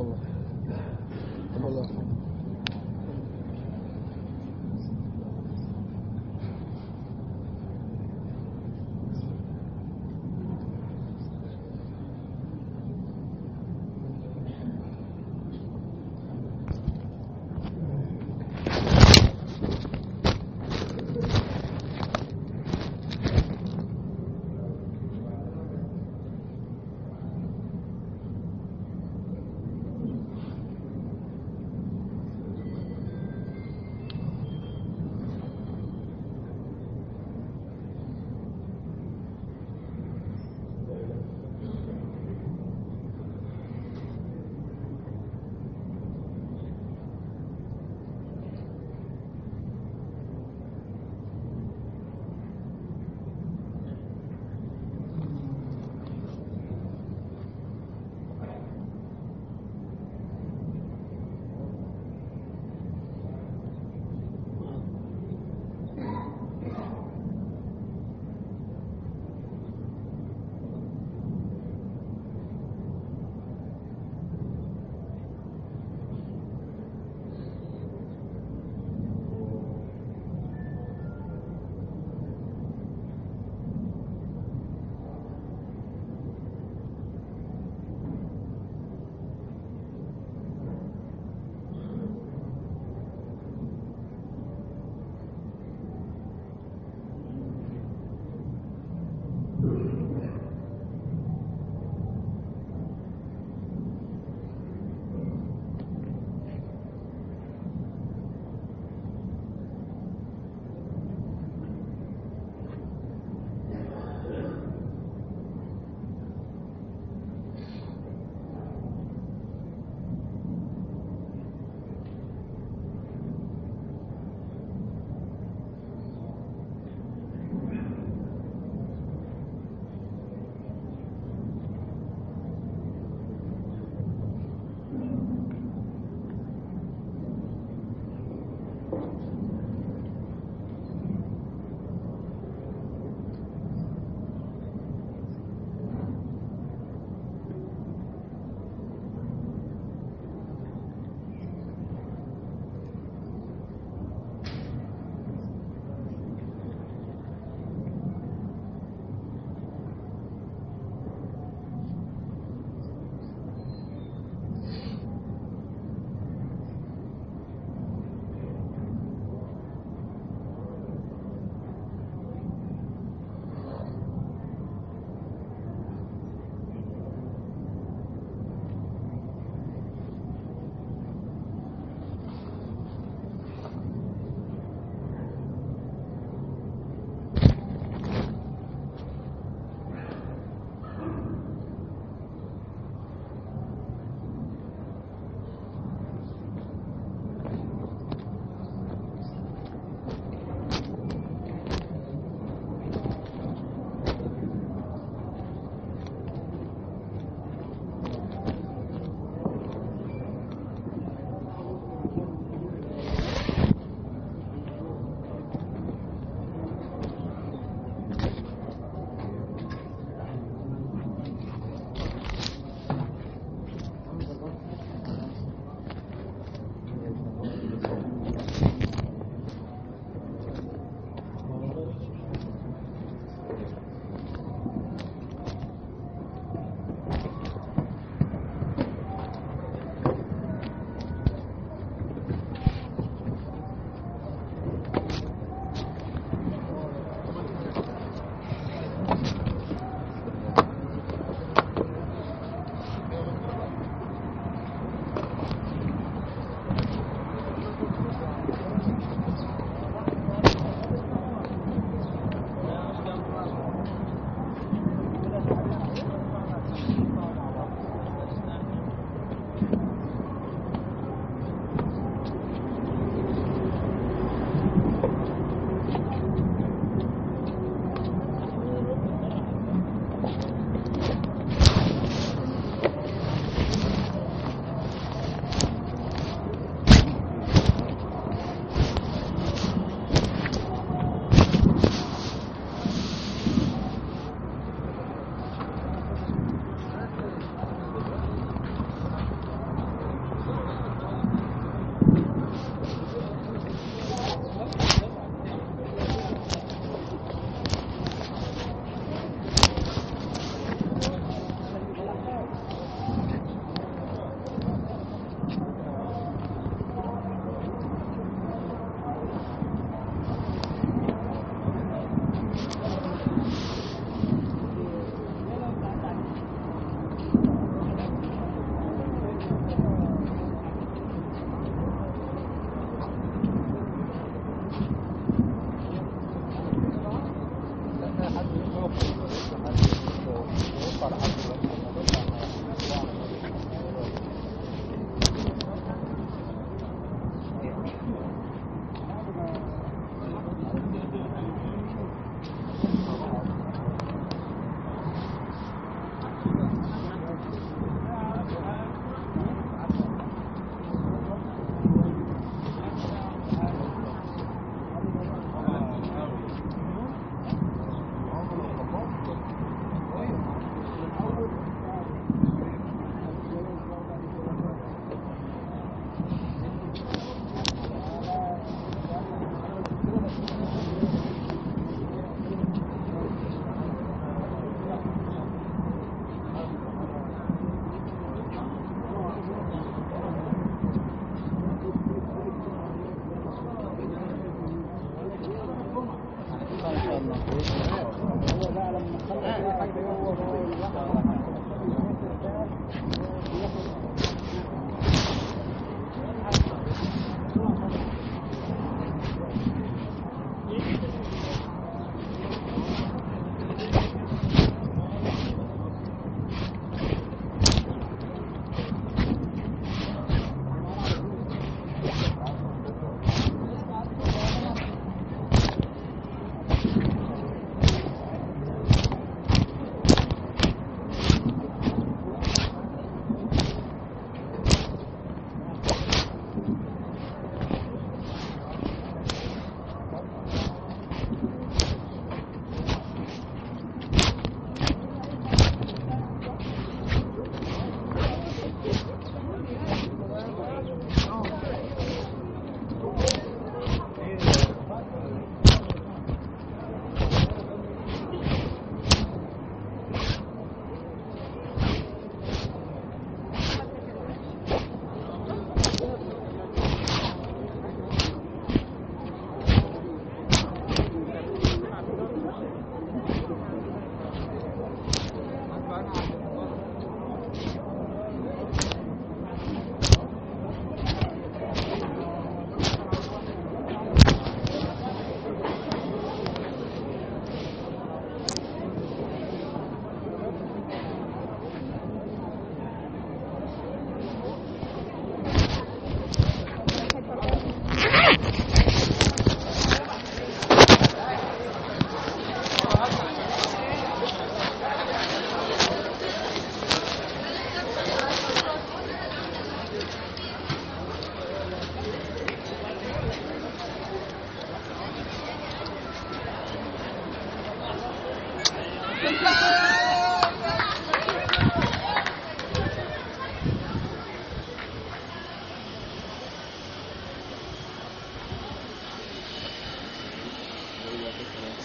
الله الله يرحمه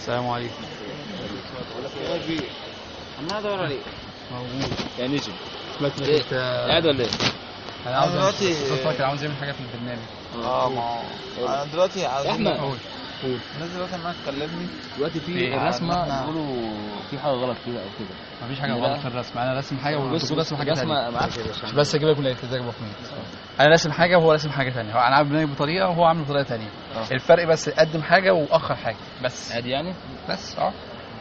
السلام عليكم عمال ادور عليك موجود يا نجم سمعت انك إيه؟ كنت قاعد ولا ايه؟ انا عاوز دلوقتي- صوتك كان عاوز يعمل حاجه في البرنامج اه ما هو انا دلوقتي عايز احمد قول قول الناس دلوقتي عماله تكلمني دلوقتي في إيه؟ الرسمه إحنا- بيقولوا في حاجه غلط فيها او كده مفيش حاجه لا. غلط في الرسم انا راسم حاجه بص والدكتور راسم حاجه الرسمه ثانيه معاك مش بس اجيبك من الاخر ازيك يا ابو حميد انا راسم حاجه وهو راسم حاجه ثانيه انا عامل برنامج بطريقه وهو عامل بطريقه ثانيه آه. الفرق بس قدم حاجه واخر حاجه بس عادي يعني بس اه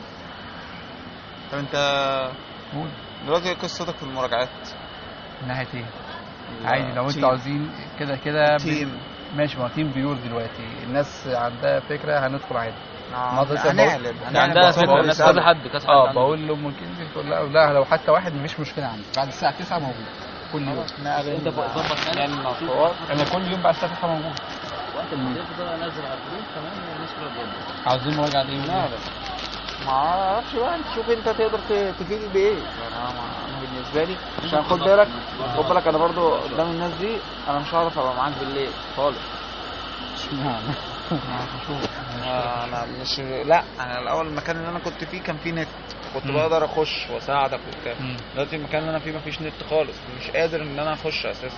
طب انت قول دلوقتي ايه قصتك في المراجعات من ناحيه ايه عادي لو تيم. انتوا عاوزين كده كده ب- تيم ماشي ما هو تيم بيور دلوقتي الناس عندها فكره هندخل عادي النهارده لسه بقول- هنعلن ده عندها فكره بقول- الناس كذا حد كذا حد اه عنده. بقول له ممكن تقول لا لا لو حتى واحد مش مشكله عندي بعد الساعه 9 موجود كل يوم انت ظبط حالك انا كل يوم بعد الساعه 9 موجود وقت المدير ده نزل على الجروب كمان والناس كلها تجرب عاوزين مراجعه ايه لا لا ما اعرفش بقى انت شوف انت تقدر ت- تفيد بايه يعني انا ما- أنا بالنسبه لي عشان خد بالك خد بالك انا برضو قدام الناس دي انا مش هعرف ابقى معاك بالليل خالص اشمعنى هشوف آه، انا مش لا انا الاول المكان اللي انا كنت فيه كان فيه نت كنت مم. بقدر اخش واساعدك وبتاع مم. دلوقتي المكان اللي انا فيه مفيش نت خالص مش قادر ان انا اخش اساسا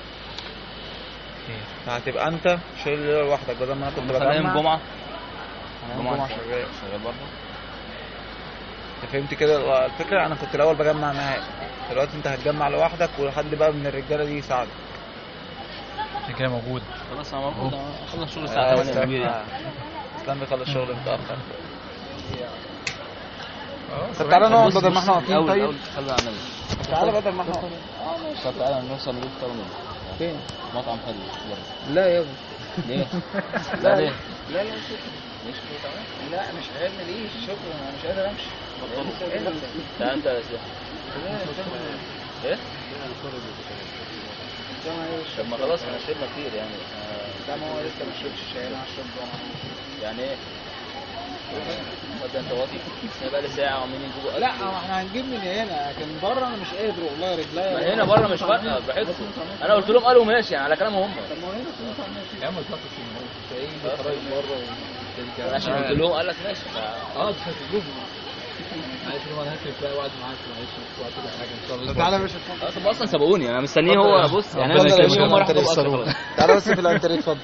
فهتبقى انت شايل الليله لوحدك بدل ما انا كنت مثلا يوم بجمع جمعه أنا يوم جمعه شغال شغال برضه انت فهمت كده الفكره انا كنت الاول بجمع معاك دلوقتي انت هتجمع لوحدك وحد بقى من الرجاله دي يساعدك كده موجود خلاص انا المفروض اخلص شغل الساعه 8 اسلام كبير يعني اسلام بيخلص شغل متاخر اه طب تعالى نقعد بص- بدل ما بص احنا واقفين الاول طيب الاول خلي على النبي تعالى بدل ما احنا طب تعالى نوصل نجيب فطار منه فين مطعم حلو بره لا يا ابني ليه؟ لا ليه؟ لا لا لا مش قادر ليه شكرا انا مش قادر امشي لا انت يا سيدي ايه؟ طب ما خلاص احنا شربنا كتير يعني آه، لا ما هو لسه ما شربش شاي انا هشرب جوه يعني ايه؟ طب انت واطي احنا بقى لي ساعه وعمالين يجيبوا لا ما احنا هنجيب من هنا لكن بره انا مش قادر والله رجليا ما هنا بره مش فارقه براحتكم انا قلت لهم قالوا ماشي يعني على كلامهم هم طب ما هو هنا في مطعم ماشي. يا عم الخط مش ايه خرايط بره عشان قلت لهم قال لك ماشي اه مش هتجوز عايز لو انا هكتب بقى وقعد معاك معلش مش وقت كل حاجه ان شاء الله طب تعالى يا باشا اه طب اصلا سبقوني انا مستنيه هو بص يعني انا اتفضل يا مستنيه هم باشا، راح الأنتريه اصلا الصالون. خلاص تعالى بس في الانتريه اتفضل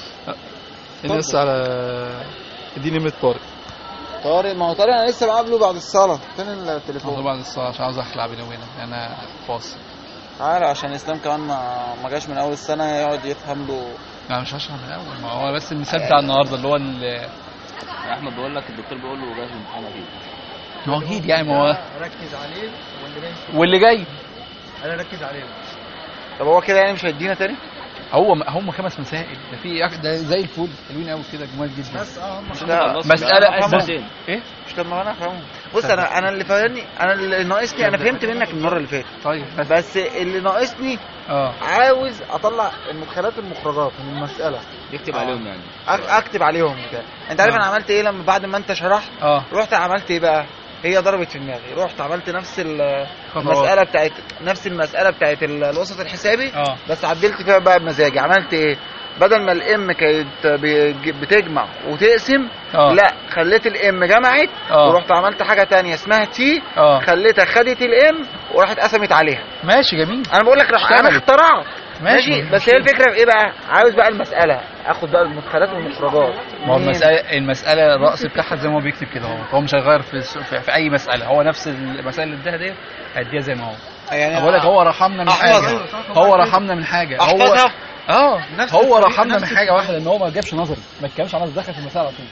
الناس على اديني نمرة طارق طارق ما هو طارق انا لسه بقابله بعد الصلاه فين الموضوع التليفون بعد الصلاة عشان عاوز اخلع بيني وبينك انا فاصل تعالى عشان اسلام كمان ما ما جاش من اول السنه يقعد يفهم له لا مش هشرح من الاول ما هو بس المثال بتاع النهارده اللي هو ال- يا احمد بقول لك الدكتور بيقول له جاهز الامتحان اكيد ما هو اكيد يعني ما هو ركز عليه واللي جاي واللي جاي انا ركز عليه طب هو كده يعني مش هيدينا تاني هو هم خمس مسائل ده في أك- ده زي الفل حلوين قوي كده جمال جدا بس اه هم مش خلاص، مسألة بقى أساسية. ساعتين. ايه مش لما انا افهمه بص انا انا اللي فاهمني انا اللي ناقصني انا فهمت منك المره اللي فاتت طيب بس بس اللي ناقصني اه عاوز اطلع المدخلات والمخرجات من المساله يكتب عليهم يعني أك- اكتب عليهم بتاع انت عارف آه. انا عملت ايه لما بعد ما انت شرحت اه رحت عملت ايه بقى هي ضربت في دماغي رحت عملت نفس ال- خطوات. المساله بتاعت نفس المساله بتاعت ال- الوسط الحسابي اه بس عدلت فيها بقى بمزاجي عملت ايه بدل ما الام كانت بيج- بتجمع وتقسم اه لا خليت الام جمعت اه. ورحت عملت حاجه تانية اسمها تي اه خليتها خدت الام وراحت قسمت عليها ماشي جميل انا بقول لك رح- انا اشتغلت. اخترعت ماشي، ماشي مفيش بس هي الفكره في ايه بقى عاوز بقى المساله اخد بقى المدخلات والمخرجات ما هو منين؟ المسألة المسألة الرأس بتاعها زي ما هو بيكتب كده هو هو مش هيغير في, الس- في, في أي مسألة هو نفس المسائل اللي اداها ديت هيديها زي ما هو يعني بقول لك هو رحمنا من أحفظها. حاجة هو رحمنا من حاجة هو احفظها اه نفس هو الطريقة، رحمنا من نفس حاجة واحدة ان هو ما جابش نظري ما اتكلمش عن نظري دخل في المسألة على طول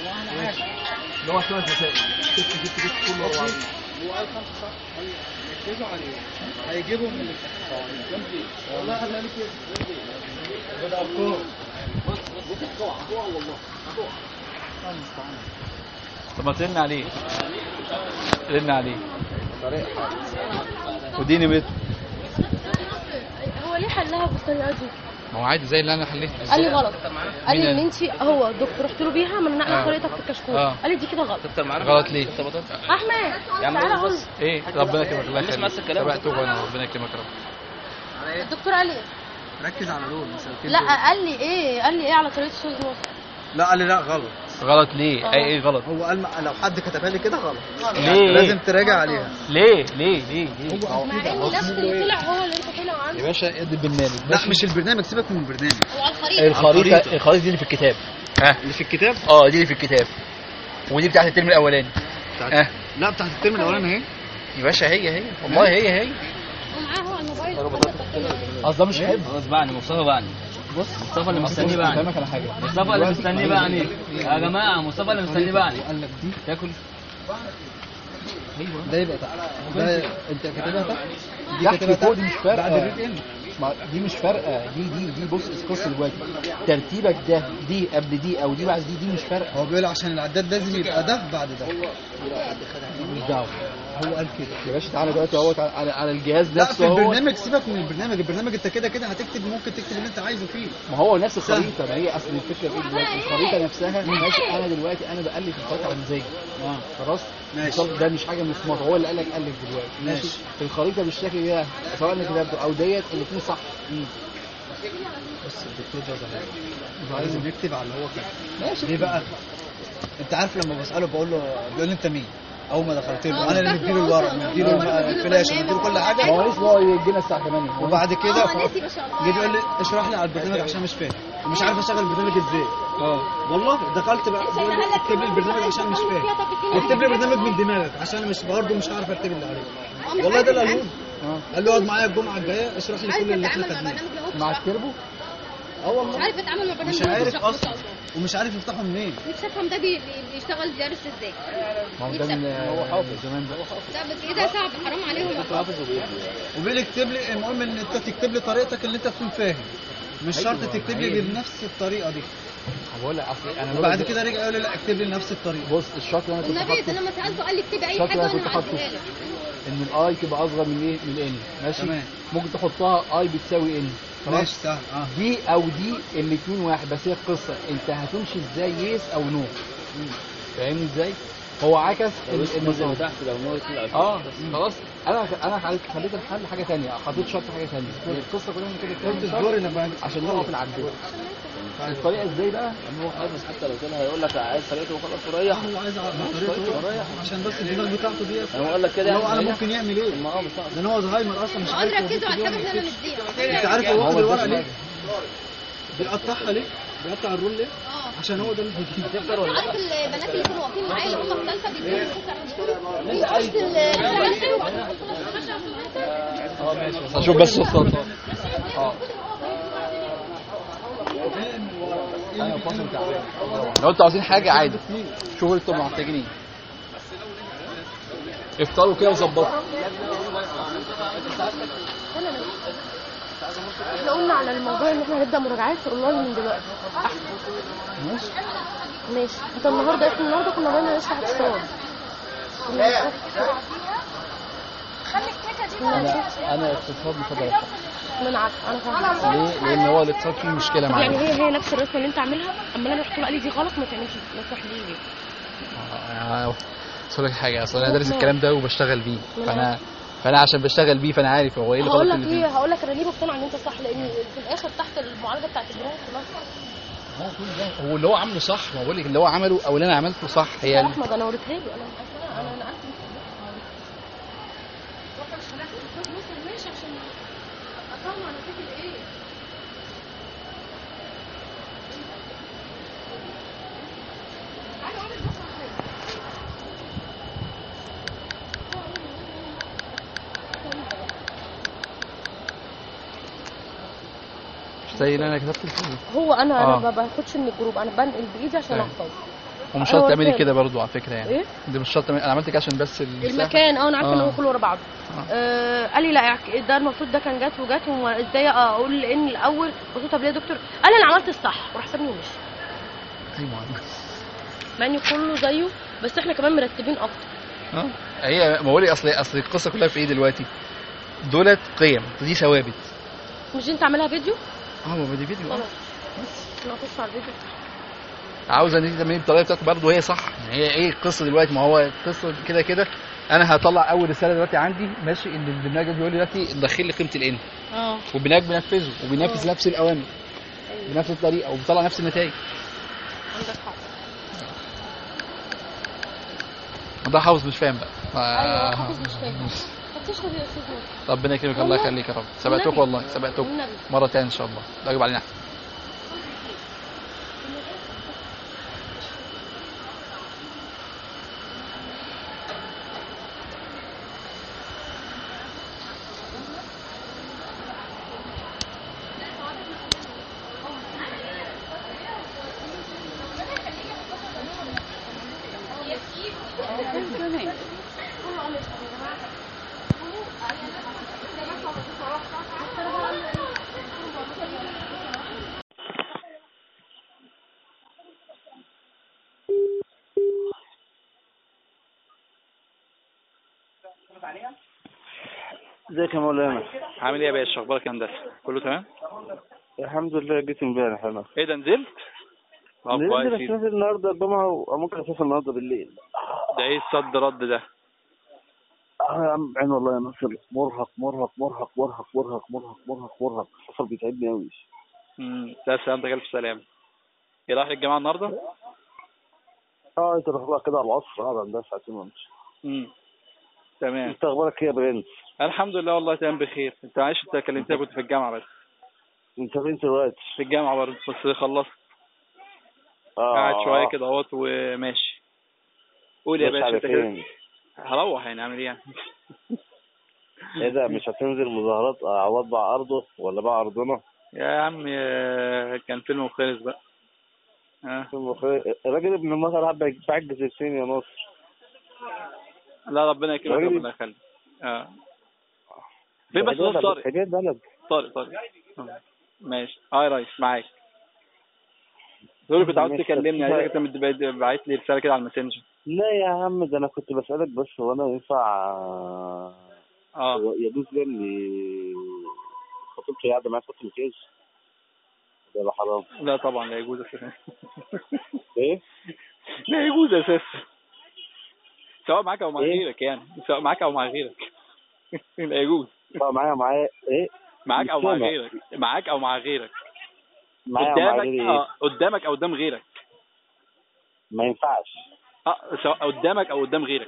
اللي هو خمس مسائل كتب كتب كتب كله ورا بعض ركزوا عليه هيجيبهم من والله خليها لي كده طب ما ترن عليه رن عليه وديني متر هو ليه حلها بالطريقه دي؟ ما هو عادي زي اللي انا حليته قال لي غلط قال مين لي ان قال؟ انت هو الدكتور رحت له بيها من نقل آه. طريقتك في الكشكول آه. قال لي دي كده غلط دكتور معانا غلط ليه؟ دكتور بطاطا احمد يا عم تعالى بص. اقول ايه ربنا يكرمك الله الناس نفس يخليك الكلام. تبعتوه انا ربنا يكرمك يا رب الدكتور قال لي ركز على دول مسألتين لا دول. قال لي ايه قال لي ايه على طريقه الصوت دي لا قال لي لا غلط غلط ليه اي ايه غلط هو قال ما- لو حد كتبها لي كده غلط ليه؟ لازم تراجع عليها ليه ليه ليه ليه مع ان نفس اللي طلع هو اللي انت طلع عنه يا باشا ادي البرنامج لا مش البرنامج سيبك من البرنامج هو على الخريطه الخريطه الخريطه دي اللي في الكتاب ها اللي في الكتاب اه دي اللي في الكتاب ودي بتاعت الترم الاولاني ها لا بتاعت الترم الاولاني اهي يا باشا هي هي والله هي هي ومعاه هو على الموبايل اصل ده مش حلو خلاص بعني مصطفى بعني بص مصطفى اللي مستنيه بعني فاهمك على حاجه مصطفى اللي مستنيه بعني يا جماعه مصطفى اللي مستنيه بعني قال لك دي تاكل ده يبقى تحت ده انت كاتبها تحت دي تحت كاتبها فوق تحت دي مش فارقه بعد الريد ان ما دي مش فارقه دي دي دي بص اسقاط دلوقتي ترتيبك ده دي قبل دي او دي بعد دي دي مش فارقه هو بيقول عشان العداد لازم يبقى ده بعد ده مش دعوه هو قال كده يا باشا تعالى دلوقتي اهوت على, على, على الجهاز لا في نفسه هو البرنامج سيبك من البرنامج البرنامج انت كده كده هتكتب ممكن تكتب اللي انت عايزه فيه ما هو نفس الخريطه ما هي اصل الفكره في ايه دلوقتي الخريطه نفسها ماشي انا دلوقتي انا بالف الخريطه على مزاجي خلاص ماشي. بالظبط ده مش حاجه مسمار هو اللي قال لك الف دلوقتي ماشي ماشي. الخريطه بالشكل ده سواء انا كتبته او ديت الاثنين صح بس الدكتور ده زمان لازم يكتب على اللي هو كده ماشي ليه بقى انت عارف لما بساله بقول له بيقول لي انت مين اول ما دخلت له انا اللي مديله الورق مديله الفلاشه مديله كل حاجه هو لسه هو يجينا الساعه 8 وبعد كده اه نسي ما شاء الله جه بيقول لي اشرح لي على البرنامج عشان مش فاهم ومش عارف اشغل البرنامج ازاي اه والله دخلت بقى بيقول لي اكتب لي البرنامج عشان مش فاهم اكتب لي برنامج من دماغك عشان انا مش برضه مش عارف اكتب اللي عليه والله ده اللي قالوا لي. قال له اقعد معايا الجمعه الجايه اشرح لي كل اللي احنا اتعامل مع خدناه برنامج مع لغه التربو اه مش والله عارف اتعامل مع برنامج مش لغة عارف الشخص اصلا ومش عارف يفتحه منين نفسي افهم ده بي- بي- بيشتغل بيدرس ازاي ما هو ده من هو حافظ زمان ده لا بس ايه ده صعب حرام عليهم وبيقول اكتب لي المهم ان انت تكتب لي طريقتك اللي انت تكون فاهم مش شرط تكتب لي بنفس الطريقه دي بقول لك اصل انا وبعد كده رجع يقول لي لا اكتب لي نفس الطريقه بص الشرط اللي انا كنت النبي حاطه ده لما سالته قال لي اكتبي اي الشرط حاجه اللي انا وانا كنت حاطه هعديها لك ان الاي تبقى اصغر من ايه من الان ماشي تمام. ممكن تحطها اي بتساوي ان ماشي سهل اه دي او دي الاثنين واحد بس هي القصه انت هتمشي ازاي يس او نو فاهمني ازاي هو عكس ال- النظام تحت لو نور طلع اه خلاص انا انا خليت خليت الحل حاجه ثانيه حطيت شرط حاجه ثانيه هي القصه كلها إن كده قلت كده الدور لما عشان نقف العداد الطريقه ازاي بقى ان هو حافظ حتى لو طلع هيقول لك عايز طريقته وخلاص وريح هو عايز اعرف طريقته عشان بس الدماغ بتاعته دي انا بقول لك كده هو يعني انا ريح. ممكن يعمل ايه ما اه مش هعرف. لان هو زهايمر اصلا مش اقعد عارف هو ركزوا على بيكتب الحاجه إيه اللي انا وما مديها انت عارف هو واخد هو الورقه ده ليه؟ بيقطعها ليه؟ بيقطع الرول ليه؟ اه عشان هو ده اللي هيجيب انت عارف البنات اللي كانوا واقفين معايا اللي هم في ثالثه بيديهم في وسط الخشب وبعدين يحطوها في الخشب في الخشب. اه ماشي اشوف بس الخطوات اه انا فاصل تعبان لو انتوا عاوزين حاجه عادي شوفوا انتوا محتاجين ايه افطروا كده وظبطوا احنا قلنا على الموضوع ان احنا هنبدا مراجعات في اونلاين من دلوقتي احسن ماشي ماشي انت النهارده احنا النهارده كنا بقينا نشرح اتصال كنا نشرح كنا نشرح انا انا اقتصاد بفضل الشخص ما انا عارفه انا فاهمه ليه؟ لان هو الاقتصاد فيه مشكله طب يعني معايا هي هي نفس الرسمه اللي انت عاملها اما انا رحت له قال لي دي غلط ما تعملش ما تروحليش بيه آه، اقول لك حاجه اصل انا دارس الكلام ده وبشتغل بيه فانا فانا عشان بشتغل بيه فانا عارف هو ايه اللي هقول غلط لك اللي ايه فيه هقول لك انا ليه مقتنعه ان انت صح لان في الاخر تحت المعالجه بتاعت البنات خلاص هو كل ده هو اللي هو عامله صح ما بقول لك اللي هو عمله او اللي انا عملته صح هي يا احمد انا وريتها له انا انا انا عارفه ماشي عشان اطلع نتيجه ايه مش زي اللي انا كتبت الفيديو هو انا آه. انا ما باخدش من الجروب انا بنقل بايدي عشان أيوة. احفظ ومش أنا شرط تعملي قلت- كده برضو على فكره يعني ايه دي مش شرط تعملي- انا عملت كده عشان بس المساحة. المكان اه انا عارفه ان آه. هو كله ورا بعضه آه قال لي لا اعك- ده المفروض ده كان جات وجات وازاي اقول ان الاول قلت له طب ليه يا دكتور قال لي انا عملت الصح وراح سابني ومشي ايوه مع ان كله زيه بس احنا كمان مرتبين اكتر اه هي ما بقول اصل اصل القصه كلها في ايه دلوقتي دولت قيم دي ثوابت مش دي انت عاملها فيديو اه ما دي فيديو آه. خلاص انا هخش على الفيديو عاوزه ان انت تعملي بالطريقه بتاعتك برضه هي صح يعني هي ايه القصه دلوقتي ما هو القصه كده كده انا هطلع اول رساله دلوقتي عندي ماشي ان البرنامج ده بيقول لي دلوقتي دخل لي قيمه الان اه والبرنامج بينفذه وبينفذ نفس الاوامر بنفس الطريقه وبيطلع نفس النتائج عندك حق ده حافظ مش فاهم بقى ايوه آه. حافظ مش فاهم طب تشهد يا استاذ نور ربنا يكرمك الله يخليك يا رب سبقتك والنبي. والله سبقتك والنبي. مرة تاني إن شاء الله ده واجب علينا ازيك يا مولانا عامل ايه يا باشا اخبارك يا هندسه كله تمام الحمد لله جيت امبارح انا ايه ده نزلت طب نزلت كويس بس جدا. نازل النهارده الجمعه وممكن اسافر النهارده بالليل ده ايه الصد رد ده اه يا عم عين والله يا ناصر مرهق مرهق مرهق مرهق مرهق مرهق مرهق مرهق السفر بيتعبني قوي امم لا سلامتك الف سلامه ايه رايح الجامعه النهارده اه انت داخلها كده على العصر قاعد عندها ساعتين وامشي امم تمام انت اخبارك ايه يا برنس الحمد لله والله تمام بخير انت معلش انت كلمتني كنت في الجامعه بس انت فين دلوقتي في الجامعه برضه بس خلصت اه قاعد شويه كده اهوت وماشي قول يا ماشي باشا على انت كده فين؟ هروح يعني اعمل ايه يعني ايه ده مش هتنزل مظاهرات عوض باع ارضه ولا باع ارضنا يا عم آه، كان فيلم خلص بقى اه الراجل ابن المطر حب بعجز السين يا ناصر لا ربنا يكرمك راجل- ربنا يخليك اه في بس ده بس طارق حاجات بلد طارق طارق آه. ماشي اه يا ريس معاك دول كنت عاوز ماشي، تكلمني بس- عايزك انت مد- باعت لي رساله كده على الماسنجر لا يا عم ده انا كنت بسألك بس هو انا ينفع اه هو يجوز لي ان خطيبتي قاعده معايا فتره الجيش ده يبقى حرام لا طبعا لا يجوز اساسا ايه؟ لا يجوز اساسا سواء معاك او مع إيه؟ غيرك يعني سواء معاك او مع غيرك لا يجوز طبعا معايا معايا ايه؟ معاك او مع مش سامع. غيرك معاك او مع غيرك معايا مع قدامك غيري اه ايه؟ قدامك او قدام غيرك ما ينفعش اه سواء قدامك او قدام غيرك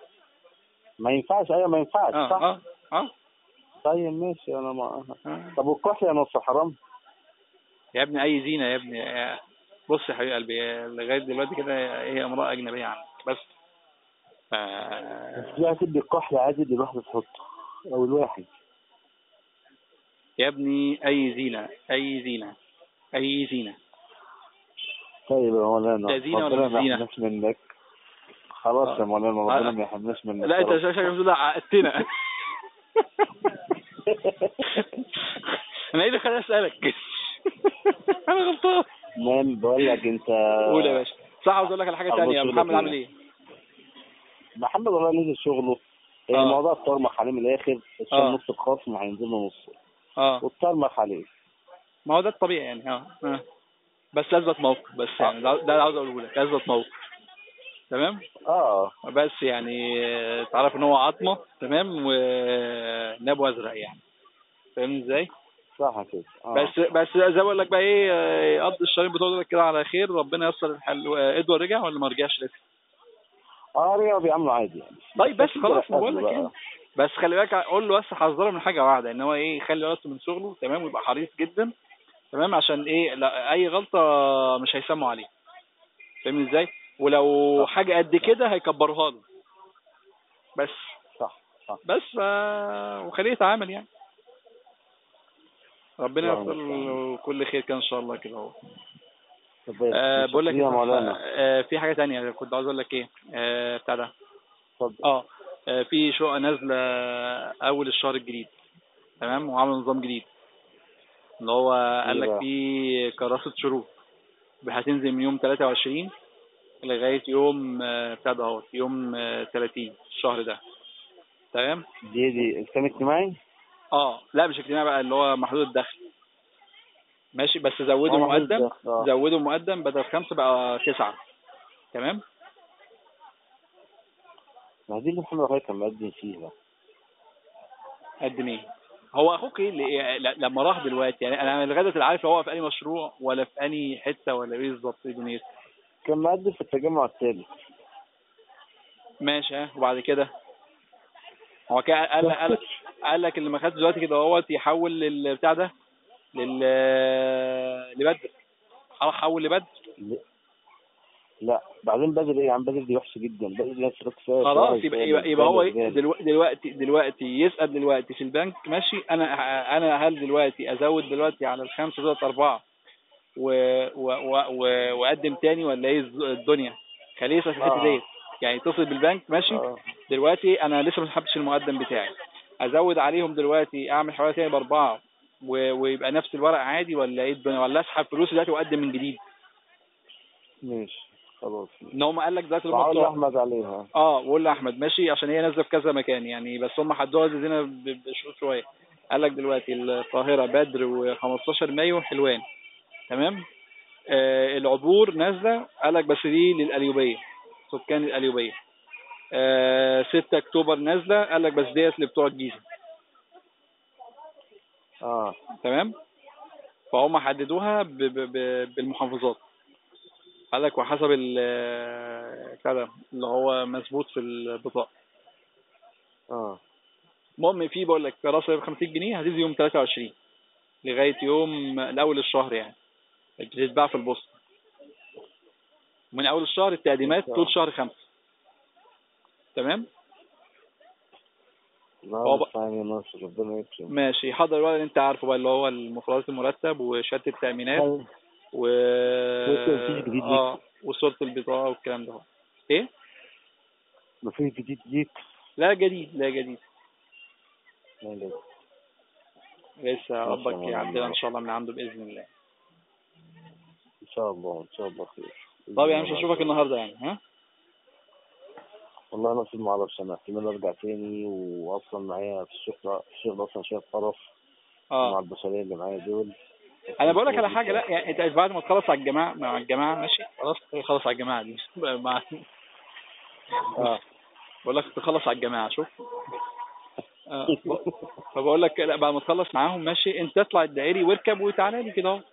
ما ينفعش ايوه ما ينفعش اه صح اه اه طيب ماشي انا ما آه. طب والكحل يا نص حرام يا ابني اي زينه يا ابني يا- بص يا حبيب قلبي لغايه دلوقتي كده هي امراه اجنبيه عنك بس آه لا تدي الكحل عادي دي الواحده تحطه او الواحد يا ابني اي زينه اي زينه اي زينه طيب يا مولانا ده زينة ولا ربنا مش ما زينة؟ يحرمناش منك خلاص يا مولانا ربنا ما يحرمناش منك لا يا انت رب. شكلك بتقول لا عقدتنا انا ايه اللي خلاني اسالك انا غلطان المهم بقول لك انت قول يا باشا صح عاوز اقول لك على حاجه أبص ثانيه لك محمد إيه؟ عامل ايه محمد والله نزل شغله آه. الموضوع اتطرمخ عليه من الاخر آه. الشام نص الخصم هينزل له نص اه واتطرمخ عليه ما هو ده الطبيعي يعني اه اه بس اثبت موقف بس يعني ده ده اللي عاوز اقوله لك اثبت موقف تمام اه بس يعني آه، تعرف ان هو عظمه تمام ونبو ازرق يعني فاهم ازاي صح كده آه. بس بس زي ما بقول لك بقى ايه آه، يقضي الشهرين بتوع دول كده على خير ربنا ييسر الحل آه، ادوار رجع ولا ما رجعش لسه اه رجعوا بيعملوا عادي يعني طيب بس بس خلاص ما كده بقول لك بقى. يعني بس خلي بالك قول له بس حذره من حاجه واحده ان هو ايه يخلي وقته من شغله تمام ويبقى حريص جدا تمام عشان ايه لا اي غلطه مش هيسموا عليه فاهمني ازاي ولو حاجه قد كده هيكبروها له بس صح صح بس ف- وخليه يتعامل يعني ربنا اللهم ييسر له كل خير كده ان شاء الله كده اهو طب آه بقول لك يا إيه، مولانا آه في حاجه تانية كنت عاوز اقول لك ايه آه بتاع ده اتفضل اه آه، في شقه نازله اول الشهر الجديد تمام وعمل نظام جديد اللي هو قال لك بقى؟ في كراسه شروط هتنزل من يوم 23 لغايه يوم آه، بتاع ده اهوت يوم آه، 30 الشهر ده تمام دي دي اسكان اجتماعي اه لا مش اجتماعي بقى اللي هو محدود الدخل ماشي بس زودوا آه، محدود المقدم الدخل، آه. زودوا المقدم بدل خمسة بقى تسعة تمام ما دي اللي محمد رفاعي كان مقدم فيها قدم ايه هو اخوك ايه اللي ل- لما راح دلوقتي يعني انا لغايه دلوقتي لا عارف هو في انهي مشروع ولا في انهي حته ولا ايه بالظبط ايه دنيته كان مقدم في التجمع الثالث ماشي ها وبعد كده هو كده قال لك قال, قال لك اللي ما خدش دلوقتي كده اهوت يحول للبتاع ده لل لبدر خلاص حول لبدر لا بعدين بدر ايه يا عم بدر دي وحشه جدا بدر دي نفس كفايه خلاص يبقى يبقى, يبقى هو ايه دلوقتي دلوقتي دلوقتي يسأل دلوقتي في البنك ماشي انا انا هل دلوقتي ازود دلوقتي على الخمسه دولت اربعه و و و و واقدم تاني ولا ايه الز- الدنيا خليه يسأل في الحته آه. ديت يعني يتصل بالبنك ماشي دلوقتي انا لسه ما سحبتش المقدم بتاعي ازود عليهم دلوقتي اعمل حوالي تاني باربعه و- ويبقى نفس الورق عادي ولا ايه الدنيا ولا اسحب فلوسي دلوقتي واقدم من جديد ماشي خلاص ان هم قال لك دلوقتي هم وعاوز بتوع احمد عليها اه وقول لاحمد ماشي عشان هي نازله في كذا مكان يعني بس هم حدوها زينا ب- بشروط شويه قال لك دلوقتي القاهره بدر و15 مايو حلوان تمام آه العبور نازله قال لك بس دي للقليوبيه سكان القليوبيه آه 6 اكتوبر نازله قال لك بس ديت لبتوع الجيزه اه تمام فهم حددوها ب ب ب بالمحافظات قال لك وحسب ال كده اللي هو مثبوت في البطاقه اه المهم في بقول لك راسه ب 50 جنيه هتنزل يوم 23 لغايه يوم الاول الشهر يعني بتتباع في البوسطه من اول الشهر التقديمات طول شهر خمسة تمام هو لا بقى- ثاني ناصر ربنا يكرم ماشي حضر الورق اللي انت عارفه بقى اللي هو المفردات المرتب وشهاده التامينات و مفيش جديد ليك. اه وصوره البطاقه والكلام ده ايه مفيش جديد ليك لا جديد لا جديد لا لا لسه ما ربك شاء الله. يعدلها ان شاء الله من عنده باذن الله ان شاء الله ان شاء الله خير طب يعني مش هشوفك النهارده يعني ها والله انا في ما اعرفش انا احتمال ارجع تاني واصلا معايا في الشغل في الشغل اصلا شايف قرف مع اه البشريه اللي معايا دول انا بقول لك على حاجه لا يعني انت بعد ما تخلص على الجماعه مع الجماعه ماشي خلاص خلص على الجماعه دي مع اه بقول لك تخلص على الجماعه شوف آه. ب- فبقول لك لا بعد ما تخلص معاهم ماشي انت اطلع الدائري واركب وتعالى لي كده اهو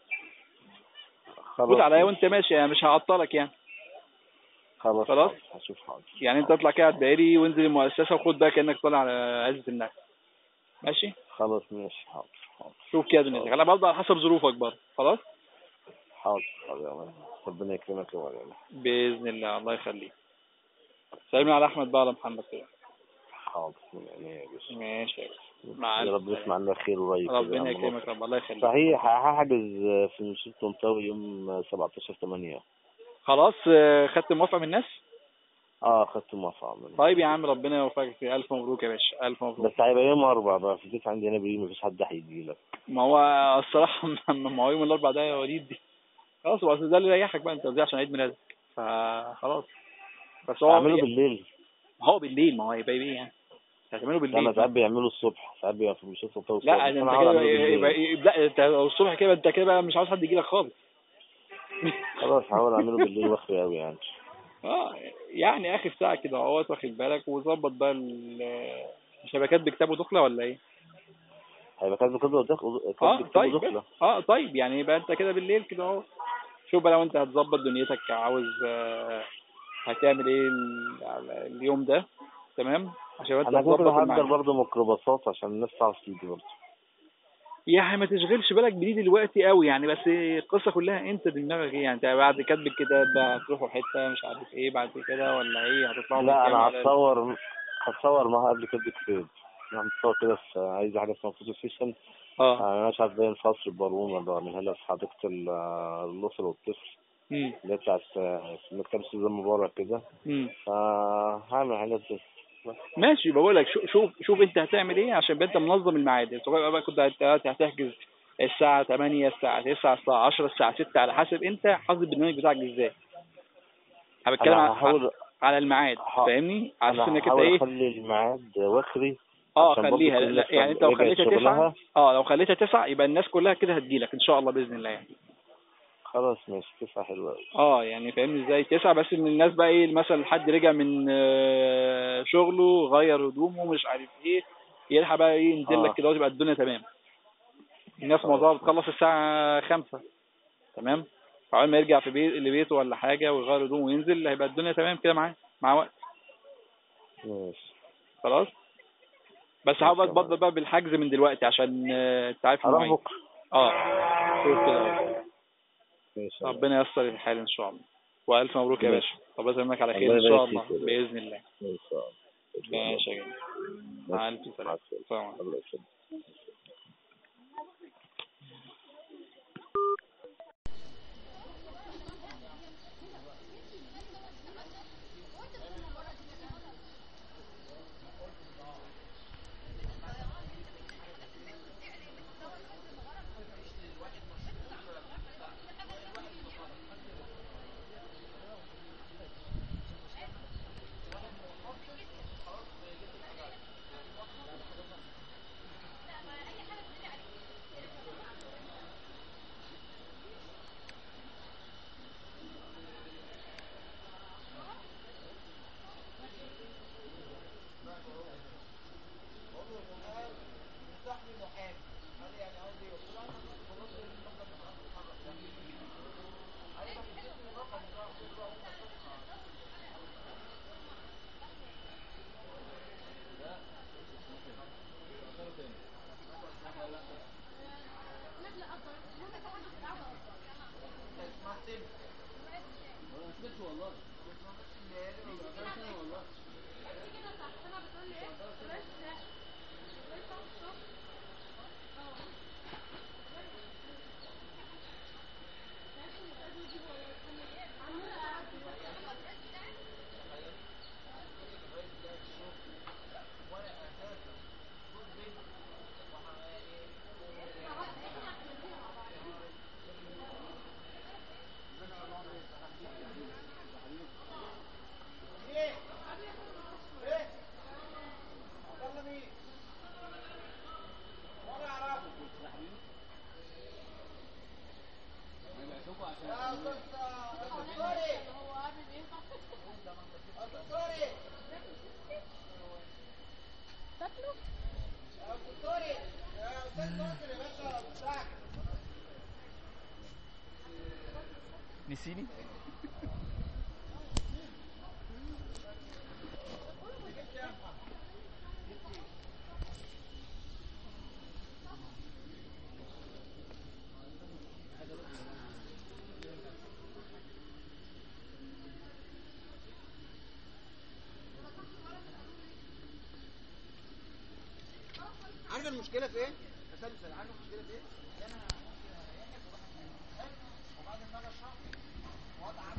فوت عليا وانت ماشي يعني مش هعطلك يعني خلاص خلاص هشوف حاضر يعني انت اطلع كده على الدائري وانزل المؤسسه وخد بقى كانك طالع على عزه الناس ماشي خلاص ماشي حاضر حاضر شوف كده دنيتك انا برضه على حسب ظروفك برضه خلاص حاضر حاضر يا ولد. ربنا يكرمك يا ولد باذن الله الله يخليك سلمي على احمد بقى على محمد كده حاضر من عينيا يا باشا ماشي يا باشا. مع يا رب السلامة. نسمع لنا خير قريب كده يا ربنا عم يكرمك ناصر. رب الله يخليك صحيح هحجز في المشيط طنطاوي يوم 17 8 خلاص آه، خدت موافقه من الناس اه خدت موافقة منه طيب يا عم ربنا يوفقك فيه الف مبروك يا باشا الف مبروك بس هيبقى يوم اربع بقى في البيت عندي انا بريم مفيش حد هيجي لك ما هو الصراحه ما هو يوم الاربع ده يا وليد دي خلاص هو أصل ده اللي يريحك بقى انت قصدي عشان عيد ميلادك فخلاص بس هو اعمله بالليل ما هو بالليل ما هو هيبقى ايه يعني هتعمله لا بالليل انا ساعات بيعملوا الصبح ساعات بيبقى في المشيط طنطاوي لا الصبح. ده أنا انت هحاول كده أعمله بالليل. يبقى يبقى انت لو الصبح كده انت كده بقى مش عاوز حد يجي لك خالص خلاص هحاول اعمله بالليل واخفي قوي يعني اه يعني اخر ساعه كده اهوت واخد بالك وظبط بقى ال- الشبكات بكتاب ودخله ولا ايه؟ هيبقى كذا كذا ودخل اه طيب بس. اه طيب يعني يبقى انت كده بالليل كده اهو شوف بقى لو انت هتظبط دنيتك عاوز آه، هتعمل ايه ال- على اليوم ده تمام عشان انت انا كنت تظبط بحضر الميعاد. برضه ميكروباصات عشان الناس تعرف تيجي برضه يعني ما تشغلش بالك بدي دلوقتي قوي يعني بس القصه كلها انت دماغك ايه يعني انت بعد كتب الكتاب بقى هتروحوا حته مش عارف ايه بعد كده ولا ايه هتطلعوا من لا الجامعة انا على- هتصور هتصور معاها قبل كده كتير انا هتصور كده في عايز حاجه اسمها فوتو سيشن اه انا مش عارف باين في قصر البارون ولا بعملها لها في حديقه ال- الاسره والطفل مم. اللي هي بتاعت مكتبه سوزان مبارك كده مم. فهعمل حاجات زي ماشي بقول لك شوف شوف شوف انت هتعمل ايه عشان يبقى انت منظم الميعاد انت بقى بقى كنت هت- هتحجز الساعة 8 الساعة 9 الساعة 10 الساعة 6 على حسب انت حافظ البرنامج بتاعك ازاي انا بتكلم انا على, هحاول على الميعاد فاهمني على انا اساس انك انت هحاول ايه اخلي الميعاد وخري اه عشان برضه خليها كل لا الناس يعني انت لو رجعت خليتها شغلها. تسعة اه لو خليتها تسعة يبقى الناس كلها كده هتجيلك ان شاء الله باذن الله يعني خلاص ماشي تسعة حلوة أوي. اه يعني فاهمني ازاي تسعة بس ان الناس بقى ايه مثلا حد رجع من آه، شغله غير هدومه مش عارف ايه يلحق بقى ايه ينزل لك آه. كده وتبقى الدنيا تمام الناس معظمها بتخلص الساعة خمسة تمام فعقبال ما يرجع في بيت لبيته ولا حاجة ويغير هدومه وينزل هيبقى الدنيا تمام كده معاه مع وقت ماشي خلاص بس حاول تبطل بقى بالحجز من دلوقتي عشان آه، انت عارف هروح المواعيد بكره اه شوف كده ماشي ربنا ييسر الحال ان شاء الله والف مبروك يا ماشي. باشا ربنا يسلمك على الله خير ان شاء يبارك الله فيك يا باشا. باذن الله ان شاء الله ماشي يا جماعه مع الف سلامه السلام عليكم الله يسلمك نسيني عارف المشكله في ايه؟ تسلسل عارف المشكله في ايه؟ إن انا وبعد ما اجي اشرح وضع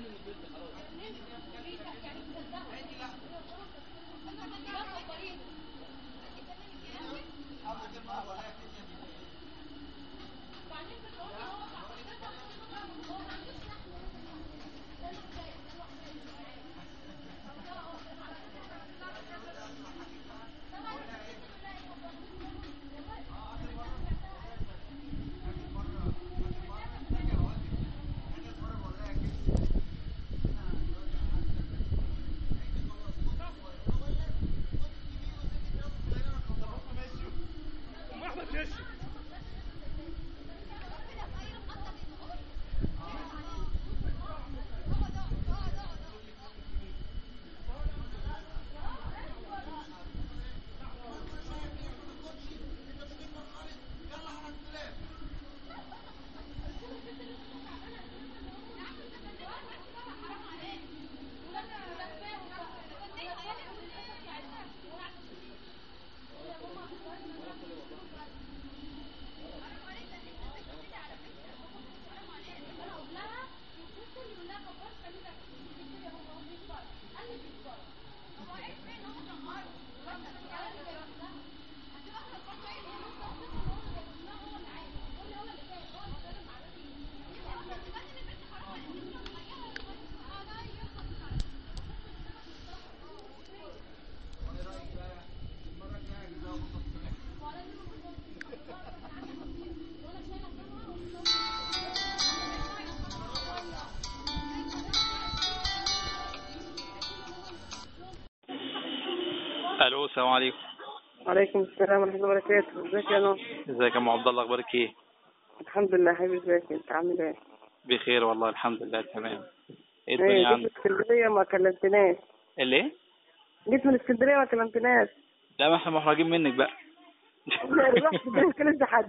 الو السلام عليكم وعليكم السلام ورحمة الله وبركاته ازيك يا نور ازيك يا ام عبد الله اخبارك ايه الحمد لله حبيبي ازيك انت عامل ايه بخير والله الحمد لله تمام ايه ايه الدنيا جيت من عندك اسكندرية ما كلمتناش اللي ايه جيت من اسكندرية ما كلمتناش لا ما احنا محرجين منك بقى رحت ما كلمت حد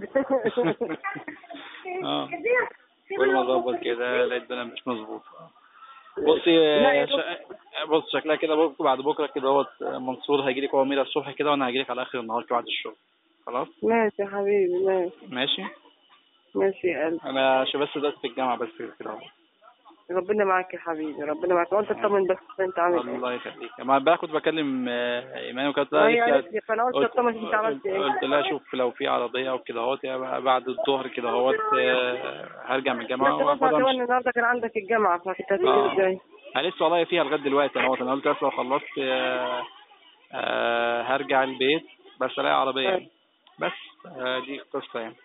اه كل ما اظبط كده لقيت الدنيا مش مظبوطه بصي لا يا شا... بص شكلها كده بكره بعد بكره كده هو منصور هيجي لك هو ميرا الصبح كده وانا هاجي لك على اخر النهار كده بعد الشغل خلاص ماشي يا حبيبي ماشي ماشي ماشي يا قلبي انا عشان بس دلوقتي في الجامعه بس كده اهو ربنا معاك يا حبيبي ربنا معاك وانت اطمن بس انت عامل ايه الله يخليك ما امبارح كنت بكلم آه، ايمان وكانت وهي قالت قالت لي فانا قلت قلت- اطمن انت عملت ايه قلت لها شوف لو في عربيه او كده اهوت يبقى بعد الظهر كده اهوت آه، هرجع من الجامعه لا خلاص واخدها كمان مش- النهارده كان عندك الجامعة فكنت هتيجي آه. ازاي انا لسه والله فيها لغايه دلوقتي انا انا قلت بس لو خلصت آه، آه، هرجع البيت بس الاقي عربيه يعني. بس آه، دي القصه يعني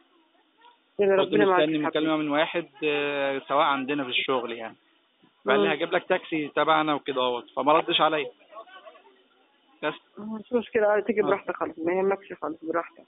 يلا كنت ربنا معاك مستني يا مكالمه من واحد آه، سواء عندنا في الشغل يعني فقال لي مم. هجيب لك تاكسي تبعنا وكده اهوت فما ردش عليا بس مش مشكلة تيجي براحتك خالص ما يهمكش خالص براحتك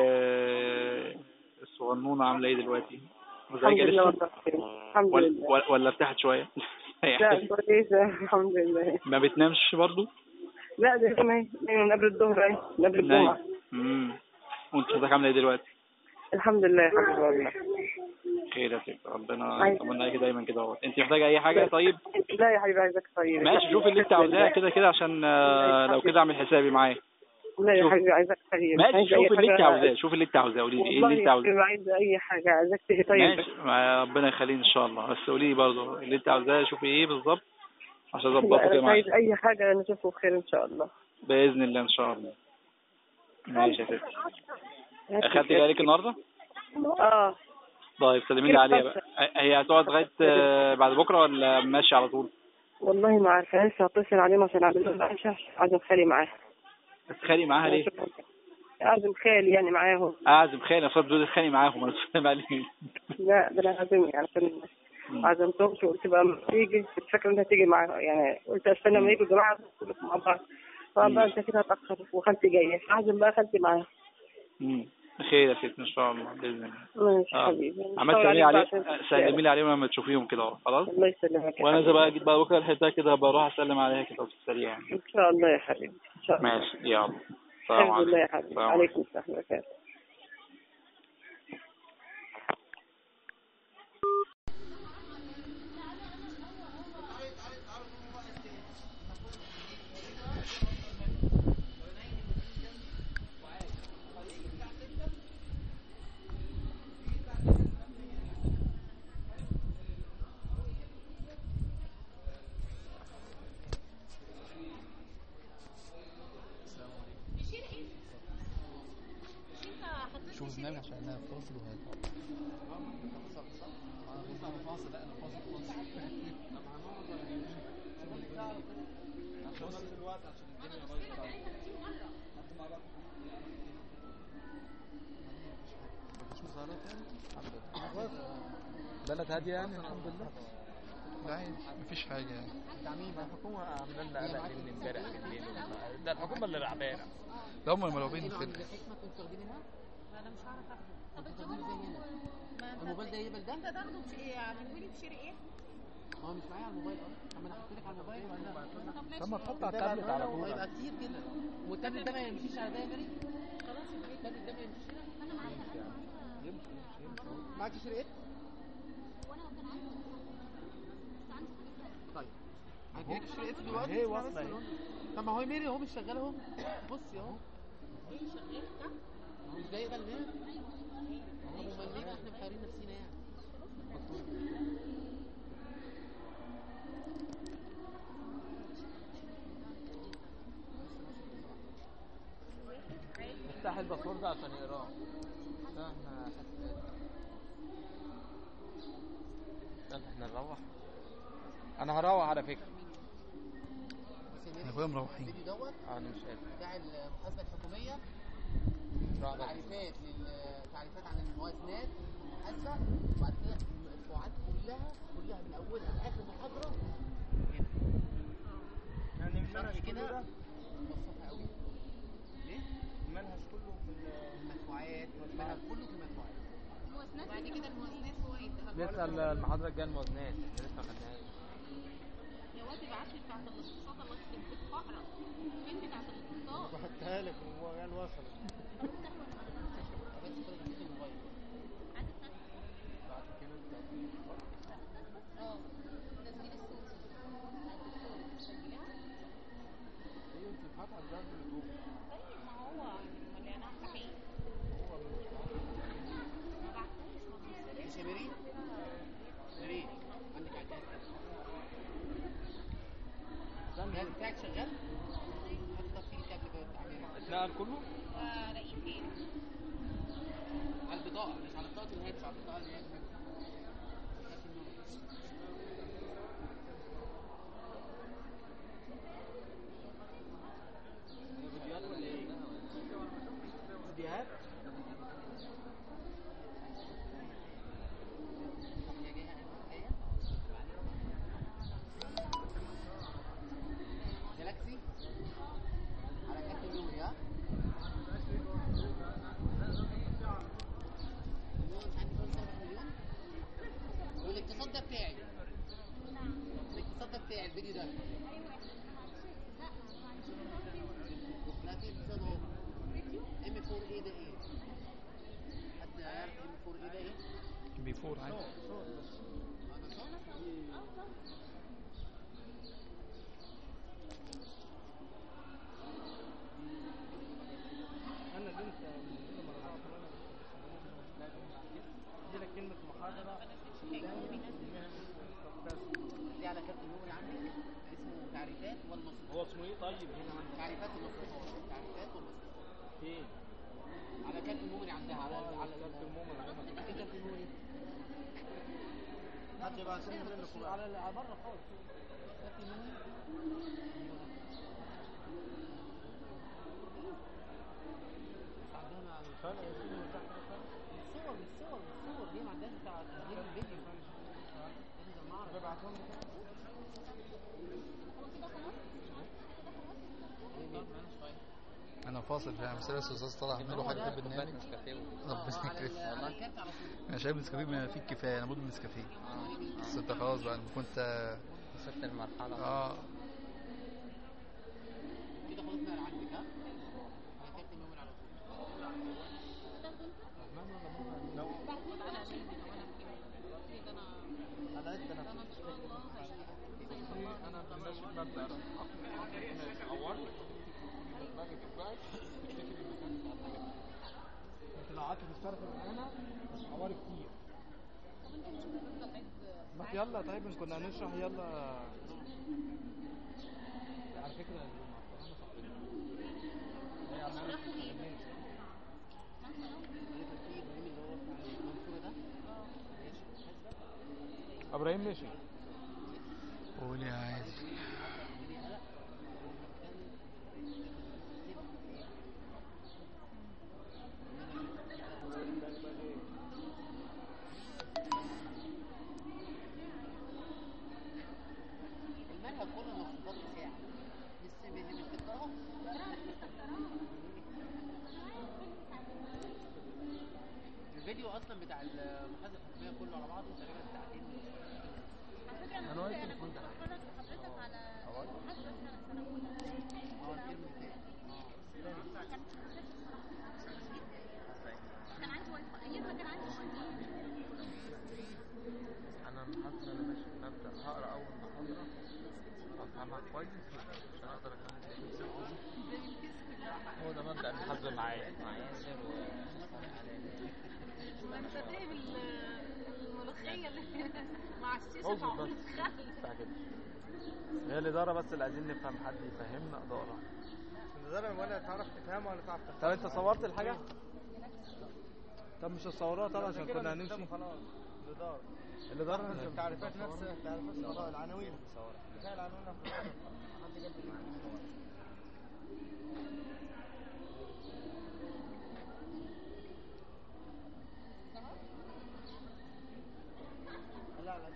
آه، الصغنونه عامله ايه دلوقتي؟ الحمد مزعجه لله لسه والله بخير. الحمد ولا, لله ولا- ولا ارتاحت شويه؟ لا كويسة الحمد لله ما بتنامش برضو؟ لا ده كمان من قبل الظهر اهي من قبل نايم الجمعة امم وانت صحتك عامله ايه دلوقتي؟ الحمد لله يا حبيبي والله خير يا ست ربنا عايز- يطمنا عليك دايما كده اهوت انت محتاجه اي حاجه طيب؟ لا يا حبيبي عايزك طيب ماشي شوف اللي انت عاوزاه كده كده عشان آه، لو كده اعمل حسابي معايا لا يا شوف. حبيبي عايزك طيب ماشي عايز أي شوف اللي انت حاجة- عاوزاه شوف اللي انت عاوزاه قولي لي ايه والله اللي انت يا عاوزاه حبيبي عايز اي حاجة عايزك تيجي طيب ماشي ما ربنا يخليني ان شاء الله بس قولي لي برضه اللي انت عاوزاه شوفي ايه بالظبط عشان اظبطه لا، كده أنا عايز معايا اي حاجة نشوفه خير ان شاء الله باذن الله ان شاء الله ماشي يا ستي اخدتي بالك النهارده؟ اه طيب سلمي لي عليها بقى هي هتقعد لغايه آه، بعد بكره ولا ماشي على طول؟ والله ما عارفة لسه هتصل عليهم عشان اعمل لهم عشاء عازم خالي معاه تتخانقي معاها ليه؟ عازم خالي يعني معاهم اعزم خالي افرض دول تتخانقي معاهم انا فاهم عليك لا ده انا عازمني عشان عزمتهمش وقلت بقى لما تيجي كنت فاكرة انت هتيجي معاها يعني قلت استنى لما يجوا الجماعة كلكم مع بعض فبقى انت كده هتأخر وخالتي جاية عازم بقى خالتي معاها مم. خير يا ست ان شاء الله باذن الله ماشي آه. حبيبي عمال شاور سلمي عليك عليه بقى عشان سلمي لي عليهم لما تشوفيهم كده اهو خلاص الله يسلمك يا وانا اذا حبيبي. بقى جيت بعد بكره الحته كده بروح اسلم عليها كده في السريع يعني ان شاء الله يا حبيبي ان شاء الله ماشي يلا السلام الحمد لله يا عليكم حبيبي السلام عليكم السلام وبركاته فاصل وهيطلع نطلع بفاصل لا انا فاصل فاصل بص الوقت عشان الدنيا بايظه مفيش مظاهرات يعني الحمد لله بلد هادية يعني الحمد لله لا عادي مفيش حاجة يعني تعميم الحكومة عاملة لنا قلق من امبارح بالليل ده الحكومة اللي رعبانة ده هم الملعوبين في الحكمة كنتوا واخدينها؟ انا مش هعرف اخده طب اديهولي زي هنا الموبايل ده يقبل ده؟ انت تاخده بش... ايه اعمله لي بشير ايه؟ ما هو مش معايا على الموبايل اه اما انا هحط لك على الموبايل ولا طب ماشي طب ما تحط على التابلت على طول هيبقى كتير كده والتابلت ده ما يمشيش على ده يا مريم خلاص يبقى التابلت ده ما يمشيش انا معايا يمشي يمشي يمشي معاك شريط وانا كان عندي بس عندي حاجات طيب هجيلك الشريط دلوقتي هي اسمع بس واصلة اهي. الأول. طب ما هو ميري اهو مش شغال اهو بصي اهو ايه شغال ده؟ مش ده يقبل ليه؟ طب امال ليه احنا محيرين نفسينا يعني افتح الباسورد عشان يقراه ده احنا يلا احنا نروح انا هروح على فكرة بس يا احنا ميري كلنا مروحين الفيديو دوت انا مش قادر بتاع المحاسبه الحكوميه روح بقى. تعريفات للتعريفات عن الموازنات المحاسبه وبعد كده المدفوعات كلها كلها من اولها لاخر محاضره يعني المنهج شرح كله كده ده مبسطه قوي ليه؟ المنهج كله في ال- المدفوعات المنهج كله في المدفوعات الموازنات بعد كده الموازنات فوائد لسه المحاضرة الجاية الموازنات لسه ما خدناهاش يا واد ابعت لي بتاعت الاقتصاد الله يخرب بيت فقره فين بتاعت الاقتصاد؟ بعتها لك وهو قال وصل بس كده جبت الموبايل عايز استنى بعد كده اه تسجيل الصوتي بتاع الدكتور تسجلها ايوه انت فاتحه الجهاز اليوتيوب طيب ما هو امال انا هفتح ايه؟ ما بعتوش ما مش بيصيرش يا ميري؟ ميري عندك على الجهاز كده الجهاز بتاعك شغال؟ حط ده فيه الكابل كده بتاع ميري اتنقل كله الاقيه فين؟ على البطاقة مش على بطاقة الهاتف على البطاقة اللي هي بتاعت النور. فيديوهات ولا ايه؟ فيديوهات هي جاية جاية جالاكسي على كارت النور ها مليون عندي كل سنة مليون والاقتصاد ده بتاعي الاقتصاد ده بتاعي الفيديو ده لا في اقتصاد اهو ام 4 ايه ده ايه؟ حد يعرف ام 4 ايه ده ايه؟ بي 4 عادي هذا صوت؟ انا بنت من مرة دي لك كلمة محاضرة دي على كارت النور عندك اسمه تعريفات والمصروفات هو اسمه ايه طيب هنا عندك تعريفات والمصروفات تعريفات والمصروفات فين؟ على كارت المومري عندها على على كارت المومري ايه كارت المومري؟ حد يبقى سنة منكم على على بره خالص كارت المومري عندنا على فرق يا سيدي وتحت الصور الصور الصور دي ما عندهاش بتاع تسجيل الفيديو انزل معرض ببعتهم لك انا فاصل فيها بس لسه استاذ طلع عامل له حاجه في البرنامج ربنا يكرمك على الكارت على طول انا شايف نسكافيه ما فيه كفايه انا مدمن نسكافيه بس انت خلاص بقى كنت وصلت المرحلة اه كده خلاص نقل عندك ها على كارت المومري على طول بعتوش على عشان كده انا انا انت انا ان شاء الله هي- زي ما الله انا ماشي بمبدأ عورت دماغي توجعك تفتكري المكان بتاع الحاجة انت لو قعدت تسترخي من هنا حوار كتير طب انت مش هتفضل عد ما يلا طيب إن كنا هنشرح يلا على فكرة هي عمالة اشرحوا ايه؟ عليه ترتيب مهم اللي هو ابراهيم مشي قول يا عادي المنهج كله مخطط ساعة مش مش مش تقراه الفيديو اصلا بتاع المحاسبه الحكوميه كله على بعضه تقريبا ساعتين انا واقف في الفندق حضرتك على محاسبة سنة سنة أولى اه الترم الثاني كان عندي واي فاي أيامها كان عندي واي انا المحاضرة انا ماشي ببدأ هقرا اول محاضرة وافهمها كويس عشان اقدر اكمل هو ده مبدأ المحاسبة معايا ما انت فاهم الملوخية اللي مع الشيشة اظبط معمولة بس خل بتاع كده هي الإدارة بس اللي عايزين نفهم حد يفهمنا إدارة النظارة ولا تعرف تفهمها ولا تعرف طب انت صورت الحاجة؟ طب مش هتصوروها طبعا عشان كده كنا بنستخدم هنمشي خلاص الإدارة الإدارة هنمشي. التعريفات نفسها التعريفات الصغار العناوين زي العناوين في حد جاب لي لا لا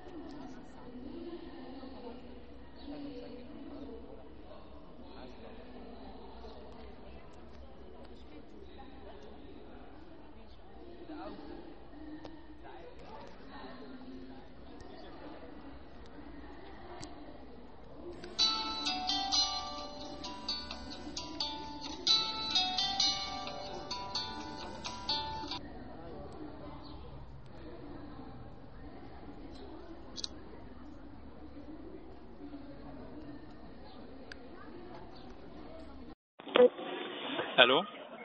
الو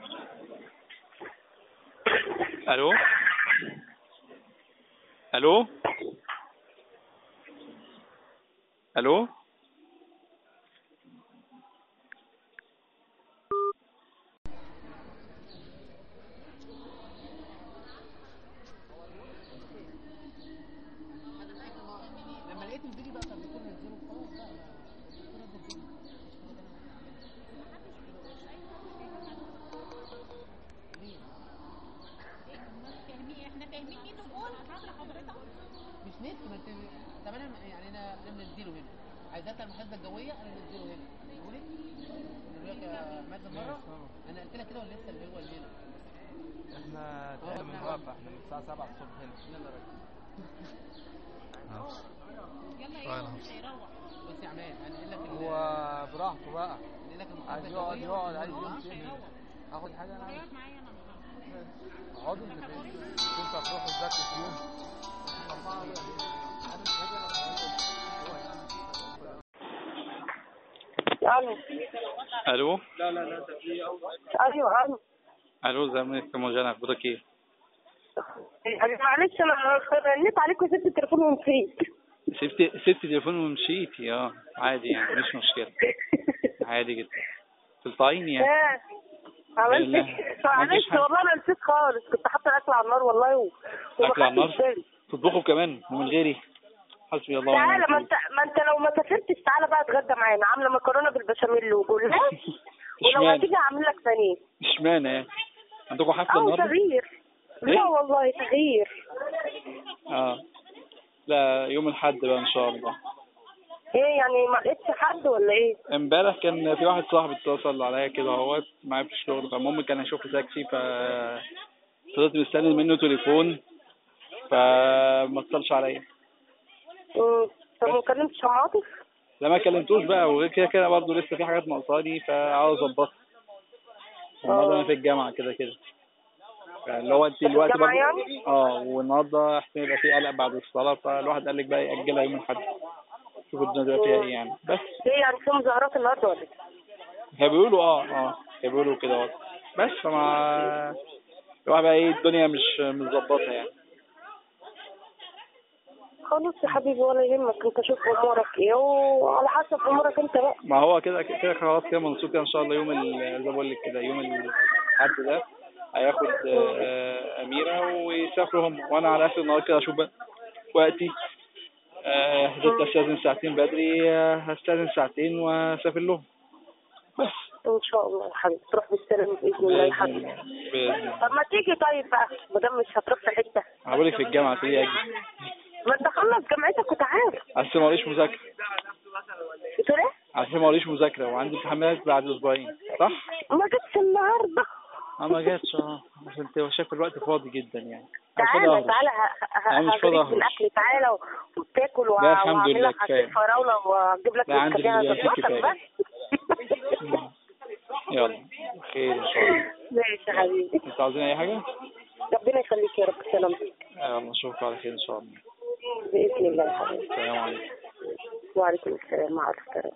الو الو الو لما لقيت الفيديو بقى كان بيكون نزله خلاص بقى ما الدكتور نزل الفيديو فاهمين احنا فاهمين مين دول حاضر حضرتك مش نت ما انت طب انا يعني انا انا منزله هنا عايزاه بتاع المحاسبه الجويه انا منزله هنا يقول لك يقول لك يا مازن مره انا قلت لك كده ولا لسه اللي هو اللي هنا احنا تقريبا من واقفة احنا من الساعة 7 الصبح هنا يلا يلا طيب. ايه مش هيروح بص يا عماد هنقول لك هو براحته بقى هنقول لك عايز المحاسبه يقعد الجويه يقعد عايز واللي يمشي هو- اخد حاجة انا عايز يقعد معايا انا اقعدوا انت فين؟ انت هتروحوا تذاكروا في يوم الو الو لا لا لا ده في أول ايوه ايوه الو ازيك يا مرجان اخبارك ايه يعني معلش انا رنيت عليك وسبت التليفون ونسيت سبت سبت التليفون ومشيتي اه عادي يعني مش مشكلة عادي جدا تلطعيني يعني اه عملت لا، معلش مفيش حاجة. والله انا نسيت خالص كنت حاطه الاكل على النار والله و... وما اكل على النار خدتش بالي تطبخوا كمان ومن غيري حسبي الله ونعم تعالى ما الوكيل انت ما انت لو ما سافرتش تعالى بقى اتغدى معانا عامله مكرونه بالبشاميل وجلاش ولو اشمعنى هتيجي اعمل لك بانيه اشمعنى يعني عندكم حفلة او النهارده تغيير إيه؟ لا والله تغيير اه لا يوم الحد بقى ان شاء الله ايه يعني ما لقيتش حد ولا ايه امبارح كان في واحد صاحبي اتصل عليا كده اهوت معايا في الشغل فالمهم كان هيشوف لي تاكسي ف فضلت مستني منه تليفون فما اتصلش عليا مم. طب ما كلمتش عاطف لا ما كلمتوش بقى وغير كده كده برضه لسه في حاجات ناقصاني فعاوز اظبطها النهارده انا في الجامعه كده كده اللي هو انت الوقت الجامعة برضه يعني؟ اه والنهارده احتمال يبقى في قلق بعد الصلاه فالواحد قال لك بقى ياجلها يوم الاحد شوف الدنيا تبقى فيها ايه يعني بس ايه يعني في مظاهرات النهارده ولا ايه؟ هي بيقولوا اه اه هي بيقولوا كده اهو بس فما الواحد بقى ايه الدنيا مش مظبطه يعني خلاص يا حبيبي ولا يهمك انت شوف امورك ايه وعلى حسب امورك انت بقى ما هو كده كده خلاص كده منصوب كده ان شاء الله يوم ال- زي ما بقول لك كده يوم الاحد ده هياخد آه، اميره ويسافروا هم وانا على اخر النهار كده اشوف بقى وقتي آه، حضرت استاذن ساعتين بدري آه، هستاذن ساعتين واسافر لهم بس ان شاء الله يا حبيبي تروح بالسلامه باذن الله يا حبيبي باذن الله طب ما تيجي طيب بقى ما دام مش هتروح في حته هقولك في الجامعه تيجي اجي ما انت خلص جامعتك وتعالى اصل ما وريش مذاكره بتقول ايه؟ اصل ما وريش مذاكره وعندي امتحانات بعد اسبوعين صح؟ ما جتش النهارده اه ما جاتش اه عشان انت شايف الوقت فاضي جدا يعني أنا مش فاضي تعالى أهرش. تعالى ه- ه- أنا مش فاضي هغريك أهرش. بالاكل تعالى و- وتاكل و- لا، الحمد واعمل لله لك كفاية. عصير فراوله واجيب لك لا، عندي مسكرية دلوقتي تتبطل كفاية. بس يلا خير ان شاء الله ماشي يا حبيبي انتوا عاوزين اي حاجه؟ ربنا يخليك يا رب سلامتك يلا نشوفكم على خير ان شاء الله باذن الله يا حبيبي السلام عليكم وعليكم السلام مع السلامه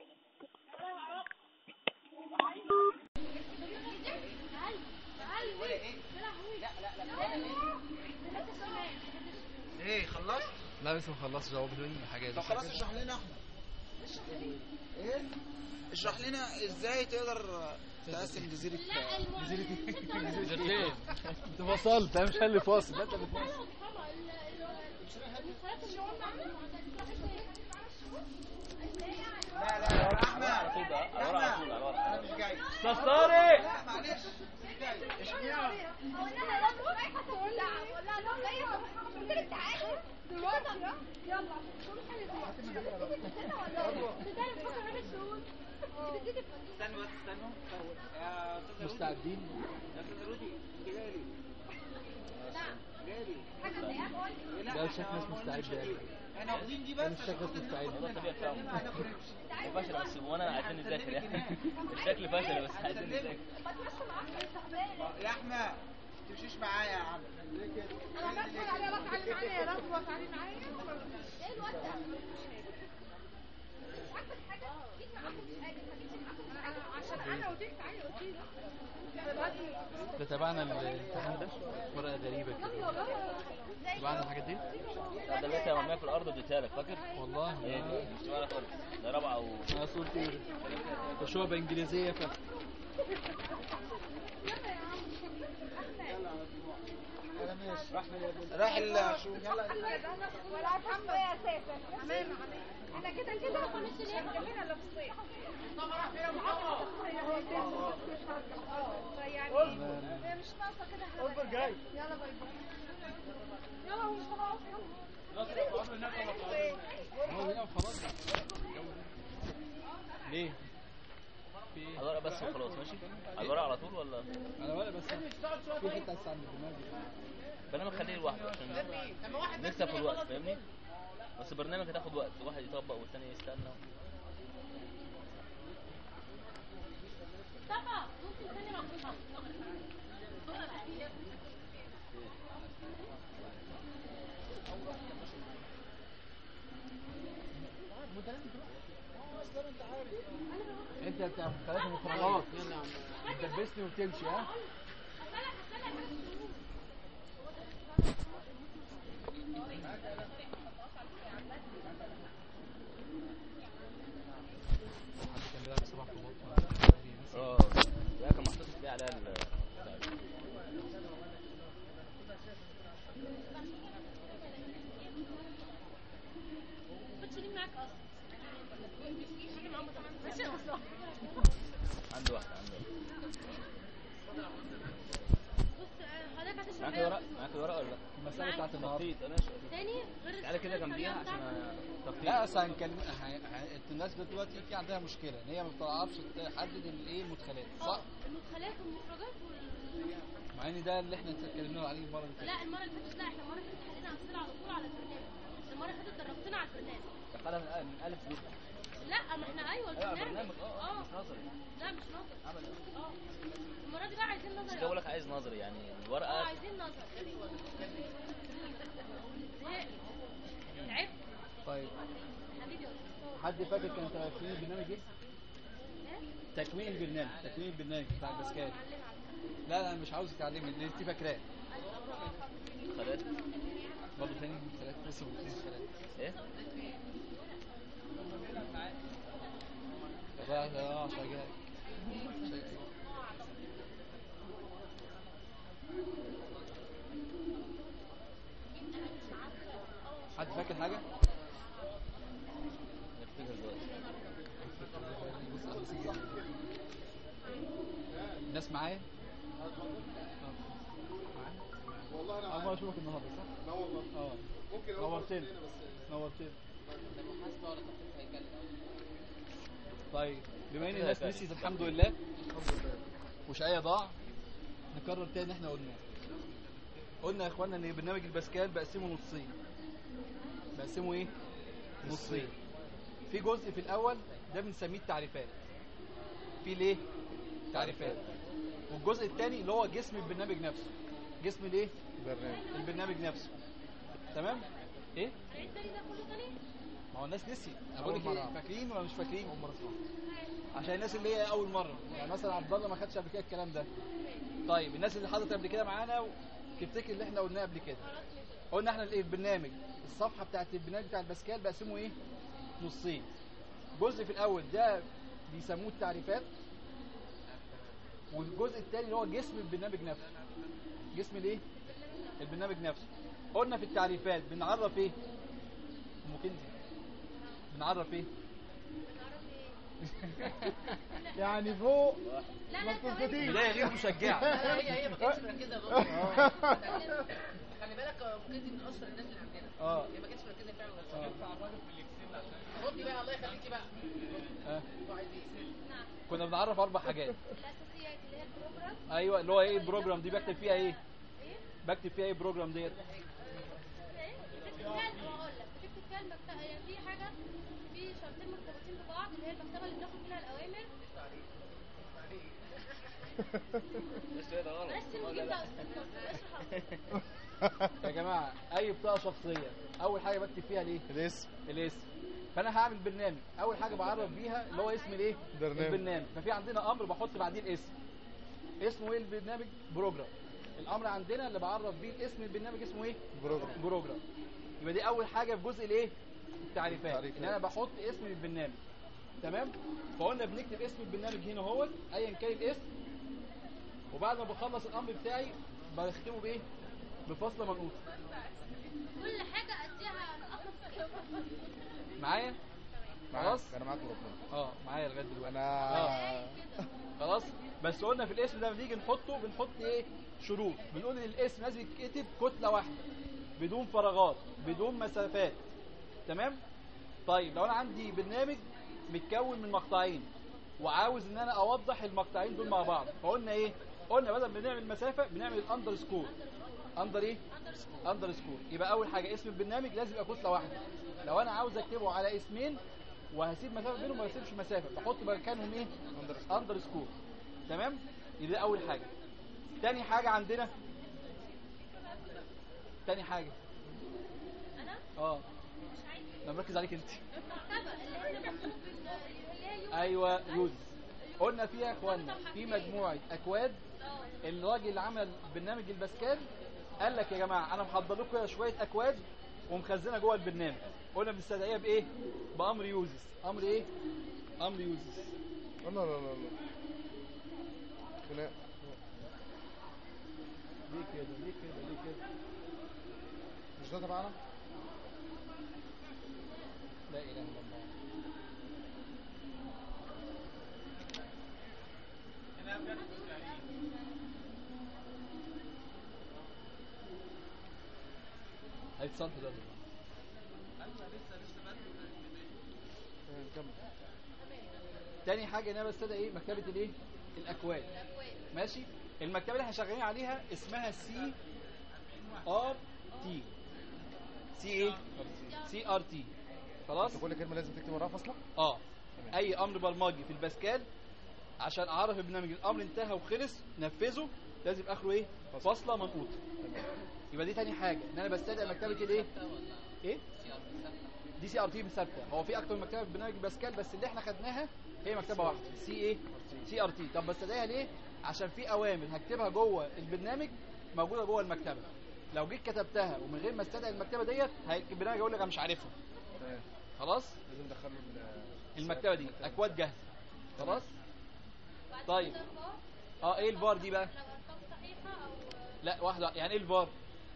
ايه خلصت؟ لا لسه ما خلصتش جواب لي الحاجات دي طب خلاص اشرح لنا احمد ايه اشرح لنا ازاي تقدر تقسم جزيره جزيره جزيرتين انت فصلت انا مش اللي فاصل ده انت اللي فاصل لا لا يا احمد احمد انا مش جاي أستاذ طارق. لا معلش مش جاي اشمعنى استنوا بس استنوا يا استاذ مستعدين يا استاذ رودي جالي جالي لا شكلك مش مستعد يعني احنا واخدين دي أنا بس مش شكلك مستعد فشل بس وانا عايزين نذاكر يعني الشكل فشل بس عايزين نذاكر يا احمد تمشيش معايا يا عم ده تبعنا الامتحان ده ورقه غريبه كده تبعنا الحاجات دي لا ده لقيتها مرميه في الارض اديتها لك فاكر؟ والله هي دي مش معانا خالص ده رابعه و انا قلت ايه تشوبه انجليزيه ف انا ماشي راح ال شو يلا ولا الحمد يا اساسا تمام احنا كده كده وخمس سنين جنبنا اللي في الصيف طب راح فين يا محمد يعني هي مش ناقصه كده احنا اصبر جاي يلا باي باي يلا هو مش خلاص يلا خلاص ليه؟ في ايه؟ الورق بس وخلاص ماشي على الورق على طول ولا انا ولا بس في حته بس عند الدماغ برنامج خليه لوحده عشان نكسب في الوقت فاهمني بس البرنامج هتاخد وقت واحد يطبق والثاني يستنى مصطفى ممكن ثاني مع انت بتاع ثلاث مفردات بتدبسني وتمشي ها حد كان بيلعب سبع خطوات اه لا كان محطوط تلاقي عليها ال بتشيلين معاك اصلا ماشي اصلا عنده واحده عنده بص حضرتك هتشرب معاك ايه ورق معاك ورق ولا لا؟ المسألة بتاعت النهارده تخطيط انا مش تاني غير تعالى كده جنبيها عشان تخطيط لا اصل هنكلم ه- ه- الناس دلوقتي في عندها مشكله ان هي ما بتعرفش تحدد الايه المدخلات صح؟ المدخلات والمخرجات وال... مع ان ده اللي احنا اتكلمنا عليه المره اللي فاتت لا المره اللي فاتت لا احنا المره اللي فاتت حلينا امثله على طول على البرنامج المره اللي فاتت دربتنا على البرنامج دخلها من ألف- من الف ب لا ما احنا ايوه ايوه البرنامج برنامج اه مش نظري لا مش نظر اه المره دي بقى عايزين نظر مش بقول لك عايز نظري يعني اه الورقه عايزين نظر زهقت تعبت طيب حبيبي يا أستاذ. حد فاكر كان تكوين البرنامج ايه؟ تكوين البرنامج تكوين البرنامج بتاع البسكات لا لا انا مش عاوزك تعلمني لان انت فاكراه خلاص برضه تاني ثلاثة لسه بقول ثلاثة ايه لا اه عشان جاي عشان جاي. حد فاكر حاجة؟ الناس معايا والله انا اول مره اشوفك النهارده صح لا والله اه ممكن أول مرة نورتني هنا بس نورتني محاسبه ولا تخطيط هيكلم طيب بما ان الناس نسيت الحمد لله وشقاية ضاع نكرر تاني احنا قلناه قلنا يا اخوانا ان برنامج الباسكال بقسمه نصين بقسمه ايه نصين في جزء في الاول ده بنسميه التعريفات في ليه تعريفات والجزء الثاني اللي هو جسم البرنامج نفسه جسم الايه برنامج البرنامج نفسه تمام ايه العيد تاني ده كله تاني ما هو الناس نسيت اقول أول لك مرة ايه أعرف. فاكرين ولا مش فاكرين اول مره اسمع عشان الناس اللي هي اول مره يعني مثلا عبد الله ما خدش قبل كده الكلام ده طيب الناس اللي حضرت قبل كده معانا تفتكر اللي احنا قلناه قبل كده قلنا احنا الايه البرنامج الصفحه بتاعت البرنامج بتاع الباسكال بقسمه ايه نصين جزء في الاول ده بيسموه التعريفات والجزء الثاني اللي هو جسم البرنامج نفسه جسم الايه البرنامج نفسه قلنا في التعريفات بنعرف ايه ام كنزي بنعرف ايه يعني فوق لا ما لا تنفتيش بدايه غير مشجعه هي هي ما كانتش مركزه آه. خلي بالك ممكن دي من اشهر الناس اللي عندنا اه هي ما كانتش مركزه فعلا بس آه. خدي بقى الله يخليكي بقى آه. انتوا عايزين كنا بنعرف اربع حاجات الاساسيات اللي هي البروجرام ايوه اللي هو ايه البروجرام دي بكتب فيها ايه بكتب فيها ايه البروجرام ديت بتكتب كلمه واقول لك بتكتب كلمه بتا... يعني في حاجه في شرطين مرتبطين ببعض اللي هي المكتبه اللي بناخد منها الاوامر بلاش تلوين ده يا جماعه اي بطاقه شخصيه اول حاجه بكتب فيها الايه الاسم الاسم فانا هعمل برنامج اول حاجه بعرف بيها اللي هو اسم الايه برنامج. البرنامج ففي عندنا امر بحط بعديه الاسم اسمه ايه البرنامج بروجرام الامر عندنا اللي بعرف بيه الاسم البرنامج اسمه ايه بروجرام بروجرام يبقى دي اول حاجه في جزء الايه التعريفات تعريفات. ان انا بحط اسم البرنامج تمام فقلنا بنكتب اسم البرنامج هنا اهوت ايا كان الاسم وبعد ما بخلص الامر بتاعي بختمه بايه بفاصله منقوطه كل حاجه اديها اخر معايا خلاص انا معاك وربنا اه معايا لغايه دلوقتي انا اه خلاص بس قلنا في الاسم ده لما نيجي نحطه بنحط ايه شروط بنقول ان الاسم لازم يتكتب كتله واحده بدون فراغات بدون مسافات تمام طيب لو انا عندي برنامج متكون من مقطعين وعاوز ان انا اوضح المقطعين دول مع بعض فقلنا ايه قلنا بدل ما نعمل مسافه بنعمل الاندر سكور اندر ايه اندر سكور يبقى اول حاجه اسم البرنامج لازم يبقى كتله واحده لو انا عاوز اكتبه على اسمين وهسيب مسافه بينهم ما بسيبش مسافه بحط مكانهم ايه اندر سكور تمام يبقى ده اول حاجه تاني حاجه عندنا تاني حاجه انا اه مش عايز انا مركز عليك انت المكتبه اللي احنا المفروض بن- اللي هي يوم ايوه يوز قلنا فيها يا اخوانا في مجموعه اكواد اه الراجل اللي عمل برنامج الباسكال قال لك يا جماعه انا محضر لكم كده شويه اكواد ومخزنه جوه البرنامج قلنا بنستدعيها بايه بامر يوزز امر ايه امر يوزز لا لا لا لا خناق ليه كده ليه كده ليه كده مش ده تبعنا لا اله الا الله هيتصلح ده كمل تاني حاجه ان انا بستدعي ايه مكتبه الايه الاكواد ماشي المكتبه اللي احنا شغالين عليها اسمها سي ار تي سي ايه سي ار تي خلاص كل كلمه لازم تكتب وراها فاصله اه اي امر برمجي في الباسكال عشان اعرف البرنامج الامر انتهى وخلص نفذه لازم اخره ايه فاصله منقوطه يبقى دي تاني حاجه ان انا بستدعي مكتبه الايه ايه دي سي ار تي ثابته هو في اكتر من مكتبه في برنامج باسكال بس اللي احنا خدناها هي مكتبه واحده سي ايه سي ار تي طب بستدعيها ليه عشان في اوامر هكتبها جوه البرنامج موجوده جوه المكتبه لو جيت كتبتها ومن غير ما استدعي المكتبه ديت هي- البرنامج يقول لك انا مش عارفها تمام خلاص لازم ندخله ال- المكتبه دي اكواد جاهزه خلاص طيب كده الفار اه ايه الفار دي بقى لو ارقام صحيحه او لا واحده يعني ايه الفار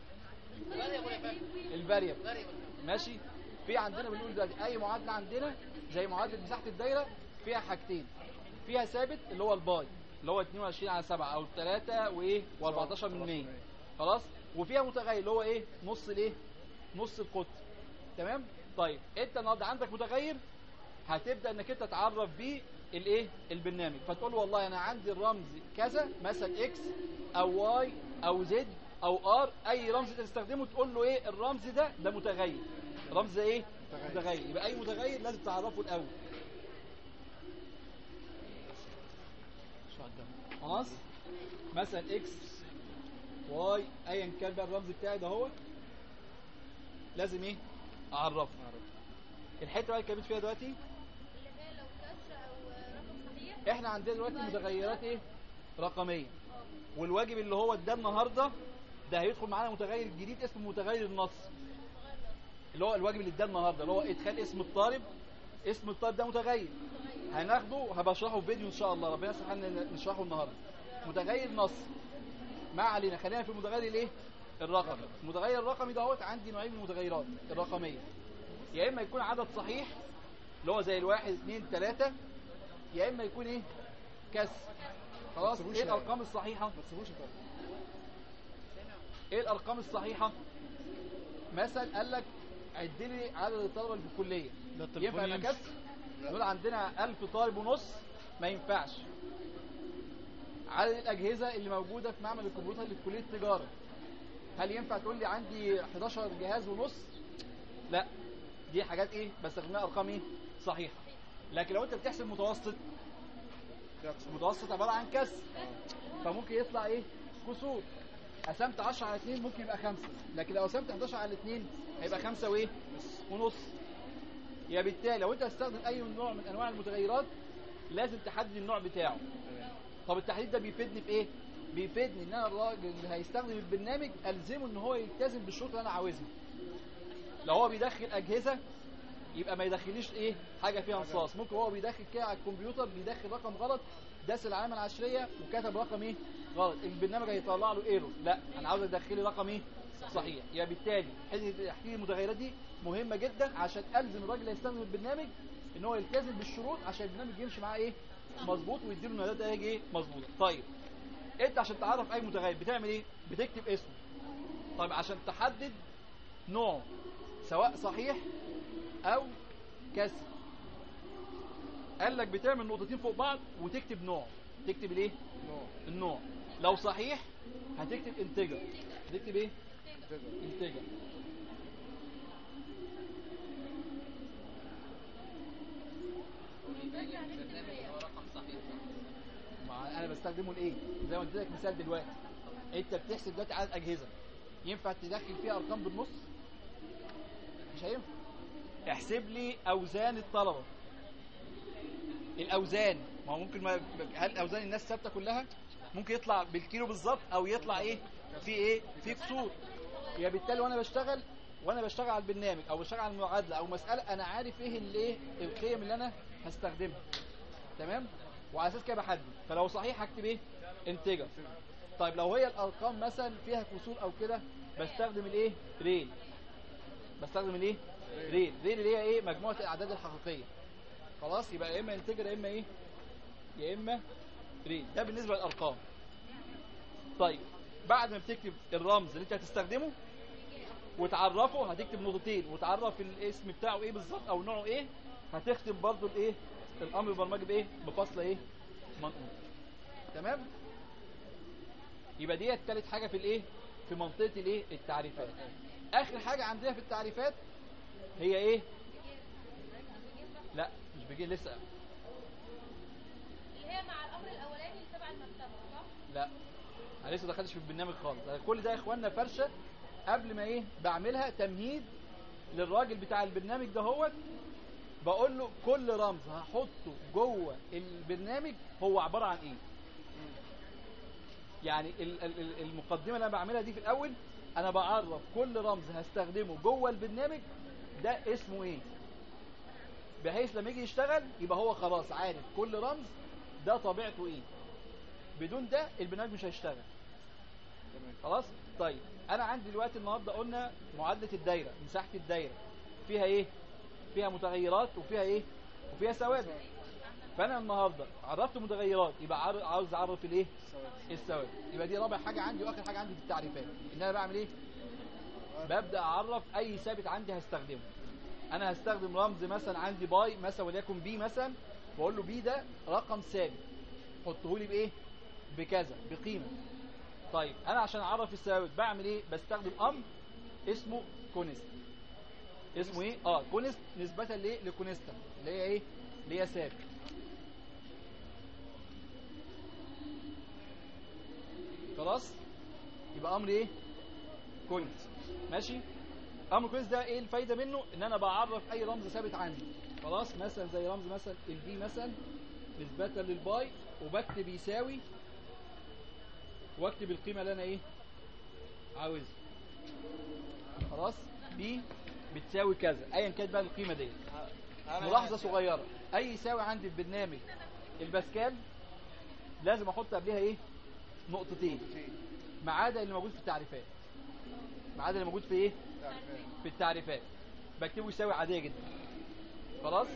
الفاريبل ماشي في عندنا بنقول دلوقتي اي معادله عندنا زي معادله مساحه الدايره فيها حاجتين فيها ثابت اللي هو الباي اللي هو 22 على 7 او 3 وايه و14 من 100 خلاص وفيها متغير اللي هو ايه نص الايه نص القطر تمام طيب انت النهارده عندك متغير هتبدا انك انت تعرف بيه الايه البرنامج فتقول له والله انا عندي الرمز كذا مثلا اكس او واي او زد او ار اي رمز انت تستخدمه تقول له ايه الرمز ده ده متغير رمز ده ايه متغير يبقى اي متغير لازم تعرفه الاول خلاص مثلا اكس واي ايا كان بقى الرمز بتاعي ده هو لازم ايه اعرفه الحته بقى اللي اتكلمت فيها دلوقتي اللي هي لو كسر او رقم صحيح احنا عندنا دلوقتي متغيرات ايه رقميه والواجب اللي هو ده النهارده ده هيدخل معانا متغير جديد اسمه متغير النص اللي هو الواجب اللي ده النهارده اللي هو ادخال اسم الطالب اسم الطالب ده متغير هناخده هبقى اشرحه في فيديو ان شاء الله ربنا سبحانه نشرحه النهارده متغير نص ما علينا خلينا في المتغير الايه الرقمي المتغير الرقمي دوت عندي نوعين من المتغيرات الرقميه يا اما يكون عدد صحيح اللي هو زي الواحد اثنين ثلاثة يا اما يكون ايه كسر خلاص ايه الارقام الصحيحه ما تسيبوش ايه الارقام الصحيحه مثلا قال لك عد لي عدد الطلبه اللي في الكليه ينفع يبقى كسر نقول عندنا 1000 طالب ونص ما ينفعش عدد الاجهزه اللي موجوده في معمل الكمبيوتر اللي في كليه التجاره هل ينفع تقول لي عندي 11 جهاز ونص لا دي حاجات ايه بستخدمها ارقام ايه صحيحه لكن لو انت بتحسب متوسط متوسط عباره عن كسر فممكن يطلع ايه كسور قسمت 10 على 2 ممكن يبقى 5 لكن لو قسمت 11 على 2 هيبقى 5 وايه ونص يا بالتالي لو انت هتستخدم اي نوع من انواع المتغيرات لازم تحدد النوع بتاعه طب التحديد ده بيفيدني في ايه بيفيدني ان انا الراجل اللي هيستخدم البرنامج الزمه ان هو يلتزم بالشروط اللي انا عاوزها لو هو بيدخل اجهزه يبقى ما يدخليش ايه حاجه فيها انصاص ممكن هو بيدخل كده على الكمبيوتر بيدخل رقم غلط داس العلامه العشريه وكتب رقم ايه غلط البرنامج هيطلع له ايرور لا انا عاوز ادخل لي رقم ايه صحيح يا بالتالي حته تحديد المتغيرات دي مهمه جدا عشان الزم الراجل اللي هيستخدم البرنامج ان هو يلتزم بالشروط عشان البرنامج يمشي معاه ايه مظبوط ويديله النتائج ايه مظبوطه طيب انت عشان تعرف اي متغير بتعمل ايه بتكتب اسمه طيب عشان تحدد نوعه سواء صحيح او كسر قال لك بتعمل نقطتين فوق بعض وتكتب نوع تكتب الايه النوع لو صحيح هتكتب انتجر هتكتب ايه انتجر ما انا بستخدمه لايه زي ما قلت لك مثال دلوقتي انت بتحسب دلوقتي عدد اجهزه ينفع تدخل فيها ارقام بالنص مش هينفع احسب لي اوزان الطلبه الاوزان ما هو ممكن ما هل اوزان الناس ثابته كلها ممكن يطلع بالكيلو بالظبط او يطلع ايه في ايه في كسور يا بالتالي وانا بشتغل وانا بشتغل على البرنامج او بشتغل على المعادله او مساله انا عارف ايه الايه القيم اللي انا هستخدمها تمام وعلى اساس كده بحدد فلو صحيح هكتب ايه انتجر طيب لو هي الارقام مثلا فيها كسور او كده بستخدم الايه ريل بستخدم الايه ريل ريل اللي هي ايه مجموعه الاعداد الحقيقيه خلاص يبقى يا اما انتجر يا اما ايه يا اما ريل ده بالنسبه للارقام طيب بعد ما بتكتب الرمز اللي انت هتستخدمه وتعرفه هتكتب نقطتين وتعرف الاسم بتاعه ايه بالظبط او نوعه ايه هتختم برضو الايه الامر البرمجي بايه بفصل ايه منقول تمام يبقى ديت تالت حاجه في الايه في منطقه الايه التعريفات اخر حاجه عندنا في التعريفات هي ايه لا مش بيجي لسه اللي هي مع الامر الاولاني اللي تبع المكتبه صح؟ لا انا لسه دخلتش في البرنامج خالص أنا كل ده يا اخوانا فرشه قبل ما ايه بعملها تمهيد للراجل بتاع البرنامج ده هو بقول له كل رمز هحطه جوه البرنامج هو عباره عن ايه يعني ال- ال- ال- المقدمه اللي انا بعملها دي في الاول انا بعرف كل رمز هستخدمه جوه البرنامج ده اسمه ايه بحيث لما يجي يشتغل يبقى هو خلاص عارف كل رمز ده طبيعته ايه بدون ده البرنامج مش هيشتغل خلاص طيب انا عندي دلوقتي النهارده قلنا معادله الدايره مساحه الدايره فيها ايه فيها متغيرات وفيها ايه وفيها ثوابت فانا النهارده عرفت متغيرات يبقى عار- عاوز اعرف الايه الثوابت يبقى دي رابع حاجه عندي واخر حاجه عندي في التعريفات ان انا بعمل ايه ببدا اعرف اي ثابت عندي هستخدمه انا هستخدم رمز مثلا عندي باي مثلا وليكن بي مثلا واقول له بي ده رقم ثابت حطه لي بايه بكذا بقيمه طيب انا عشان اعرف الثوابت بعمل ايه بستخدم امر اسمه كونست اسمه ايه اه كونست نسبه لايه لكونستا اللي هي ايه اللي هي ثابت خلاص يبقى امر ايه كونست ماشي امر كويس ده ايه الفايده منه ان انا بعرف اي رمز ثابت عندي خلاص مثلا زي رمز مثلا البي مثلا نسبه للباي وبكتب يساوي واكتب القيمه اللي انا ايه عاوزها خلاص بي بتساوي كذا ايا كانت بقى القيمه دي ملاحظه صغيره اي يساوي عندي في برنامج الباسكال لازم احط قبلها ايه نقطتين ما عدا اللي موجود في التعريفات ما عدا اللي موجود في ايه في التعريفات بكتبه يساوي عاديه جدا خلاص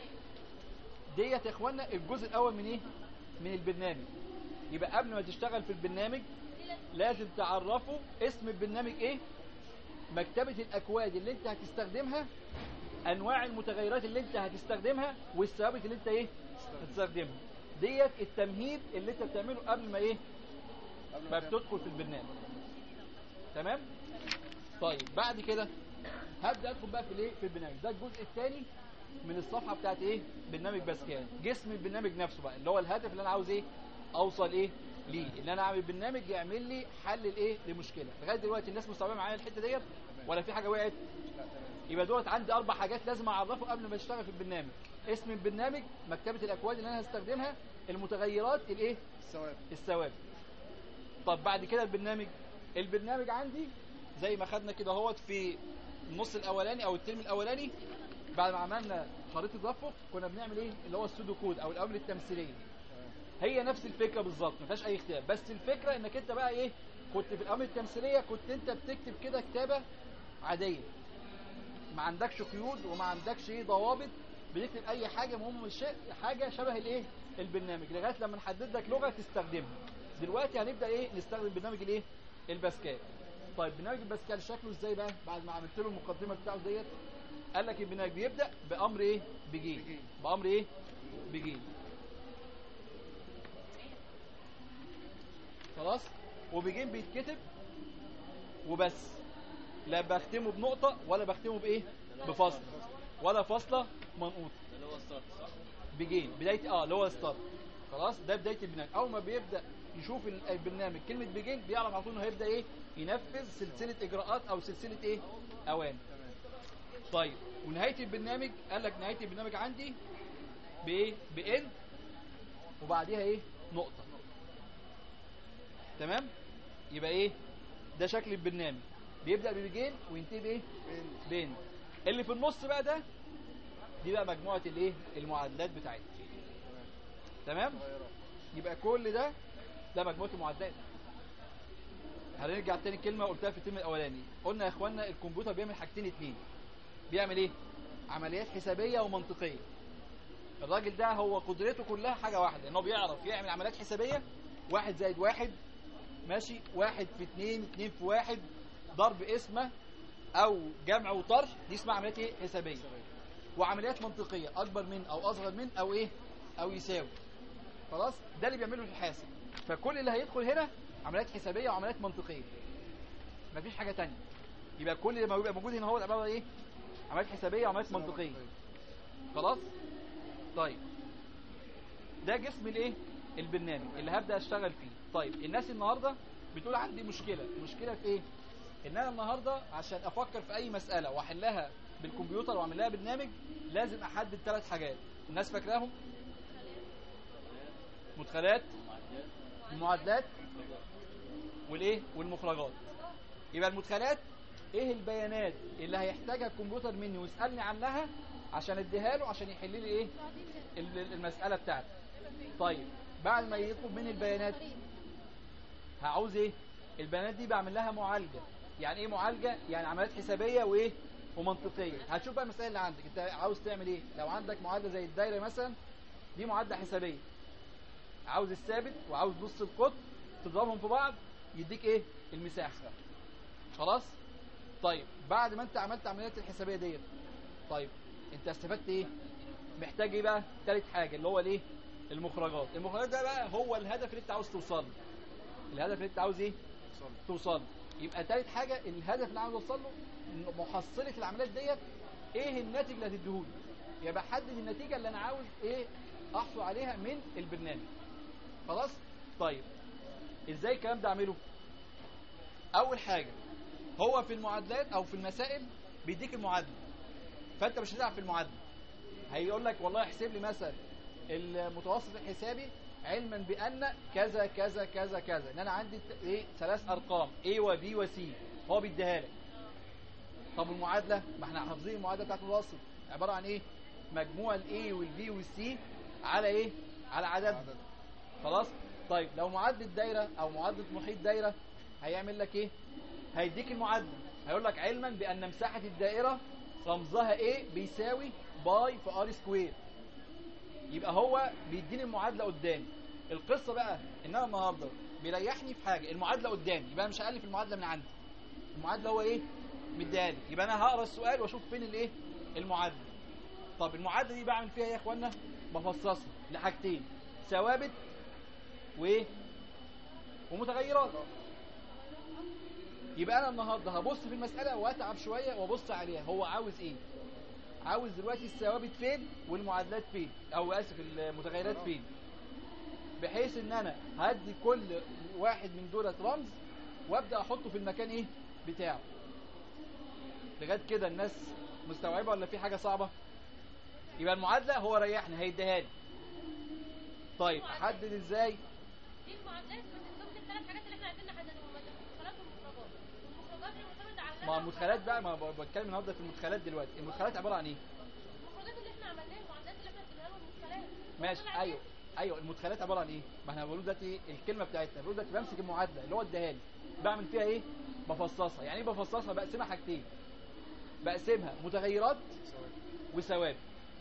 ديت يا اخوانا الجزء الاول من ايه من البرنامج يبقى قبل ما تشتغل في البرنامج لازم تعرفوا اسم البرنامج ايه مكتبة الاكواد اللي انت هتستخدمها انواع المتغيرات اللي انت هتستخدمها والثوابت اللي انت ايه هتستخدمها ديت التمهيد اللي انت بتعمله قبل ما ايه ما بتدخل في البرنامج تمام طيب بعد كده هبدا ادخل بقى في الايه في البرنامج ده الجزء الثاني من الصفحه بتاعت ايه برنامج باسكال جسم البرنامج نفسه بقى اللي هو الهدف اللي انا عاوز ايه اوصل ايه ليه ان انا اعمل برنامج يعمل لي حل الايه لمشكله لغايه دلوقتي الناس مستوعبه معايا الحته ديت ولا في حاجه وقعت يبقى دولت عندي اربع حاجات لازم اعرفه قبل ما اشتغل في البرنامج اسم البرنامج مكتبه الاكواد اللي انا هستخدمها المتغيرات الايه الثوابت الثوابت طب بعد كده البرنامج البرنامج عندي زي ما خدنا كده اهوت في النص الاولاني او الترم الاولاني بعد ما عملنا خريطه تدفق كنا بنعمل ايه اللي هو السودو كود او الاوامر التمثيليه هي نفس الفكره بالظبط ما فيهاش اي اختلاف بس الفكره انك انت بقى ايه كنت في الاوامر التمثيليه كنت انت بتكتب كده كتابه عاديه ما عندكش قيود وما عندكش ايه ضوابط بتكتب اي حاجه مهم مش حاجه شبه الايه البرنامج لغايه لما نحدد لك لغه تستخدمها دلوقتي هنبدا ايه نستخدم برنامج الايه الباسكال طيب برنامج الباسكال شكله ازاي بقى بعد ما عملت له المقدمه بتاعته ديت قال لك البرنامج بيبدا بامر ايه بجين بامر ايه بجين خلاص وبجين بيتكتب وبس لا بختمه بنقطة ولا بختمه بإيه بفصل ولا فاصلة منقوطة اللي هو ستارت صح بجين بداية اه اللي هو ستارت خلاص ده بداية البرنامج أول ما بيبدأ يشوف ال- البرنامج كلمة بجين بيعرف على طول إنه هيبدأ إيه ينفذ سلسلة إجراءات أو سلسلة إيه أوامر طيب ونهاية البرنامج قال لك نهاية البرنامج عندي بإيه بإن وبعديها إيه نقطة تمام يبقى إيه ده شكل البرنامج بيبدأ ببجين وينتهي بايه بين اللي في النص بقى ده دي بقى مجموعة الايه المعادلات بتاعتنا تمام يبقى كل ده ده مجموعة المعادلات هنرجع تاني كلمة قلتها في الترم الاولاني قلنا يا اخوانا الكمبيوتر بيعمل حاجتين اتنين بيعمل ايه عمليات حسابية ومنطقية الراجل ده هو قدرته كلها حاجة واحدة ان هو بيعرف يعمل عمليات حسابية واحد زائد واحد ماشي واحد في اتنين اتنين في واحد ضرب اسمه او جمع وطرح دي اسمها عمليات ايه حسابيه وعمليات منطقيه اكبر من او اصغر من او ايه او يساوي خلاص ده اللي بيعمله الحاسب فكل اللي هيدخل هنا عمليات حسابيه وعمليات منطقيه مفيش حاجه تانية يبقى كل اللي بيبقى موجود هنا هو عباره ايه عمليات حسابيه وعمليات منطقيه خلاص طيب ده جسم الايه البرنامج اللي هبدا اشتغل فيه طيب الناس النهارده بتقول عندي مشكله المشكله في ايه ان انا النهارده عشان افكر في اي مساله واحلها بالكمبيوتر واعمل لها برنامج لازم احدد ثلاث حاجات الناس فاكراهم مدخلات المعادلات والايه والمخرجات يبقى المدخلات ايه البيانات اللي هيحتاجها الكمبيوتر مني ويسالني عنها عشان اديها له عشان يحل لي ايه ال- المساله بتاعتي طيب بعد ما يطلب مني البيانات هعوز ايه البيانات دي بعمل لها معالجه يعني ايه معالجه يعني عمليات حسابيه وايه ومنطقيه هتشوف بقى المسائل اللي عندك انت عاوز تعمل ايه لو عندك معادله زي الدايره مثلا دي معادله حسابيه عاوز الثابت وعاوز نص القطر تضربهم في بعض يديك ايه المساحه خلاص طيب بعد ما انت عملت عمليات الحسابيه ديت طيب انت استفدت ايه محتاج ايه بقى ثالث حاجه اللي هو الايه المخرجات المخرجات ده بقى هو الهدف اللي انت عاوز توصل له الهدف اللي انت عاوز ايه توصل له. يبقى ثالث حاجه الهدف اللي عاوز اوصل له إن محصله العمليات ديت ايه الناتج اللي هتديهولي يبقى حدد النتيجه اللي انا عاوز ايه احصل عليها من البرنامج خلاص طيب ازاي الكلام ده اعمله اول حاجه هو في المعادلات او في المسائل بيديك المعادله فانت مش هتلعب في المعادله هيقول لك والله احسب لي مثلا المتوسط الحسابي علما بان كذا كذا كذا كذا ان انا عندي ت- ايه ثلاث ارقام A و B و C هو بيديها لك طب المعادله ما احنا حافظين المعادله بتاعت المتوسط عباره عن ايه مجموع الاي والبي والسي على ايه على عدد خلاص طيب لو معادله دايره او معادله محيط دايره هيعمل لك ايه هيديك المعادله هيقول لك علما بان مساحه الدائره رمزها ايه بيساوي باي في ار سكوير يبقى هو بيديني المعادله قدامي القصه بقى ان انا النهارده بيريحني في حاجه المعادله قدامي يبقى انا مش هالف المعادله من عندي المعادله هو ايه مديها لي يبقى انا هقرا السؤال واشوف فين الايه المعادله طب المعادله دي بعمل فيها ايه يا اخوانا بفصصها لحاجتين ثوابت وايه ومتغيرات يبقى انا النهارده هبص في المساله واتعب شويه وابص عليها هو عاوز ايه عاوز دلوقتي الثوابت فين والمعادلات فين او اسف المتغيرات فين بحيث ان انا هدي كل واحد من دولت رمز وابدا احطه في المكان ايه بتاعه لغايه كده الناس مستوعبه ولا في حاجه صعبه يبقى المعادله هو ريحني هيديها لي طيب احدد ازاي دي المعادلات من ضمن الثلاث حاجات اللي احنا عايزين نحددهم المدخلات والمخرجات المخرجات اللي معتمده على ما المدخلات بقى ما ب- بتكلم النهارده في المدخلات دلوقتي المدخلات عباره عن ايه المخرجات اللي احنا عملناها المعادلات اللي احنا اديناها لهم المدخلات ماشي ايوه ايوه المدخلات عباره عن ايه ما احنا بنقول دلوقتي الكلمه بتاعتنا بنقول دلوقتي بمسك المعادله اللي هو اداها لي بعمل فيها ايه بفصصها يعني ايه بفصصها بقسمها حاجتين بقسمها متغيرات وثوابت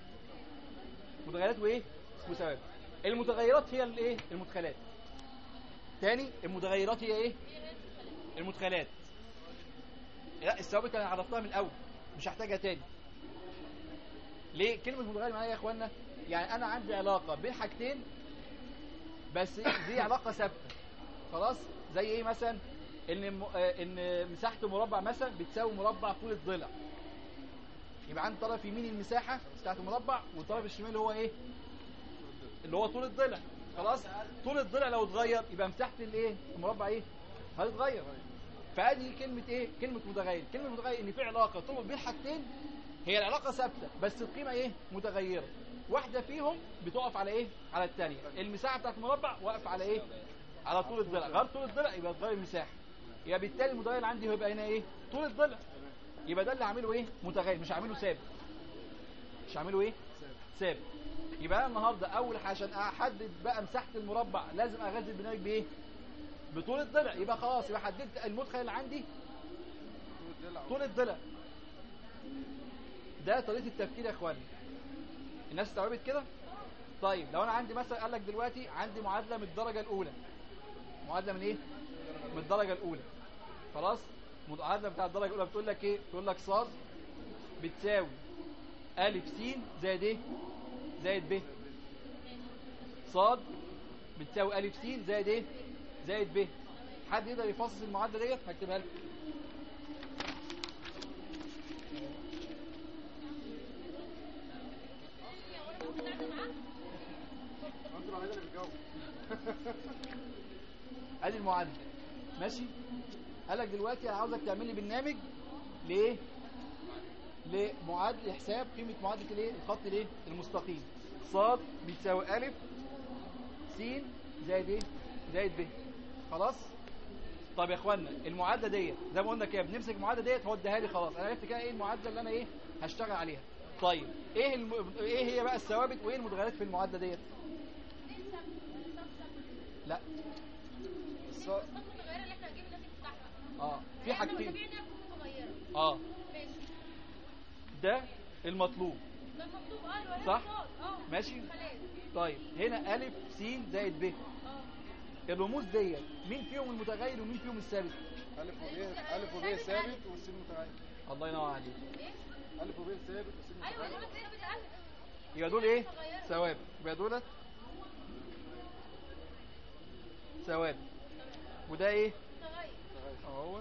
متغيرات وايه وثوابت المتغيرات هي الايه المدخلات تاني المتغيرات هي ايه المدخلات لا الثوابت انا عرفتها من الاول مش هحتاجها تاني ليه كلمه متغير معايا يا اخوانا يعني انا عندي علاقه بين حاجتين بس دي علاقه ثابته خلاص زي ايه مثلا ان م... آه، ان مساحه المربع مثلا بتساوي مربع طول الضلع يبقى عندي طرف يمين المساحه بتاعت المربع والطرف الشمال هو ايه اللي هو طول الضلع خلاص طول الضلع لو اتغير يبقى مساحه الايه المربع ايه هتتغير فادي كلمه ايه كلمه متغير كلمه متغير ان في علاقه تربط بين حاجتين هي العلاقه ثابته بس القيمه ايه متغيره واحده فيهم بتقف على ايه على الثانيه المساحه بتاعت المربع واقف على ايه على طول الضلع غير طول الضلع يبقى تغير المساحه يبقى بالتالي المتغير عندي هيبقى هنا ايه طول الضلع يبقى ده اللي هعمله ايه متغير مش هعمله ثابت مش هعمله ايه ثابت يبقى انا النهارده اول حاجه عشان احدد بقى مساحه المربع لازم اغذي البرنامج بايه بطول الضلع يبقى خلاص يبقى حددت المدخل اللي عندي طول الضلع ده طريقه التفكير يا اخواني الناس استوعبت كده طيب لو انا عندي مثلا قال لك دلوقتي عندي معادله من الدرجه الاولى معادله من ايه من الدرجه الاولى خلاص المعادله بتاع الدرجه الاولى بتقول لك ايه بتقول لك صاد بتساوي الف س زائد ايه زائد ب صاد بتساوي الف س زائد ايه زائد ب حد يقدر يفصص المعادله ديت هكتبها لك انتوا الوحيد اللي بتجاوب ادي المعادله ماشي قال لك دلوقتي انا عاوزك تعمل لي برنامج لايه لمعادله حساب قيمه معادله الايه الخط الايه المستقيم صاد بتساوي الف س زائد ايه زائد ب خلاص طب يا اخوانا المعادله ديت زي ما قلنا كده بنمسك المعادله ديت هو اداها لي خلاص انا عرفت كده ايه المعادله اللي انا ايه هشتغل عليها طيب ايه الم... ايه هي بقى الثوابت وايه المتغيرات في المعادله ديت لا الص- المتغيره اللي احنا هنجيب الناتج بتاعها اه في حاجتين طبيعي انها تكون متغيره اه ماشي ده المطلوب ده المطلوب اه الولاء صح؟ والصاد. اه ماشي. خلاص طيب هنا الف س زائد ب الرموز ديت مين فيهم المتغير ومين فيهم الثابت الف وب الف وب ثابت والسين متغير الله ينور عليك الف وب ثابت والسين ايوه متغير دول كده بتقلب يبقى دول ايه ثوابت يبقى دولت ثوابت وده ايه اهو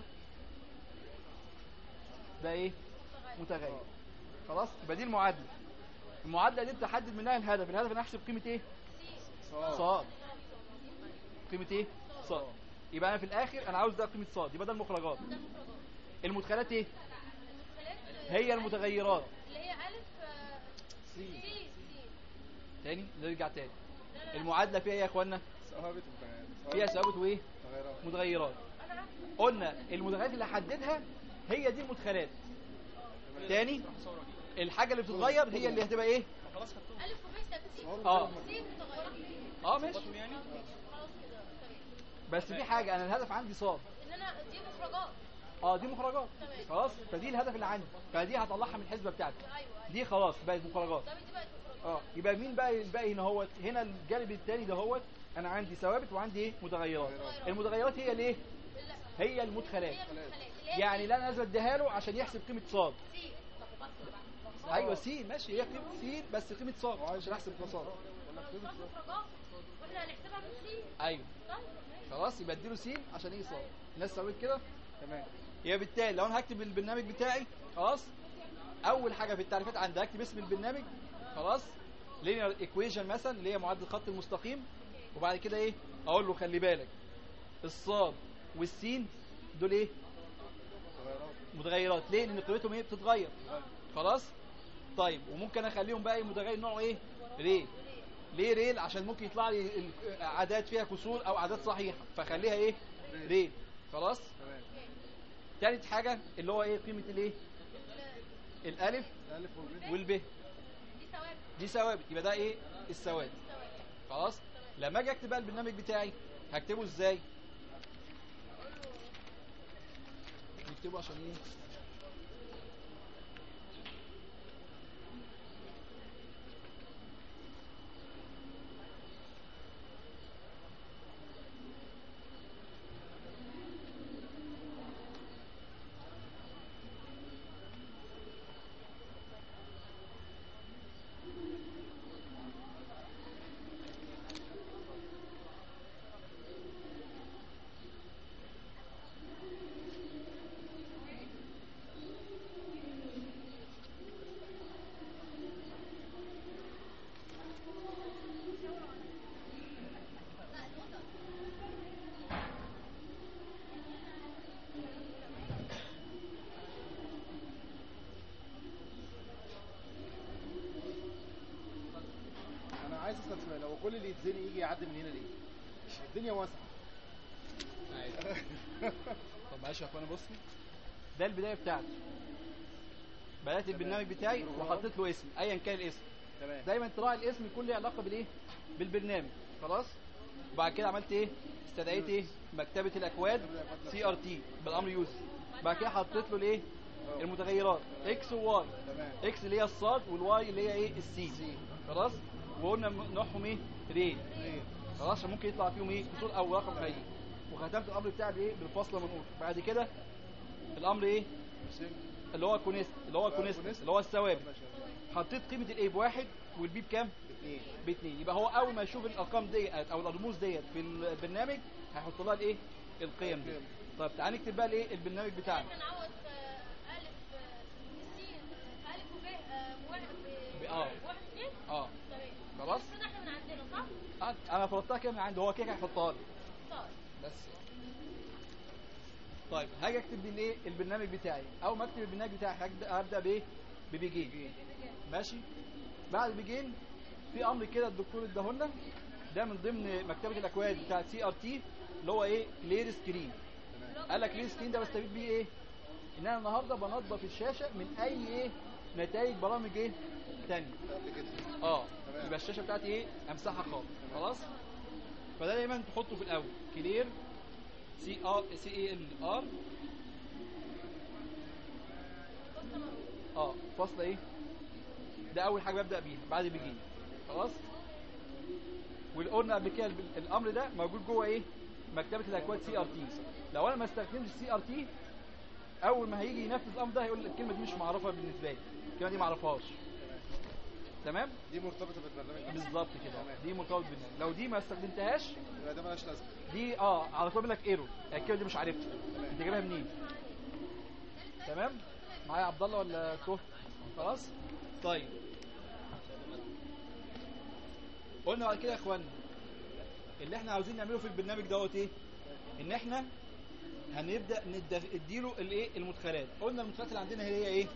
ده ايه متغير خلاص يبقى دي المعادله المعادله دي تحدد منها الهدف الهدف انا احسب قيمه ايه صاد قيمه ايه صاد يبقى انا في الاخر انا عاوز ده قيمه صاد يبقى ده المخرجات المدخلات ايه هي المتغيرات اللي هي الف آه، سي سي تاني نرجع تاني المعادله فيها ايه يا اخوانا ثوابت ومتغيرات فيها ثوابت وايه متغيرات متغيرات قلنا المتغيرات اللي حددها هي دي المدخلات تاني الحاجه اللي بتتغير هي اللي هتبقى ايه الف وب ثابتين اه. سي متغير اه ماشي خلاص كده تمام بس في حاجه انا الهدف عندي صاد ان انا دي مخرجات اه دي مخرجات تمام. خلاص فدي الهدف اللي عندي فدي هطلعها من الحسبه بتاعتي ايوه دي خلاص بقت مخرجات ده دي بقت مخرجات اه يبقى مين بقى الباقي هنا هو هنا الجانب الثاني ده هو انا عندي ثوابت وعندي ايه متغيرات المتغيرات هي الايه هي المدخلات يعني اللي انا لازم اديها له عشان يحسب قيمه صاد سي ايوه سي ماشي هي قيمه سي بس قيمه صاد عشان احسب قيمه صاد مخرجات واحنا هنحسبها من سي ايوه طيب ماشي. خلاص يبقى اديله سين عشان ايه صاد الناس سويت كده تمام يبقى بالتالي لو انا هكتب البرنامج بتاعي خلاص اول حاجه في التعريفات عندي هكتب اسم البرنامج خلاص لينير ايكويشن مثلا اللي هي معادله الخط المستقيم وبعد كده ايه اقول له خلي بالك الصاد والسين دول ايه متغيرات ليه لان قيمتهم ايه بتتغير خلاص طيب وممكن اخليهم بقى ايه متغير نوعه ايه ريل ليه ريل عشان ممكن يطلع لي اعداد فيها كسور او اعداد صحيحه فخليها ايه ريل خلاص تالت حاجه اللي هو ايه قيمه الايه الالف الف وب والب دي ثوابت دي ثوابت يبقى ده ايه الثوابت خلاص لما اجي اكتب بقى البرنامج بتاعي هكتبه ازاي نكتبه عشان ايه انا عايز اسال سؤال هو كل اللي يتزنق يجي يعدي من هنا ليه؟ الدنيا واسعه طب معلش يا اخوانا بصوا ده البدايه بتاعتي بدات البرنامج بتاعي وحطيت له اسم ايا كان الاسم تمام دايما تراعي الاسم يكون له علاقه بالايه بالبرنامج خلاص وبعد كده عملت ايه استدعيت ايه مكتبه الاكواد سي ار تي بالامر يوز بعد كده حطيت له الايه المتغيرات اكس وواي تمام اكس اللي هي الصاد والواي اللي هي ايه السي خلاص وقلنا نوعهم ايه ري خلاص عشان ممكن يطلع فيهم ايه كسور او رقم خيالي وختمت الامر بتاعي بايه بالفاصله منقوط بعد كده الامر ايه اللي هو كونست اللي هو كونست اللي هو الثوابت حطيت قيمه الايه بواحد والبي بكام باثنين باثنين يبقى هو اول ما يشوف الارقام ديت او الرموز ديت في البرنامج هيحط لها الايه القيم دي طيب تعال نكتب بقى الايه البرنامج بتاعنا احنا نعوض في الف آه، سين في الف وب آه، واحد ب- ب- اه. واحد اثنين اه تمام خلاص كده احنا من عندنا صح؟ آه، انا فرضتها كده من عندي هو كده هيحطها لي صح بس طيب هاجي اكتب الايه البرنامج بتاعي اول ما اكتب البرنامج بتاعي هبدا هبدا بايه ببيجين ماشي بعد بيجين في امر كده الدكتور اداهولنا ده من ضمن مكتبه الاكواد بتاعه سي ار تي اللي هو ايه كلير سكرين قال لك كلير سكرين ده بستفيد بيه ايه ان انا النهارده بنظف الشاشه من اي ايه نتائج برامج ايه تانية اه يبقى الشاشه بتاعتي ايه امسحها خالص خلاص فده دايما تحطه في الاول كلير سي ار سي اي ال ار اه فاصله ايه ده اول حاجه ببدا بيها بعد بيجين خلاص قلنا قبل كده ال- الامر ده موجود جوه ايه مكتبه الاكواد سي ار تي لو انا ما استخدمتش سي ار تي اول ما هيجي ينفذ الامر ده هيقول الكلمه دي مش معرفه بالنسبه لي الكلمه دي ما اعرفهاش تمام دي مرتبطه بالبرنامج بالظبط كده دي مرتبط بالبرنامج لو دي ما استخدمتهاش يبقى ده مالهاش لازمه دي اه على طول بيقول لك ايرور الكلمه دي مش عارفها انت جايبها منين تمام معايا عبد الله ولا تهت خلاص طيب قلنا بعد كده يا اخوانا اللي احنا عاوزين نعمله في البرنامج دوت ايه ان احنا هنبدا ندخ- نديله الايه المدخلات قلنا المدخلات اللي عندنا هي ايه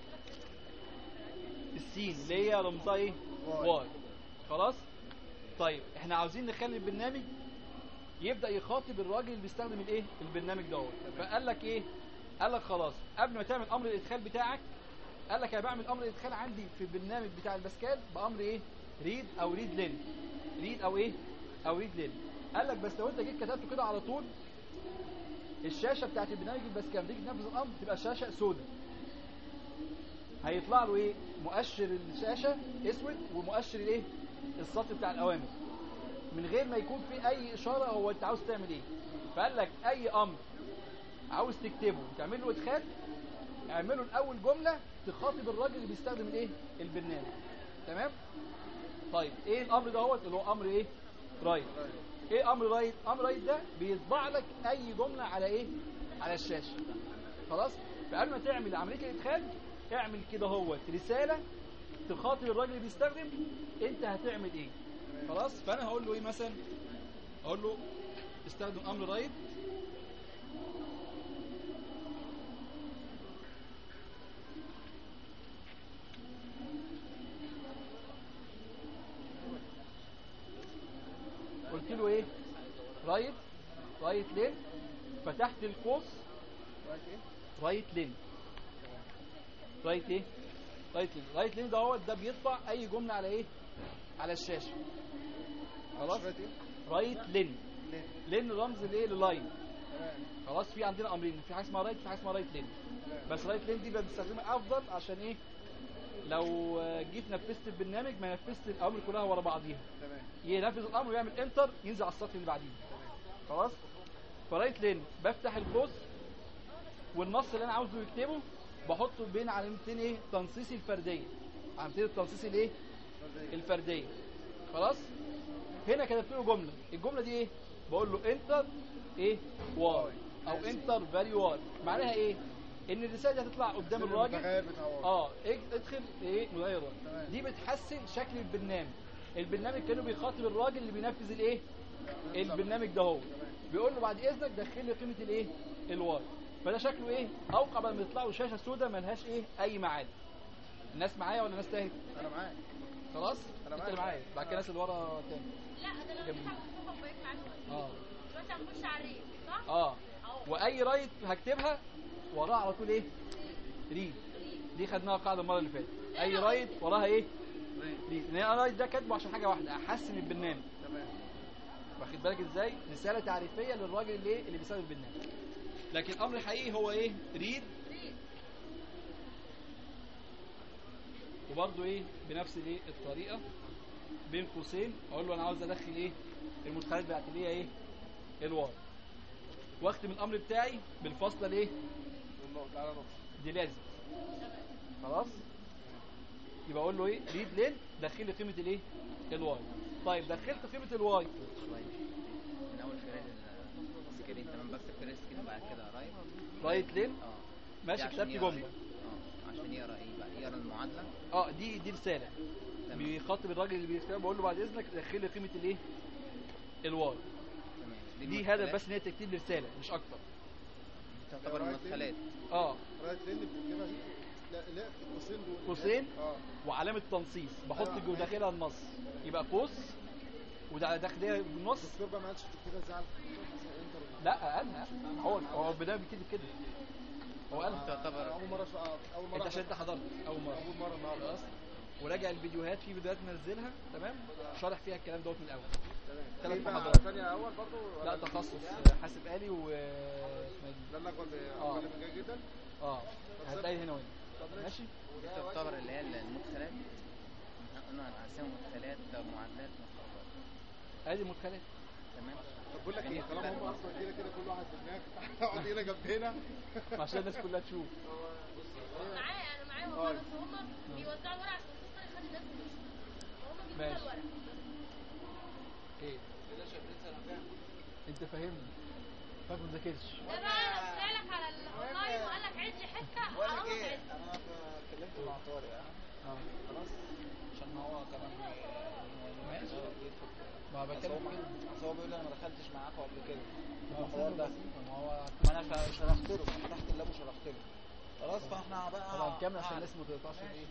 السين اللي هي رمزها ايه واي خلاص طيب احنا عاوزين نخلي البرنامج يبدا يخاطب الراجل اللي بيستخدم الايه البرنامج دوت فقال لك ايه قال لك خلاص قبل ما تعمل امر الادخال بتاعك قال لك انا بعمل امر الادخال عندي في البرنامج بتاع الباسكال بامر ايه ريد او ريد لين ريد او ايه او ريد لين قال لك بس لو انت جيت كتبته كده على طول الشاشه بتاعت البرنامج الباسكال تيجي تنفذ الامر تبقى الشاشه سوداء هيطلع له ايه مؤشر الشاشه اسود ومؤشر الايه السطر بتاع الاوامر من غير ما يكون في اي اشاره هو انت عاوز تعمل ايه فقال لك اي امر عاوز تكتبه وتعمل له ادخال اعمله الاول جمله تخاطب الراجل اللي بيستخدم الايه البرنامج تمام طيب ايه الامر ده هو اللي هو امر ايه رايت ايه امر رايت امر رايت ده بيطبع لك اي جمله على ايه على الشاشه خلاص فقبل ما تعمل عمليه الادخال اعمل كده هو رساله تخاطب الراجل اللي بيستخدم انت هتعمل ايه خلاص فانا هقول له ايه مثلا اقول له استخدم امر رايت قلت له ايه رايت رايت لين فتحت القوس رايت لين رايت ايه رايت لين رايت لين ده هو ده بيطبع اي جمله على ايه على الشاشه خلاص رايت لين لين رمز الايه للاين خلاص في عندنا امرين في حاجه اسمها رايت في حاجه اسمها رايت لين بس رايت لين دي بنستخدمها افضل عشان ايه لو جيت نفذت البرنامج ما نفذت الامر كلها ورا بعضيها تمام ينفذ الامر ويعمل انتر ينزل على السطر اللي بعديه خلاص فرايت لين بفتح القوس والنص اللي انا عاوزه يكتبه بحطه بين علامتين ايه تنصيص الفرديه علامتين التنصيص الايه الفرديه خلاص هنا كتبت له جمله الجمله دي ايه بقول له انتر ايه واي او انتر فاليو واي معناها ايه ان الرساله دي هتطلع قدام الراجل اه إيه ادخل ايه مغير دي بتحسن شكل البرنامج البرنامج كانه بيخاطب الراجل اللي بينفذ الايه البرنامج ده هو بيقول له بعد اذنك دخل لي قيمه الايه الواي فده شكله ايه اوقع بدل ما يطلع له شاشه سوداء ملهاش ايه اي معالم الناس معايا ولا الناس تاهت انا معاك خلاص أنا انت معاك. اللي معايا بعد كده الناس اللي ورا تاني لا ده انا جميل. بفتح مصطفى بقيت معاك اه دلوقتي هنخش على الريق صح؟ اه واي رايت هكتبها وراها على طول ايه ريد دي خدناها قاعده المره اللي فاتت اي رايت وراها ايه ريد لان انا رايت ده كاتبه عشان حاجه واحده احسن البرنامج تمام واخد بالك ازاي رساله تعريفيه للراجل اللي إيه؟ اللي بيستخدم البرنامج لكن الامر الحقيقي هو ايه ريد وبرده ايه بنفس الايه الطريقه بين قوسين اقول له انا عاوز ادخل ايه المدخلات بتاعت اللي هي ايه الواي واختم الامر بتاعي بالفاصله الايه والنقطة تعالى نقطة دي لازم خلاص يبقى اقول له ايه ريد لين دخل لي قيمه الايه الواي طيب دخلت قيمه الواي شوية من أول فريق السكرين تمام بس فريق السكرين بعد كده رايت رايت لين اه ماشي دي عشان كتبت يقرا جمله إيه؟ اه عشان يقرا ايه بقى يقرا المعادلة اه دي دي رساله تمام. بيخاطب الراجل اللي بيكتب بقول له بعد اذنك دخل لي قيمه الايه الواي تمام دي المدخلات. هدف بس ان هي تكتب لي رساله مش اكتر تعتبر المدخلات اه رايت لين بتكتبها دي لا لا القوسين دول قوسين اه وعلامه تنصيص بحط أيوة. جو داخلها النص يبقى قوس وده داخلها بالنص الدكتور بقى ما عادش بتكتبها ازاي على الانتر لا قالها هو هو البدايه بيكتب كده هو قالها تعتبر اول مرة شو- اول مرة انت عشان انت حضرت اول مره اول مرة النهارده خلاص وراجع الفيديوهات في فيديوهات منزلها تمام شارح فيها الكلام دوت من الاول تمام ثلاث في بقى محاضرات ثانية اول برضه لا تخصص حاسب آلي و اسمها ده اللي اكبر آه. اكبر من جيد جدا اه هتلاقي هنا وهنا ماشي دي تعتبر اللي هي المدخلات احنا قلنا هنقسمها مدخلات معادلات مخرجات ادي المدخلات تمام طب بقول لك ايه طالما هم اصلا كده كده كل واحد في دماغك اقعد هنا جنبنا عشان الناس كلها تشوف معايا انا معايا والله بس هم بيوزعوا الورق عشان السلطه يخلي الناس تمشي فهم بيدونا ماشي. الورق ايه انت فاهمني فاهم ما ذاكرش ده بقى طلع لك على الاونلاين وقال لك عد لي حته بقول لك حرام ايه تعد انا اتكلمت مع طارق ها اه خلاص عشان هو كمان ماشي. ما بس بتكلم هو كده بس هو بيقول لي انا ما دخلتش معاكم قبل كده ما هو الحوار ده ما هو ما انا ش- شرحت له فتحت اللاب وشرحت له خلاص فاحنا بقى طبعا كامل عشان الناس ما تقطعش ايه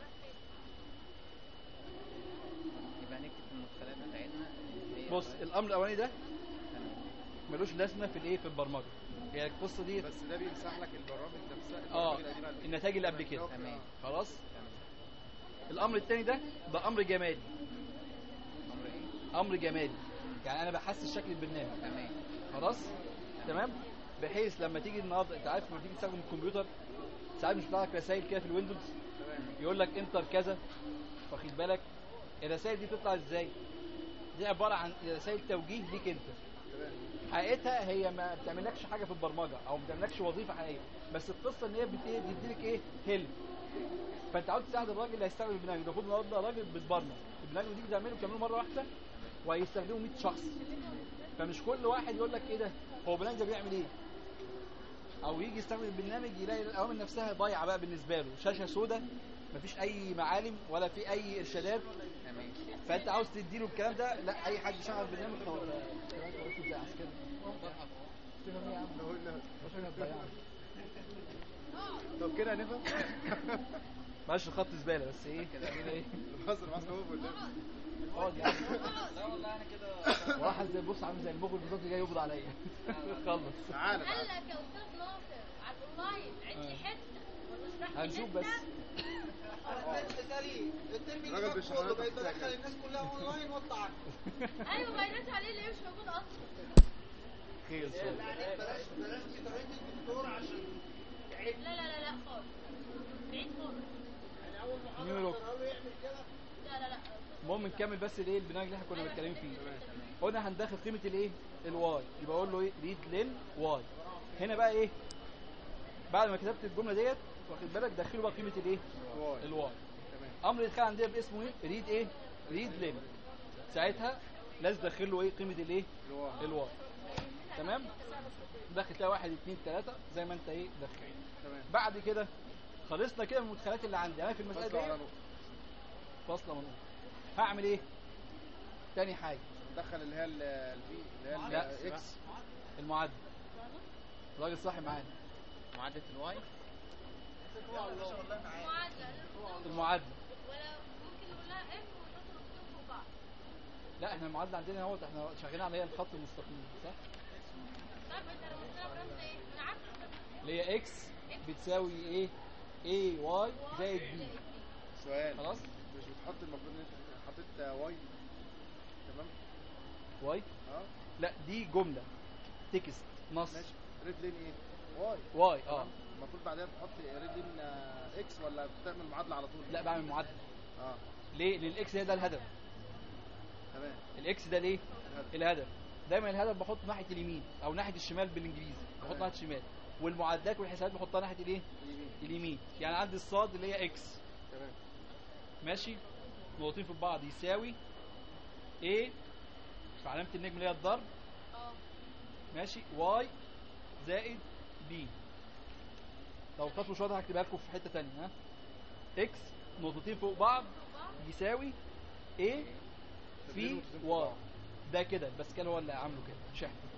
يبقى نكتب في المدخلات بتاعتنا هي بص الامر الاولاني ده ملوش لازمه في الايه في البرمجه هي القصه دي بس ده بيمسح لك البرامج نفسها اه البرامج القديمة اللي- النتائج اللي قبل كده تمام. خلاص الامر الثاني ده ده امر جمالي امر ايه امر جمالي يعني انا بحسس شكل البرنامج تمام خلاص تمام بحيث لما تيجي النهارده انت عارف لما تيجي تستخدم الكمبيوتر ساعات مش بيطلع لك رسائل كده في الويندوز يقول لك انتر كذا واخد بالك الرسائل دي بتطلع ازاي دي عباره عن رسائل توجيه ليك انت حقيقتها هي ما بتعملكش حاجه في البرمجه او ما بتعملكش وظيفه حقيقيه بس القصه ان هي بت- إيه؟ بتديلك ايه هيلب فانت عاوز تساعد الراجل اللي هيستخدم البرنامج ده المفروض النهارده راجل بتبرمج البرنامج دي بتعمله بتعمله مره واحده وهيستخدمه 100 شخص فمش كل واحد يقول لك ايه ده هو البرنامج ده بيعمل ايه او يجي يستخدم البرنامج يلاقي الاوامر نفسها ضايعه بقى بالنسبه له شاشه سوداء مفيش اي معالم ولا في اي ارشادات تمام فانت عاوز تديله الكلام ده لا اي حد يشغل البرنامج خلاص طب كده هنفهم معلش خط زباله بس ايه كده ايه بهزر معاك هو بالله اقعد يا عم لا والله انا كده واحد زي بص عامل زي المخرج بالظبط جاي يقبض عليا خلص تعالى قال لك يا استاذ ناصر على الاونلاين عد لي حته ولا اشرح لي هنشوف حتة. بس مثالي الترم اللي الراجل فات بيشرح كله لنا بقيت تفسير. بدخل الناس كلها اونلاين واطلع ايوه بينات عليه اللي هي مش موجود اصلا خير يعني بلاش بلاش تتعدي الدكتور عشان لا لا لا لا خالص بعيد خالص يعني اول محاضره نيورو. اقرا له يعمل كده لا لا لا المهم نكمل بس الايه البرنامج اللي احنا كنا بنتكلم فيه قلنا هندخل قيمه الايه الواي يبقى اقول له ايه ريد لين واي هنا بقى ايه بعد ما كتبت الجمله ديت واخد بالك دخله بقى قيمه الايه واي. الواي تمام امر الادخال عندنا باسمه ايه ريد ايه ريد لين ساعتها لازم تدخل له ايه قيمه الايه الواي. الواي تمام دخل تلاقي واحد اتنين تلاته زي ما انت ايه دخل تمام بعد كده خلصنا كده من المدخلات اللي عندي انا في المساله فصل على دي نقطة فاصله ونقطه هعمل ايه تاني حاجه دخل اللي هي ال- البي اللي هي لا الاكس المعدل الراجل صاحي معانا معادله الواي معادله المعادله ولا ممكن نقول لها اف ونحط نقطتين فوق بعض لا احنا المعادله عندنا اهوت احنا شغالين على هي الخط المستقيم صح طب انت لما قلت لها برمز ايه؟ انا عارفه اللي هي اكس بتساوي ايه اي واي زائد بي سؤال خلاص مش بتحط المفروض ان انت حطيت واي تمام واي اه لا دي جمله تكست نص ماشي ريد لين ايه واي واي اه تمام؟ المفروض بعدها بتحط ريد لين آه، اكس ولا بتعمل معادله على طول لا بعمل معادله اه ليه لان الاكس هي ده الهدف تمام الاكس ده ليه الهدف. الهدف دايما الهدف بحط ناحيه اليمين او ناحيه الشمال بالانجليزي بحط تمام. ناحيه الشمال والمعادلات والحسابات بحطها ناحيه الايه اليمين اليمين يعني عندي الصاد اللي هي اكس تمام ماشي نقطتين في بعض يساوي A في علامة النجم اللي هي الضرب اه ماشي Y زائد B لو الخط مش واضح هكتبها لكم في حتة تانية ها X نقطتين فوق بعض يساوي A في Y ده كده بس كان هو اللي عامله كده مش احنا